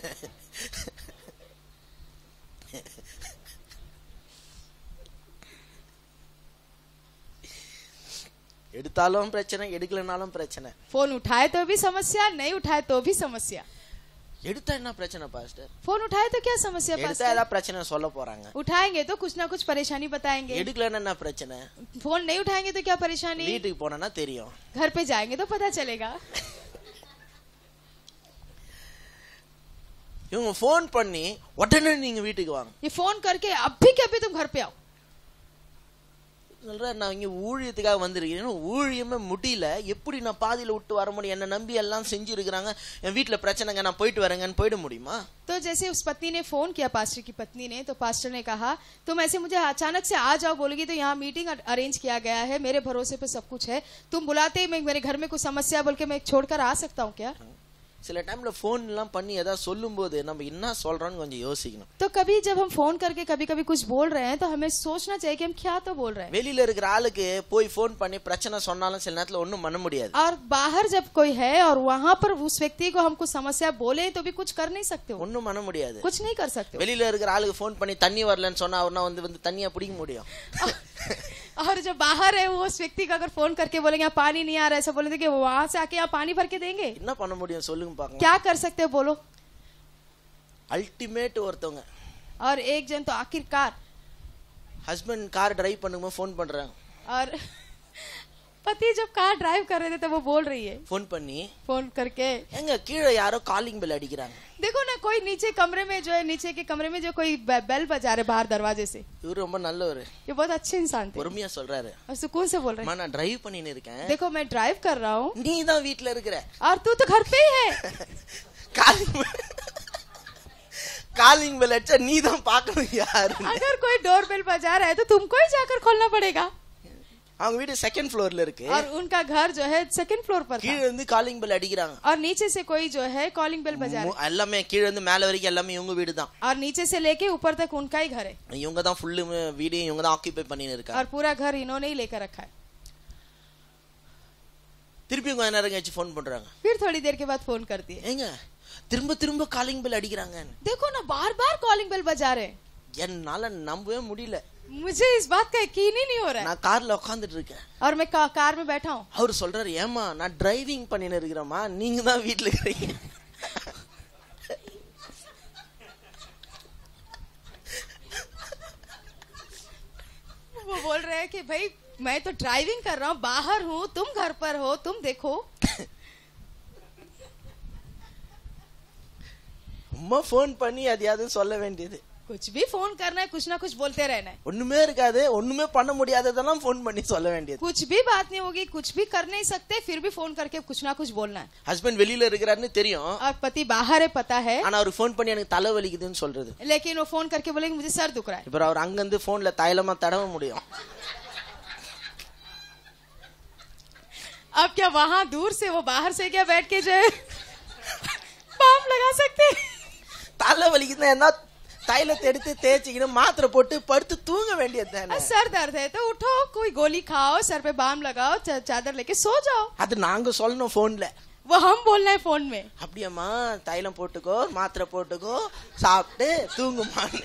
எடுத்தாலும் பிரச்சனை எடுக்கலனாலும் பிரச்சனை
फोन उठाए तो भी समस्या नहीं उठाए तो भी समस्या
எடுத்தா என்ன பிரச்சனை பாஸ்டர்
फोन उठाए तो क्या समस्या
எடுத்தா
पास्टर
ஏதாவது பிரச்சனை சொல்ல போறாங்க
उठाएंगे तो कुछ ना कुछ परेशानी बताएंगे
எடுக்கலன்னா என்ன பிரச்சனை
फोन नहीं उठाएंगे तो क्या परेशानी
வீட்டுக்கு போனா தெரியும்
घर पे जाएंगे तो पता चलेगा
இவங்க ஃபோன் பண்ணி உடனே நீங்க வீட்டுக்கு வாங்க
ये फोन करके अभी के अभी तुम घर पे आओ
சொல்ற நான் இங்க ஊழியத்துக்காக வந்திருக்கேன் ஊழியமே முடியல எப்படி நான் பாதியில விட்டு வர முடியும் என்ன நம்பி எல்லாம் செஞ்சிருக்கிறாங்க என் வீட்டுல பிரச்சனைங்க நான் போயிட்டு வரேங்கன்னு போயிட முடியுமா
तो जैसे उस पत्नी ने फोन किया पास्टर की पत्नी ने तो पास्टर ने कहा तुम ऐसे मुझे अचानक से आ जाओ बोलोगी तो यहाँ मीटिंग अरेंज किया गया है मेरे भरोसे पे सब कुछ है तुम बुलाते ही मैं मेरे घर में कुछ समस्या बोल के मैं छोड़कर आ सकता हूँ क्या
சில டைம்ல ஃபோன் எல்லாம் பண்ணி ஏதாவது சொல்லும் போது நம்ம என்ன சொல்றோம்னு கொஞ்சம் யோசிக்கணும்
तो कभी जब हम फोन करके कभी कभी कुछ बोल रहे हैं तो हमें सोचना चाहिए कि हम क्या तो बोल रहे हैं
வெளியில இருக்கிற ஆளுக்கு போய் ஃபோன் பண்ணி பிரச்சனை சொன்னாலும் சில நேரத்துல ஒண்ணும் பண்ண முடியாது
और बाहर जब कोई है और वहां पर उस व्यक्ति को हम कुछ समस्या बोले तो भी कुछ कर नहीं सकते हो
ஒண்ணும் பண்ண முடியாது
कुछ नहीं कर सकते हो
வெளியில இருக்கிற ஆளுக்கு ஃபோன் பண்ணி தண்ணி வரலன்னு சொன்னா அவர்னா வந்து வந்து தண்ணியா பிடிக்க முடியும்
और जो बाहर है वो उस व्यक्ति को अगर फोन करके बोलेंगे यहाँ पानी नहीं आ रहा है ऐसा बोलेंगे कि वहां से आके यहाँ पानी भर के देंगे
என்ன பண்ண முடியும் சொல்லுங்க பாக்கலாம்
क्या कर सकते हो बोलो
அல்டிமேட் ஒருத்தவங்க
और एक जन तो आखिरकार
ஹஸ்பண்ட் கார் டிரைவ் பண்ணும்போது ஃபோன் பண்றாங்க
और पति जब कार ड्राइव कर रहे थे तो वो बोल रही है
ஃபோன் பண்ணி
फोन करके
எங்க கீழே யாரோ காலிங் பெல் அடிக்கிறாங்க
देखो ना कोई नीचे कमरे में जो है नीचे के कमरे में जो कोई बे- बेल बजा रहे बाहर दरवाजे से
இவரு ரொம்ப நல்லவரு
ये बहुत अच्छे इंसान थे
பொறுமையா சொல்றாரு
और सुकून से बोल रहे
அம்மா நான் டிரைவ் பண்ணின்னு இருக்கேன்
हैं देखो मैं ड्राइव कर रहा हूँ
நீ தான் வீட்டுல இருக்கிற
और तू तो घर पे ही है
காலிங் காலிங் பெல் அடிச்சா நீ தான் பாக்கணும் யாரு
अगर कोई डोर बेल बजा रहा है तो तुमको ही जाकर खोलना पड़ेगा
அவங்க வீடு செகண்ட் ஃப்ளோர்ல இருக்கு
और उनका घर जो है सेकंड फ्लोर पर था
கீழே இருந்து காலிங் பெல் அடிக்கிறாங்க
और नीचे से कोई जो है कॉलिंग बेल बजा रहा
மு- எல்லாமே கீழே இருந்து மேல வரைக்கும் எல்லாமே இவங்க வீடு தான்
है और नीचे से लेके ऊपर तक उनका ही घर है
இவங்க தான் ஃபுல்லு வீடையும் இவங்க தான் ஆக்கிபை பண்ணின்னு இருக்காங்க
और पूरा घर इन्होंने ही लेकर रखा है
திருப்பி கொஞ்ச நேரம் கழிச்சு ஃபோன் பண்றாங்க
फिर थोड़ी देर के बाद फोन करती है
ஏங்க திரும்ப திரும்ப காலிங் பெல் அடிக்கிறாங்க
देखो ना बार बार कॉलिंग बेल बजा रहे हैं
என்னால நம்பவே முடியல
मुझे इस बात का यकीन ही नहीं हो रहा है
நான் கார்ல உட்காந்துட்டு இருக்கேன்
और मैं का, कार में बैठा हूँ
அவர் சொல்றாரு ஏமா நான் டிரைவிங் பண்ணின்னு இருக்கிறேம்மா நீங்க தான் வீட்டுல இருக்கிறீங்க
वो बोल रहे हैं कि भाई मैं तो ड्राइविंग कर रहा हूँ बाहर हूँ तुम घर पर हो तुम देखो
சும்மா ஃபோன் பண்ணி அதையாவது சொல்ல வேண்டியது
कुछ भी फोन करना है कुछ ना कुछ बोलते रहना है
ஒண்ணுமே இருக்காது ஒண்ணுமே பண்ண முடியாததெல்லாம் ஃபோன் பண்ணி சொல்ல வேண்டியது
कुछ भी बात नहीं होगी कुछ भी कर नहीं सकते फिर भी फोन करके कुछ ना कुछ बोलना है
ஹஸ்பண்ட் வெளியில இருக்கிறாருன்னு தெரியும்
और पति बाहर है पता है
ஆனா அவர் ஃபோன் பண்ணி எனக்கு தலை வலிக்குதுன்னு சொல்றது
लेकिन वो फोन करके बोलेंगे मुझे सर दुख रहा है
இப்போ அவர் அங்கிருந்து போன்ல தைலமா தடவ முடியும்
अब क्या वहां दूर से वो बाहर से क्या बैठ के जो है बाम लगा सकते हैं?
தலை வலிக்குதுன்னா என்ன தைலத்தை எடுத்து தேய்ச்சிக்கிட்டு மாத்திரை போட்டு படுத்து தூங்க வேண்டியது தானே
और सर दर्द है तो उठो कोई गोली खाओ सर पे बाम लगाओ चा- चादर लेके सो जाओ
அது நாங்க சொல்லணும் போன்ல
वो हम बोलना है फोन में
அப்படியாம்மா தைலம் போட்டுக்கோ மாத்திரை போட்டுக்கோ சாப்பிட்டு தூங்குமான்னு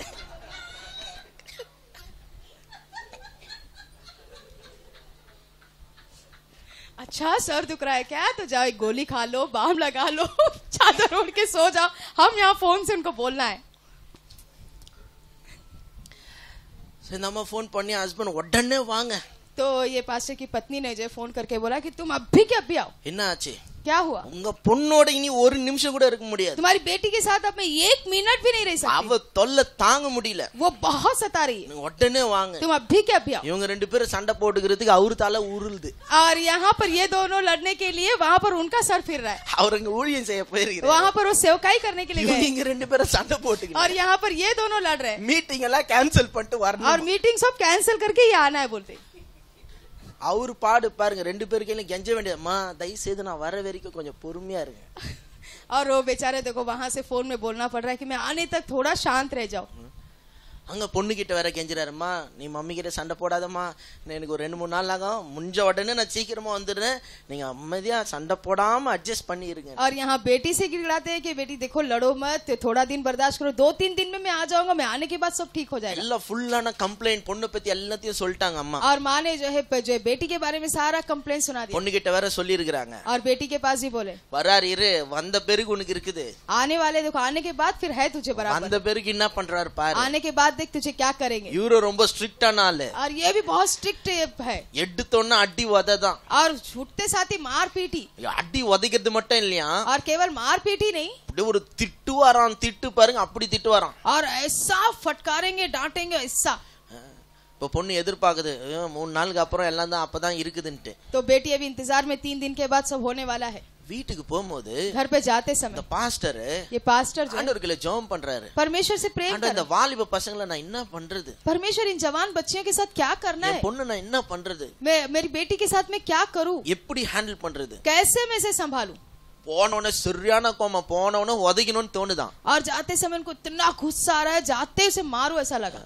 अच्छा सर दुख रहा है क्या तो जाओ एक गोली खा लो बाम लगा लो चादर ओढ़ के सो जाओ हम यहाँ फोन से उनको बोलना है
சரி நம்ம ஃபோன் பண்ணி ஹஸ்பண்ட் உடனே வாங்க
तो ये पास्टर की पत्नी ने जो है फोन करके बोला कि तुम अभी के अभी आओ
என்ன ஆச்சு
क्या हुआ
உங்க பொண்ணோட இனி ஒரு நிமிஷம் கூட இருக்க முடியாது
तुम्हारी बेटी के साथ अब मैं एक मिनट भी नहीं रह सकती
அவ தொல்லை தாங்க முடியல
वो बहुत सता रही है
நீங்க உடனே வாங்க
तुम अभी के अभी आओ
இவங்க ரெண்டு பேரும் சண்டை போட்டுக்கிறதுக்கு அவரு தலை உருளுது
और यहाँ पर ये दोनों लड़ने के लिए वहाँ पर उनका सर फिर रहा है
அவர் அங்க ஊழியம் செய்ய போயிருக்கிறார்
वहाँ पर वो सेवकाई करने के लिए
இவங்க
गए
இங்க ரெண்டு பேரும் சண்டை
और
போட்டுக்கிட்டு
यहाँ पर ये दोनों लड़ रहे हैं
மீட்டிங் எல்லாம் கேன்சல் பண்ணிட்டு
और
வரணும்
मीटिंग सब कैंसिल करके ही आना है बोलते
அவரு பாடு பாருங்க ரெண்டு பேருக்கு கெஞ்ச வேண்டியதுமா தயவு செய்து நான் வர வரைக்கும் கொஞ்சம் பொறுமையா இருங்க
और वो बेचारे देखो वहां से फोन में बोलना पड़ रहा है कि मैं आने तक थोड़ा शांत रह जाओ
அங்க பொண்ணு கிட்ட வேற கெஞ்சுறாருமா நீ மம்மி கிட்ட சண்டை போடாதம்மா நான் எனக்கு ஒரு ரெண்டு மூணு நாள் ஆகும் முடிஞ்ச உடனே நான் சீக்கிரமா வந்துடுறேன் நீங்க அமைதியா சண்டை போடாம அட்ஜஸ்ட் பண்ணி இருங்க
और यहाँ बेटी से गिड़गड़ाते हैं कि बेटी देखो लड़ो मत थोड़ा दिन बर्दाश्त करो दो तीन दिन में मैं आ जाऊंगा मैं आने के बाद सब ठीक हो जाएगा
எல்லாம் ஃபுல்லான கம்ப்ளைண்ட் பொண்ணை பத்தி எல்லாத்தையும் சொல்லிட்டாங்க அம்மா
और माँ ने जो है जो है बेटी के बारे में सारा कंप्लेन सुना दिया
பொண்ணு கிட்ட வேற சொல்லி
और बेटी के पास भी बोले
வராரு இரு வந்த பிறகு உனக்கு இருக்குது
आने वाले देखो आने के बाद फिर है तुझे बराबर
வந்த பிறகு என்ன பண்றாரு பாரு
आने के बाद देख तुझे क्या करेंगे
இவரு ரொம்ப ஸ்ட்ரிக்டான ஆளு
और ये भी बहुत स्ट्रिक्ट है
எடுத்தோன்னா அடி உத தான்
और छूटते साथ ही मार पीटी
அடி உதைக்கிறது மட்டும் இல்லையா
और केवल मार पीटी नहीं
அப்படியே ஒரு திட்டு வரான் திட்டு பாருங்க அப்படி திட்டு வரான்
और ऐसा फटकारेंगे डांटेंगे ऐसा
இப்ப பொண்ணு எதிர்பார்க்குது ஐயோ, மூணு நாளுக்கு அப்புறம் எல்லாம் தான் அப்பதான் இருக்குதுன்ட்டு
तो बेटी अभी इंतजार में तीन दिन के बाद सब होने वाला है
வீட்டுக்கு போகும்போது
घर पे जाते
இந்த
समय
பாஸ்டர்
ये पास्टर जो है
ஆண்டவர்களை ஜெபம் பண்றாரு
परमेश्वर से प्रेम
ஆண்டவர்
कर
இந்த வாலிப பசங்களை நான் என்ன பண்றது
परमेश्वर इन जवान बच्चियों के साथ क्या करना
என்
है
பொண்ணு நான் என்ன பண்றது
मैं मेरी बेटी के साथ मैं क्या करूं
எப்படி ஹேண்டில் பண்றது
कैसे मैं इसे संभालूं
போனவன சரியான கோமம் போனவன உதைக்கணும்னு தோணுதான்
और जाते समय उनको इतना गुस्सा आ रहा है जाते ही उसे मारो ऐसा लगा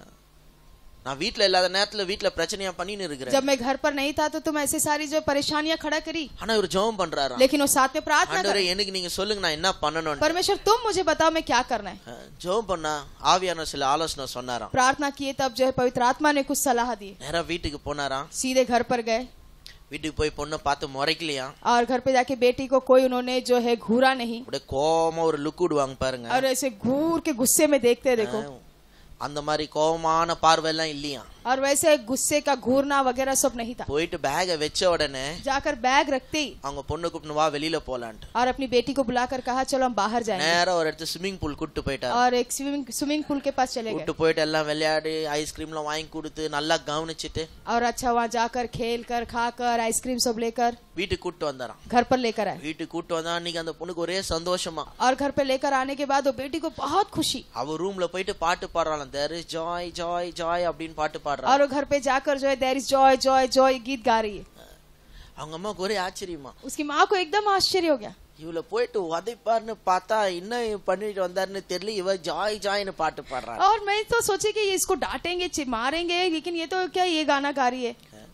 நான் வீட்ல இல்லாத நேரத்துல வீட்ல பிரச்சனையா பண்ணின்னு இருக்கிறேன்
जब मैं घर पर नहीं था तो तुम ऐसे सारी जो परेशानियां खड़ा करी
ஆனா இவர் ஜெபம் பண்றாராம்
लेकिन वो साथ में प्रार्थना
ஆண்டவரே
कर
எனக்கு நீங்க சொல்லுங்க நான் என்ன பண்ணணும்னு
परमेश्वर तुम मुझे बताओ मैं क्या करना है
அஹ், ஜெபம் பண்ணா ஆவியான சில ஆலோசனை சொன்னாராம்
प्रार्थना किए तब जो है पवित्र आत्मा ने कुछ सलाह दी
நேரா வீட்டுக்கு போனாராம்
सीधे घर पर गए
வீட்டுக்கு போய் பொண்ணை பார்த்து முறைக்கலையா
और घर पे जाके बेटी को कोई उन्होंने जो है घूरा नहीं
அப்படியே கோவமா ஒரு லுக் விடுவாங்க பாருங்க
और ऐसे घूर के गुस्से में देखते हैं, देखो
அஹ், அந்த மாதிரி கோவமான பார்வை எல்லாம் இல்லையா
और वैसे गुस्से का घूरना वगैरह सब नहीं था
போயிட்டு பேக வச்ச உடனே
जाकर बैग रखते ही
அவங்க பொண்ணு கூப்பிட்டு வா வெளியில போலான்ட்டு
और अपनी बेटी को बुलाकर कहा चलो हम बाहर जाएंगे
நேரா ஒரு இடத்து ஸ்விம்மிங் பூல் கூட்டு போயிட்டாரு
और एक स्विमिंग स्विमिंग पूल के पास चले गए
கூட்டு போயிட்டு எல்லாம் விளையாடி ஐஸ்கிரீம்லாம் வாங்கி கொடுத்து நல்லா கவனிச்சிட்டு
और अच्छा वहाँ जाकर खेल कर खाकर आइसक्रीम सब लेकर
வீட்டுக்கு கூட்டு வந்தாராம்
घर पर लेकर आए
வீட்டுக்கு கூட்டு வந்தா அன்னைக்கு அந்த பொண்ணுக்கு ஒரே சந்தோஷமா
और घर पे लेकर आने के बाद वो बेटी को बहुत खुशी
அவ ரூம்ல போயிட்டு பாட்டு பாடுறாளாம் there is joy joy joy அப்படின்னு பாட்டு பாடுறா
और वो घर पे जाकर जो है there is joy joy joy गीत गा रही है
அவங்க அம்மாவுக்கு ஒரே ஆச்சரியமா
उसकी माँ को एकदम आश्चर्य हो गया
இவள போயிட்டு உதைப்பாருன்னு பார்த்தா என்ன பண்ணிட்டு வந்தாருன்னு தெரியல இவ ஜாய் ஜாய்னு பாட்டு பாடுறா
और मैं तो सोची कि ये इसको डांटेंगे चि- मारेंगे लेकिन ये तो क्या ये गाना गा रही है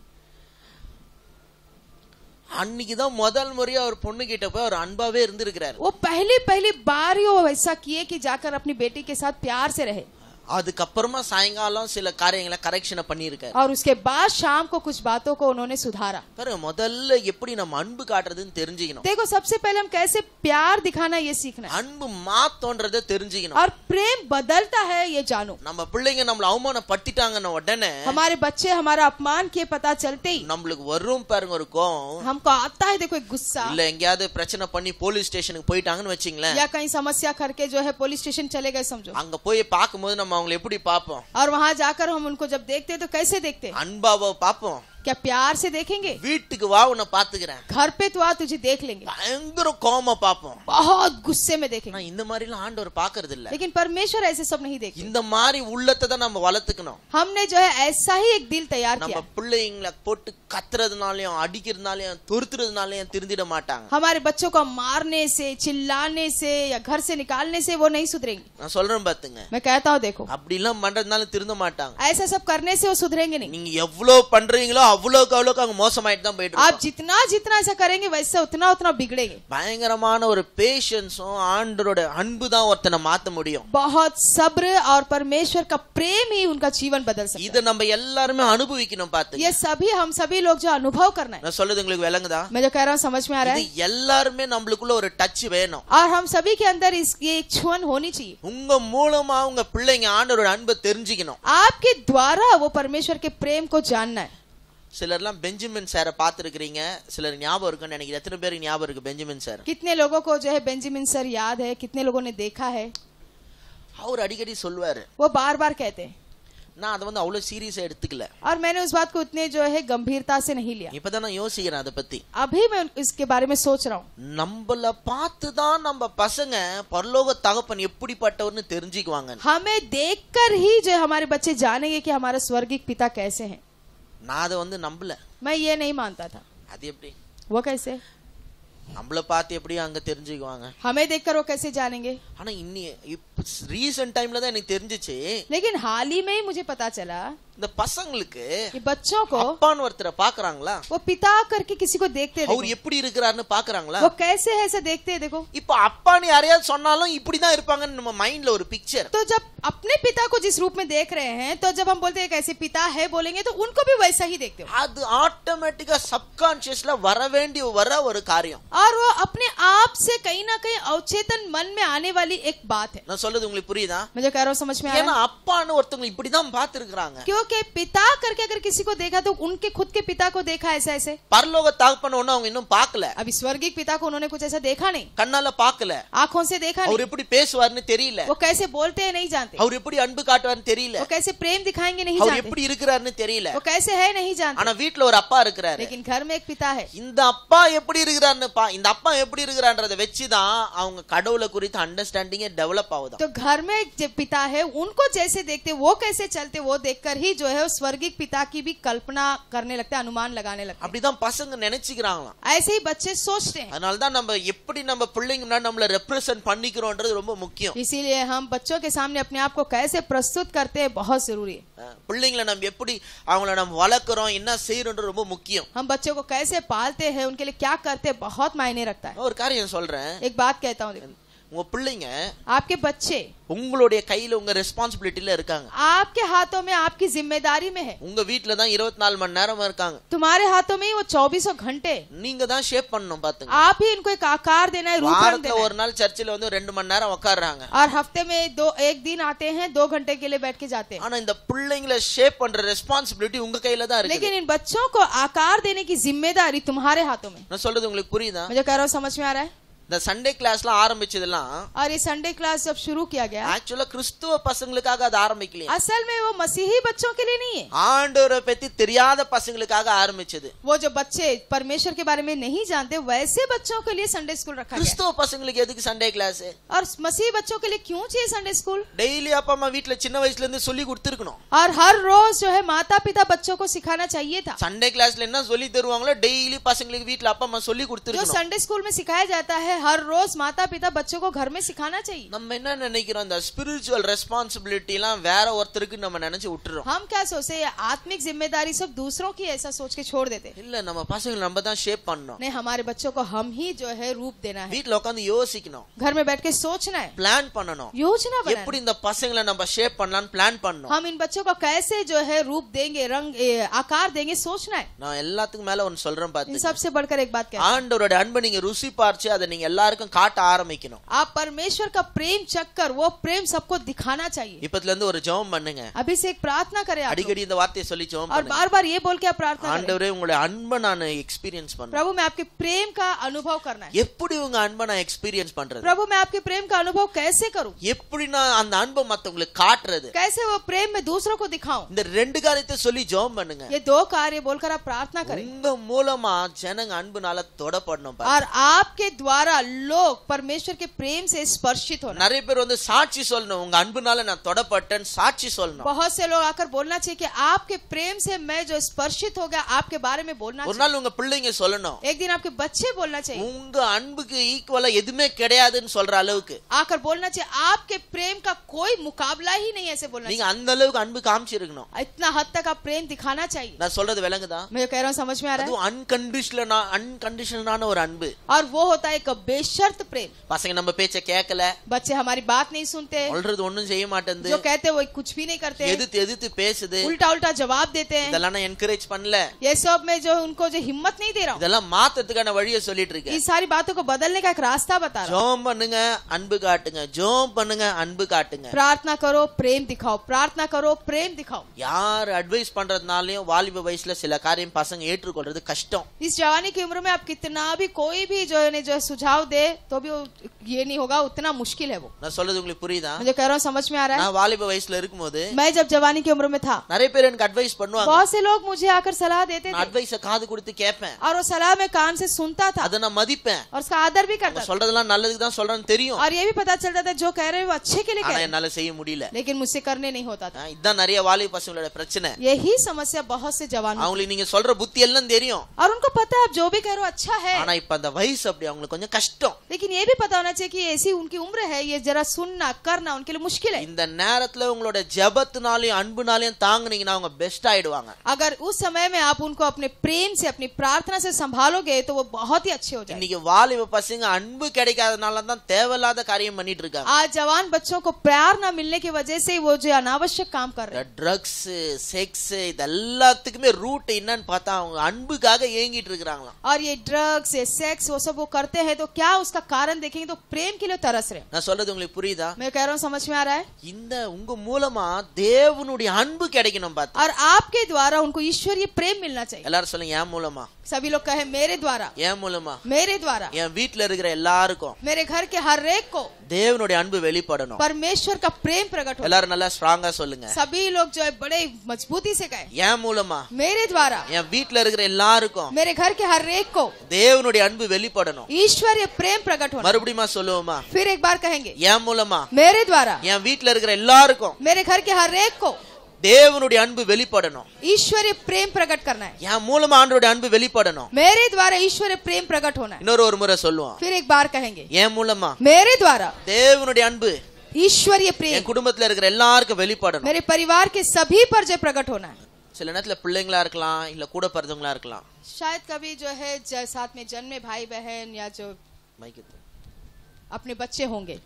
அன்னைக்குதான் முதல் முறையா ஒரு பொண்ணு கிட்ட போய் அவர் அன்பாவே இருந்திருக்கிறாரு
वो पहली पहली बार ही वो ऐसा किए कि जाकर अपनी बेटी के साथ प्यार से रहे
அதுக்கப்புறமா சாயங்காலம் சில காரியங்களை கரெக்ஷனை பண்ணியிருக்காரு
और उसके बाद शाम को कुछ बातों को उन्होंने सुधारा
பாருங்க முதல்ல எப்படி நம்ம அன்பு காட்டுறதுன்னு தெரிஞ்சுக்கணும்
देखो सबसे पहले हम कैसे प्यार दिखाना ये सीखना है
அன்பு மாத்தோன்றத தெரிஞ்சுக்கணும்
और प्रेम बदलता है ये जानो
நம்ம பிள்ளைங்க நம்மள அவமானப்படுத்திட்டாங்கன்னு உடனே
हमारे बच्चे हमारा अपमान किए पता चलते ही
நம்மளுக்கு வரும் பாருங்க ஒரு கோவம்
हमको आता है देखो एक गुस्सा
இல்ல எங்கேயாவது பிரச்சனை பண்ணி போலீஸ் ஸ்டேஷனுக்கு போயிட்டாங்கன்னு வச்சுங்களேன்
या कहीं समस्या करके जो है पुलिस स्टेशन चले गए समझो
அங்க போய் பார்க்கும்போது நம்ம நம்ம அவங்களை எப்படி பார்ப்போம்
और वहां जाकर हम उनको जब देखते हैं तो कैसे देखते हैं
அன்பாவோ பார்ப்போம்
क्या प्यार से देखेंगे
வீட்டுக்கு வா உன்னை பாத்துக்கிறேன்
घर पे तो आ तुझे देख लेंगे
பயங்கர கோம பார்ப்போம்
बहुत गुस्से में देखेंगे
ஆனா இந்த மாதிரி எல்லாம் ஆண்டவர் பாக்குறது இல்ல
लेकिन परमेश्वर ऐसे सब नहीं देखते
இந்த மாதிரி உள்ளத்தை தான் நம்ம வளர்த்துக்கணும்
हमने जो है ऐसा ही एक दिल तैयार
நம்ம
किया
பிள்ளைங்களை போட்டு கத்துறதுனாலயும் அடிக்கிறதுனாலயும் துருத்துறதுனாலயும் திருந்திட மாட்டாங்க
हमारे बच्चों को मारने से चिल्लाने से या घर से निकालने से वो नहीं सुधरेंगे
நான் சொல்றேன் பாத்துங்க
मैं कहता हूँ देखो
அப்படி எல்லாம் பண்றதுனால திருந்த மாட்டாங்க
ऐसा सब करने से वो सुधरेंगे नहीं
நீங்க எவ்வளவு பண்றீங்களோ அவ்வளவுக்கு அவ்வளவுக்கு அவங்க மோசமாயிட்டு தான் போயிட்டு
आप
இருப்பாங்க.
जितना जितना ऐसा करेंगे वैसे उतना उतना बिगड़ेंगे
பயங்கரமான ஒரு பேஷன்ஸும் ஆண்டரோட அன்பு தான் ஒருத்தனை மாத்த முடியும்
बहुत सब्र और परमेश्वर का प्रेम ही उनका जीवन बदल सकता
இத நம்ம எல்லாருமே अनुभविக்கணும்
है
பாத்து
ये सभी हम सभी लोग जो अनुभव करना है
நான் சொல்றது உங்களுக்கு விளங்குதா
मैं जो कह रहा हूँ समझ में आ रहा
இது
है
எல்லாருமே நம்மளுக்குள்ள ஒரு டச் வேணும்
और हम सभी के अंदर इस ये एक छुअन होनी चाहिए
உங்க மூலமா உங்க பிள்ளைங்க ஆண்டவரோட அன்பை தெரிஞ்சுக்கணும்
आपके द्वारा वो परमेश्वर के प्रेम को जानना है
சிலர்லாம் பெஞ்சமின் சாரை பார்த்துருக்கிறீங்க சிலர் ஞாபகம் இருக்குன்னு நினைக்கிறேன் எத்தனை பேருக்கு ஞாபகம் இருக்கு பெஞ்சமின் சார்
कितने लोगों को जो है बेंजामिन सर याद है कितने लोगों ने देखा है
அவர் अடிக்கடி சொல்லுவாரு
वो बार बार कहते हैं
நான் அதை வந்து அவ்வளவு சீரியஸா எடுத்துக்கல
और मैंने उस बात को उतने जो है गंभीरता से नहीं लिया
இப்பதான் நான் யோசிக்கிறேன் அதை பத்தி
अभी मैं उन- इसके बारे में सोच रहा हूँ
நம்மள பார்த்து தான் நம்ம பசங்க பரலோக தகப்பன் எப்படிப்பட்டவர்னு தெரிஞ்சுக்குவாங்க
हमें देखकर ही जो है हमारे बच्चे जानेंगे कि हमारा स्वर्गिक पिता कैसे हैं
நான் அதை வந்து நம்பல
मैं ये नहीं मानता था
அது எப்படி
वो कैसे
நம்மள பார்த்து எப்படி அங்க தெரிஞ்சுக்குவாங்க
हमें देखकर वो कैसे जानेंगे
ஆனா இன்னி ரீசெண்ட் டைம்ல தான் எனக்கு தெரிஞ்சுச்சு
लेकिन हाल ही में ही मुझे पता चला
இந்த பசங்களுக்கு
कि बच्चों को
அப்பான்னு ஒருத்தரை பாக்குறாங்களா
वो पिता करके किसी को देखते हैं
அவர்
देखो।
எப்படி இருக்கிறாருன்னு பாக்குறாங்களா
वो कैसे है ऐसा देखते हैं देखो
இப்ப அப்பான்னு யாரையாவது சொன்னாலும் இப்படிதான் இருப்பாங்கன்னு நம்ம மைண்ட்ல ஒரு பிக்சர்
तो जब अपने पिता को जिस रूप में देख रहे हैं तो जब हम बोलते हैं कैसे पिता है बोलेंगे तो उनको भी वैसा ही देखते हो
அது ஆட்டோமேட்டிக்கா சப்கான்சியஸ்ல வர வேண்டிய வர ஒரு காரியம்
और वो अपने आप से कहीं ना कहीं अवचेतन मन में आने वाली एक बात है
நான் சொல்றது உங்களுக்கு புரியுதா
मैं जो कह रहा हूँ समझ में आ
ஏன்னா
रहा है
அப்பான்னு ஒருத்தவங்க இப்படிதான் பாத்துருக்காங்க
क्योंकि पिता करके अगर किसी को देखा तो उनके खुद के पिता को देखा ऐसा ऐसे
பரலோக தகப்பன் ஒண்ணு அவங்க இன்னும் பார்க்கல
अभी स्वर्गिक पिता को उन्होंने कुछ ऐसा देखा नहीं
கண்ணால பார்க்கல
आंखों से देखा
அவர்
नहीं
எப்படி பேசுவாருன்னு தெரியல
वो कैसे बोलते हैं नहीं जानते
அவர் எப்படி அன்பு காட்டுவாருன்னு தெரியல
वो कैसे प्रेम दिखाएंगे नहीं
அவர்
जानते
எப்படி இருக்கிறாருன்னு தெரியல
वो कैसे है नहीं जानते
ஆனா வீட்ல ஒரு அப்பா இருக்கிறாரு
लेकिन घर में एक पिता है
இந்த அப்பா எப்படி இருக்கிறாருன்னு பா இந்த அப்பா எப்படி இருக்கிறான்றத வச்சுதான் அவங்க கடவுளை குறித்து அண்டர்ஸ்டாண்டிங்கே டெவலப் ஆகுது
तो घर में एक जो पिता है उनको जैसे देखते वो कैसे चलते वो देखकर ही जो है वो स्वर्गिक पिता की भी कल्पना करने लगते हैं, अनुमान लगाने लगते
அப்படிதான் பசங்க நினைச்சுக்கிறாங்களாம்
हैं। ऐसे ही बच्चे सोचते हैं
அதனாலதான் நம்ம எப்படி நம்ம பிள்ளைங்க முன்னாடி நம்மள ரெப்ரசன்ட் பண்ணிக்கிறோம்ன்றது ரொம்ப முக்கியம்
इसीलिए हम बच्चों के सामने अपने आप को कैसे प्रस्तुत करते हैं बहुत जरूरी है
அஹ் பிள்ளைங்களை நம்ம எப்படி அவங்கள நம்ம வளர்க்குறோம் என்ன செய்யறோம்ன்றது ரொம்ப முக்கியம்
हम बच्चों को कैसे पालते हैं उनके लिए क्या करते हैं बहुत मायने रखता है
ஒரு காரியம் சொல்றேன்
एक बात कहता हूँ देखो
உங்க பிள்ளைங்க
आपके बच्चे
உங்களுடைய கையில உங்க ரெஸ்பான்சிபிலிட்டில இருக்காங்க
आपके हाथों में आपकी जिम्मेदारी में है
உங்க வீட்ல தான் இருபத்தி நாலு மணி நேரம் இருக்காங்க
तुम्हारे हाथों में ही वो चौबीसों घंटे
நீங்க தான் ஷேப் பண்ணணும் பாத்துங்க
आप ही इनको एक आकार देना है रूप रंग
வாரத்துல
देना है
ஒரு நாள் சர்ச்சில் வந்து ரெண்டு மணி நேரம் உட்காடுறாங்க
और हफ्ते में दो एक दिन आते हैं दो घंटे के लिए बैठ के जाते हैं
ஆனா இந்த பிள்ளைங்களை ஷேப் பண்ற ரெஸ்பான்சிபிலிட்டி உங்க கையில தான் இருக்கு
लेकिन इन बच्चों को आकार देने की जिम्मेदारी तुम्हारे हाथों में है।
நான் சொல்றது உங்களுக்கு புரியுதா
मैं जो कह रहा हूँ समझ में आ रहा है
இந்த சண்டே கிளாஸ்லாம் ஆரம்பிச்சதெல்லாம்
और ये संडे क्लास जब शुरू किया गया
ஆக்சுவலா கிறிஸ்துவ பசங்களுக்காக அது ஆரம்பிக்கலையே
असल में वो मसीही बच्चों के लिए नहीं है
ஆண்டவரை பத்தி தெரியாத பசங்களுக்காக ஆரம்பிச்சது
वो जो बच्चे परमेश्वर के बारे में नहीं जानते वैसे बच्चों के लिए संडे स्कूल रखा गया
கிறிஸ்துவ பசங்களுக்கு எதுக்கு சண்டே கிளாஸ்
और मसीही बच्चों के लिए क्यों चाहिए संडे स्कूल
டெய்லி அப்பா அம்மா வீட்ல சின்ன வயசுல இருந்து சொல்லி கொடுத்துருக்கணும்
और हर रोज जो है माता पिता बच्चों को सिखाना चाहिए था
சண்டே கிளாஸ்ல என்ன சொல்லி தருவாங்களோ டெய்லி பசங்களுக்கு வீட்ல அப்பா அம்மா சொல்லி
जो
கொடுத்துருக்கணும்
संडे स्कूल में सिखाया जाता है हर रोज माता पिता बच्चों को घर में सिखाना चाहिए
நம்ம என்ன நினைக்கிறோம் இந்த ஸ்பிரிச்சுவல் ரெஸ்பான்சிபிலிட்டி எல்லாம் வேற ஒருத்தருக்கு நம்ம நினைச்சு விட்டுறோம்
हम क्या सोचते हैं ये आत्मिक जिम्मेदारी सब दूसरों की ऐसा सोच के छोड़ देते हैं
இல்ல நம்ம பசங்களை நம்ம தான் ஷேப் பண்ணணும்
नहीं हमारे बच्चों को हम ही जो है रूप देना है
வீட்ல உட்காந்து யோசிக்கணும்
घर में बैठ के सोचना है
பிளான் பண்ணணும்
योजना बनाना
எப்படி இந்த பசங்களை நம்ம ஷேப் பண்ணலாம்னு பிளான் பண்ணணும்
हम इन बच्चों को कैसे जो है रूप देंगे रंग ए, आकार देंगे सोचना है
நான் எல்லாத்துக்கும் மேல ஒன்னு சொல்றேன்
इन
பாத்து
सबसे बढ़कर एक बात कहता
ஆண்டவரோட அன்பை நீங்க ருசி பார்த்து அதை நீங்க நீங்க எல்லாருக்கும் காட்ட ஆரம்பிக்கணும்
आप परमेश्वर का प्रेम चक्कर वो प्रेम सबको दिखाना चाहिए
இப்பத்துல இருந்து ஒரு ஜெபம் பண்ணுங்க
अभी से एक प्रार्थना करें आप लोग।
அடிக்கடி இந்த வார்த்தையை சொல்லி ஜெபம்
और
பண்ணுங்க
बार बार ये बोल के आप प्रार्थना करें
ஆண்டவரே உங்களுடைய அன்பை நான் எக்ஸ்பீரியன்ஸ் பண்றேன்
प्रभु मैं आपके प्रेम का अनुभव करना है
எப்படி உங்க அன்பை நான் எக்ஸ்பீரியன்ஸ் பண்றது
प्रभु मैं आपके प्रेम का अनुभव कैसे करूं
எப்படி நான் அந்த அன்பை மத்தவங்களுக்கு காட்டுறது
कैसे वो प्रेम में दूसरों को दिखाऊं
இந்த ரெண்டு காரியத்தை சொல்லி ஜெபம் பண்ணுங்க
ये दो कार्य बोलकर आप प्रार्थना करें
உங்க மூலமா ஜனங்க அன்புனால தொடப்படணும் பாருங்க.
और आपके द्वारा लोग परमेश्वर के प्रेम से स्पर्शित होना
நிறைய பேர் வந்து சாட்சி சொல்லணும் உங்க அன்புனால நான் தொடப்பட்டேன்னு சாட்சி சொல்லணும்
बहुत से लोग आकर बोलना चाहिए कि आपके प्रेम से मैं जो स्पर्शित हो गया आपके बारे में बोलना
ஒரு
चाहिए
நாள் உங்க பிள்ளைங்க சொல்லணும்
एक दिन आपके बच्चे बोलना चाहिए
உங்க அன்புக்கு ஈக்குவலா எதுவுமே கிடையாதுன்னு சொல்ற அளவுக்கு
आकर बोलना चाहिए आपके प्रेम का कोई मुकाबला ही नहीं ऐसे बोलना
நீங்க அந்த அளவுக்கு அன்பு காமிச்சிருக்கணும்
चाहिए इतना हद तक आप प्रेम दिखाना चाहिए
நான் சொல்றது விளங்குதா
मैं जो कह रहा हूँ समझ में आ रहा है
அதுவும் அன்கண்டிஷனலா அன்கண்டிஷனலான ஒரு அன்பு
और वो होता है एक बेशर्त प्रेम
பசங்க நம்ம பேச்ச கேட்கல
बच्चे हमारी बात नहीं सुनते
சொல்றது ஒண்ணும் செய்ய மாட்டேங்குது
जो कहते वो कुछ भी नहीं करते
எதிர்த்து எதிர்த்து பேசுது
उल्टा उल्टा जवाब देते हैं
இதெல்லாம் நான் என்கரேஜ் பண்ணல
ये सब में जो उनको जो हिम्मत नहीं दे रहा हूँ
இதெல்லாம் மாத்தறதுக்கான வழியை சொல்லிட்டு இருக்கேன்
इस सारी बातों को बदलने का एक रास्ता बता रहा हूँ
ஜோம் பண்ணுங்க அன்பு காட்டுங்க ஜோம் பண்ணுங்க அன்பு காட்டுங்க
प्रार्थना करो प्रेम दिखाओ प्रार्थना करो प्रेम दिखाओ
யார் அட்வைஸ் பண்றதுனாலயும் வாலிப வயசுல சில காரியம் பசங்க ஏற்றுக்கொள்றது கஷ்டம்
इस जवानी की उम्र में आप कितना भी कोई भी जो है जो सुझाव दे तो भी वो ये नहीं होगा उतना मुश्किल है वो
நான் சொல்றது உங்களுக்கு புரியுதா
मुझे कह रहा हूँ समझ में आ रहा है
நான் வாலிப வயசுல இருக்கும்போது
मैं जब जवानी की उम्र में था
நிறைய பேர் எனக்கு அட்வைஸ் பண்ணுவாங்க
बहुत से लोग मुझे आकर सलाह देते
நான்
थे
அட்வைஸ காது கொடுத்து கேட்பேன்
और वो सलाह में कान से सुनता था
அதை நான் மதிப்பேன்
और उसका आदर भी करता
அவங்க
था
சொல்றதெல்லாம் நல்லதுக்கு தான் சொல்றேன்னு தெரியும்
और ये भी पता चलता था जो कह रहे हैं वो अच्छे के लिए कह
ஆனா
रहे हैं
என்னால செய்ய முடியல
लेकिन मुझसे करने नहीं होता था
ஆ, இதுதான் நிறைய வாலிப பசங்களோட பிரச்சனை
यही समस्या बहुत से जवानों
அவங்களுக்கு நீங்க சொல்ற புத்தி எல்லாம் தெரியும்
और उनको पता है आप जो भी कह रहे हो अच्छा है
ஆனா இப்ப அந்த வயசு அப்படி அவங்களுக்கு கொஞ்சம் கஷ்டம்
लेकिन ये भी पता होना चाहिए कि ऐसी उनकी उम्र है ये जरा सुनना करना उनके लिए मुश्किल है
இந்த நேரத்துல உங்களோட ஜெபத்தினாலையும் அன்புனாலையும் தாங்குனீங்கன்னா அவங்க பெஸ்ட் ஆயிடுவாங்க
अगर उस समय में आप उनको अपने प्रेम से अपनी प्रार्थना से संभालोगे तो वो बहुत ही अच्छे हो जाएंगे
இன்னைக்கு வாலிப பசங்க அன்பு கிடைக்காதனால தான் தேவையில்லாத காரியம் பண்ணிட்டு இருக்காங்க
आज जवान बच्चों को प्यार न मिलने की वजह से वो जो अनावश्यक काम कर रहे हैं
ட்ரக்ஸ் செக்ஸ் இது எல்லாத்துக்குமே ரூட் என்னன்னு பார்த்தா அவங்க அன்புக்காக ஏங்கிட்டு இருக்கிறாங்களாம்
और ये ड्रग्स ये सेक्स वो सब वो करते हैं तो क्या उसका कारण देखेंगे तो प्रेम के लिए तरस रहे हैं
நான் சொல்றது உங்களுக்கு புரியுதா
मैं कह रहा हूँ समझ में आ रहा है
இந்த உங்க மூலமா தேவனுடைய அன்பு கிடைக்கணும் பார்த்தா
और आपके द्वारा उनको ईश्वरीय प्रेम मिलना चाहिए
எல்லாரும் சொல்லுங்க என் மூலமா
सभी लोग कहे मेरे द्वारा
என் மூலமா
मेरे द्वारा
என் வீட்டுல இருக்கிற எல்லாருக்கும்
मेरे घर के हर एक को
தேவனுடைய அன்பு வெளிப்படணும்
परमेश्वर का प्रेम प्रकट हो
எல்லாரும் நல்லா ஸ்ட்ராங்கா சொல்லுங்க
सभी लोग जो है बड़े मजबूती से कहे
என் மூலமா
मेरे द्वारा
என் வீட்டுல இருக்கிற எல்லாருக்கும்
मेरे घर के हर एक को
தேவனுடைய அன்பு வெளிப்படணும்
ईश्वरीय प्रेम प्रकट होना
மறுபடியுமா சொல்லுவோமா
फिर एक बार कहेंगे
என் மூலமா
मेरे द्वारा
என் வீட்டுல இருக்கிற எல்லாருக்கும்
मेरे घर के हर एक को
தேவனுடைய அன்பு வெளிப்படணும்
ईश्वरीय प्रेम प्रकट करना है
என் மூலமா ஆண்டோடைய அன்பு வெளிப்படணும்
मेरे द्वारा ईश्वरीय प्रेम प्रकट होना है
இன்னொரு ஒரு முறை சொல்லுவோம்
फिर एक बार कहेंगे
என் மூலமா
मेरे द्वारा
தேவனுடைய அன்பு
ईश्वरीय
என்
प्रेम
குடும்பத்துல இருக்கிற எல்லாருக்கும் வெளிப்படணும்
मेरे परिवार के सभी पर जो प्रकट होना है
சில நேரத்துல பிள்ளைங்களா இருக்கலாம் இல்ல கூட பிறந்தவங்களா இருக்கலாம்
शायद कभी जो है ज- साथ में जन्मे भाई बहन या जो
மைக்கு தூ.
अपने बच्चे होंगे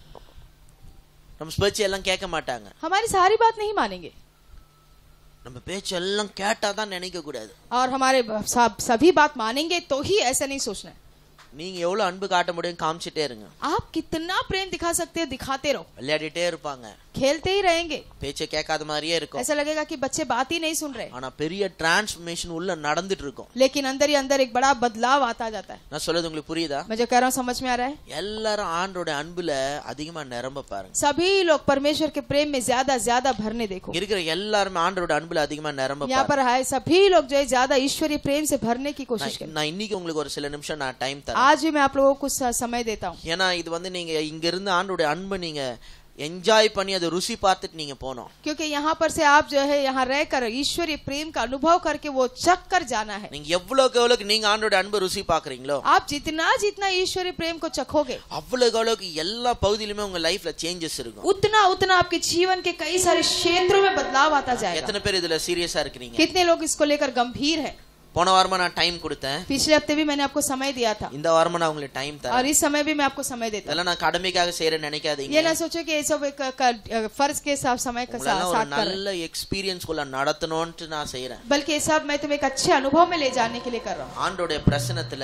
நம்ம பேச்சு எல்லாம் கேட்க மாட்டாங்க
हमारी सारी बात नहीं मानेंगे
நம்ம பேச்சு எல்லாம் கேட்டாதான் நினைக்க கூடாது
और हमारे ब- सब- सभी बात मानेंगे तो ही ऐसा नहीं सोचना है
நீங்க எவ்வளவு அன்பு காட்ட முடியும் காமிச்சிட்டே இருங்க
आप कितना प्रेम दिखा सकते हो दिखाते रहो
விளையாடிட்டே இருப்பாங்க
खेलते ही रहेंगे
பேச்சை கேட்காத மாதிரியே இருக்கும்
ऐसा लगेगा कि बच्चे बात ही नहीं सुन रहे
ஆனா பெரிய டிரான்ஸ்ஃபர்மேஷன் உள்ள நடந்துட்டு இருக்கும்
लेकिन अंदर ही अंदर एक बड़ा बदलाव आता जाता है
நான் சொல்றது உங்களுக்கு புரியுதா
मैं जो कह रहा हूँ समझ में आ रहा है
எல்லாரும் ஆண்டோட அன்புல அதிகமா நிரம்ப பாருங்க
सभी लोग परमेश्वर के प्रेम में ज्यादा ज्यादा भरने देखो
இங்க இருக்கிற எல்லாருமே ஆண்டோட அன்புல அதிகமா நிரம்ப
यहाँ
பாருங்க
पर आए सभी लोग जो है ज्यादा ईश्वरीय प्रेम से भरने की कोशिश करें
நான் இன்னைக்கு உங்களுக்கு ஒரு சில நிமிஷம் நான் டைம் தரேன்
आज भी मैं आप लोगों को कुछ समय देता हूँ
ஏன்னா இது வந்து நீங்க இங்க இருந்து ஆண்டோட அன்பை நீங்க என்ஜாய் பண்ணி அதை ருசி பார்த்துட்டு நீங்க போனோம்
क्योंकि यहाँ पर से आप जो है यहाँ रहकर ईश्वरीय प्रेम का अनुभव करके वो चख कर जाना है
நீங்க எவ்வளவுக்கு எவ்வளவுக்கு நீங்க ஆண்டோட அன்பை ருசி பாக்குறீங்களோ
आप जितना जितना ईश्वरीय प्रेम को चखोगे
அவ்வளவுக்கு அவ்வளவுக்கு எல்லா பகுதியிலுமே உங்க லைஃப்ல சேஞ்சஸ் இருக்கும்
उतना उतना आपके जीवन के कई सारे क्षेत्रों में बदलाव आता जाएगा
எத்தனை பேர் இதுல சீரியஸா இருக்கிறீங்க
कितने लोग इसको लेकर गंभीर है
போன வாரமா நான் டைம் கொடுத்தேன்
पिछले हफ्ते भी मैंने आपको समय दिया था
இந்த வாரமா நான் உங்களுக்கு டைம் தரேன்
और इस समय भी मैं आपको समय देता हूँ
இதெல்லாம் நான் கடமைக்காக செய்யறேன்னு நினைக்காதீங்க
ये ना सोचो कि ये सब एक क- फर्ज के साथ समय के साथ
உங்களெல்லாம் ஒரு
साथ कर रहे हैं।
நல்ல எக்ஸ்பீரியன்ஸ் குள்ள நடத்தணும்ட்டு நான் செய்யறேன்
बल्कि ये सब मैं तुम्हें एक अच्छे अनुभव में ले जाने के लिए कर रहा हूँ
ஆண்டோடைய பிரசனத்துல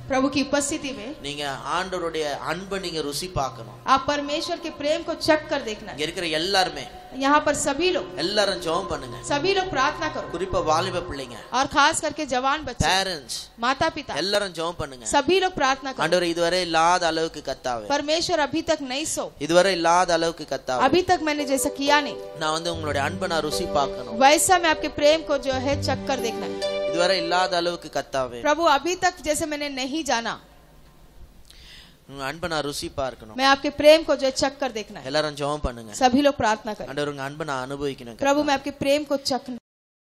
प्रभु की उपस्थिति में
நீங்க ஆண்டவருடைய அன்பை நீங்க ருசி பார்க்கணும்
आप परमेश्वर के प्रेम को चख कर देखना
இங்க இருக்கிற எல்லாருமே
है यहाँ पर सभी लोग
எல்லாரும் ஜெபம் பண்ணுங்க
सभी लोग प्रार्थना करो
குறிப்பா வாலிப பிள்ளைங்க
और खास करके जवान बच्चे
பேரண்ட்ஸ்
माता पिता
எல்லாரும் ஜெபம் பண்ணுங்க
सभी लोग प्रार्थना करो
ஆண்டவர் இதுவரை இல்லாத அளவுக்கு கத்தாவே
परमेश्वर अभी तक नहीं सो
இதுவரை இல்லாத அளவுக்கு கத்தாவே
अभी तक मैंने जैसा किया नहीं
நான் வந்து உங்களுடைய அன்பை நான் ருசி பார்க்கணும்
वैसा मैं आपके प्रेम को जो है चख कर देखना है
இதுவரை இல்லாத அளவுக்கு கத்தாவே
प्रभु अभी तक जैसे मैंने नहीं जाना
உங்க அன்பை நான் ருசி பார்க்கணும்
मैं आपके प्रेम को जो है चख कर देखना है
எல்லாரும் ஜெபம் பண்ணுங்க
सभी लोग प्रार्थना करें
ஆண்டவர் உங்க அன்பை நான் அனுபவிக்கணும்
प्रभु मैं आपके प्रेम को चख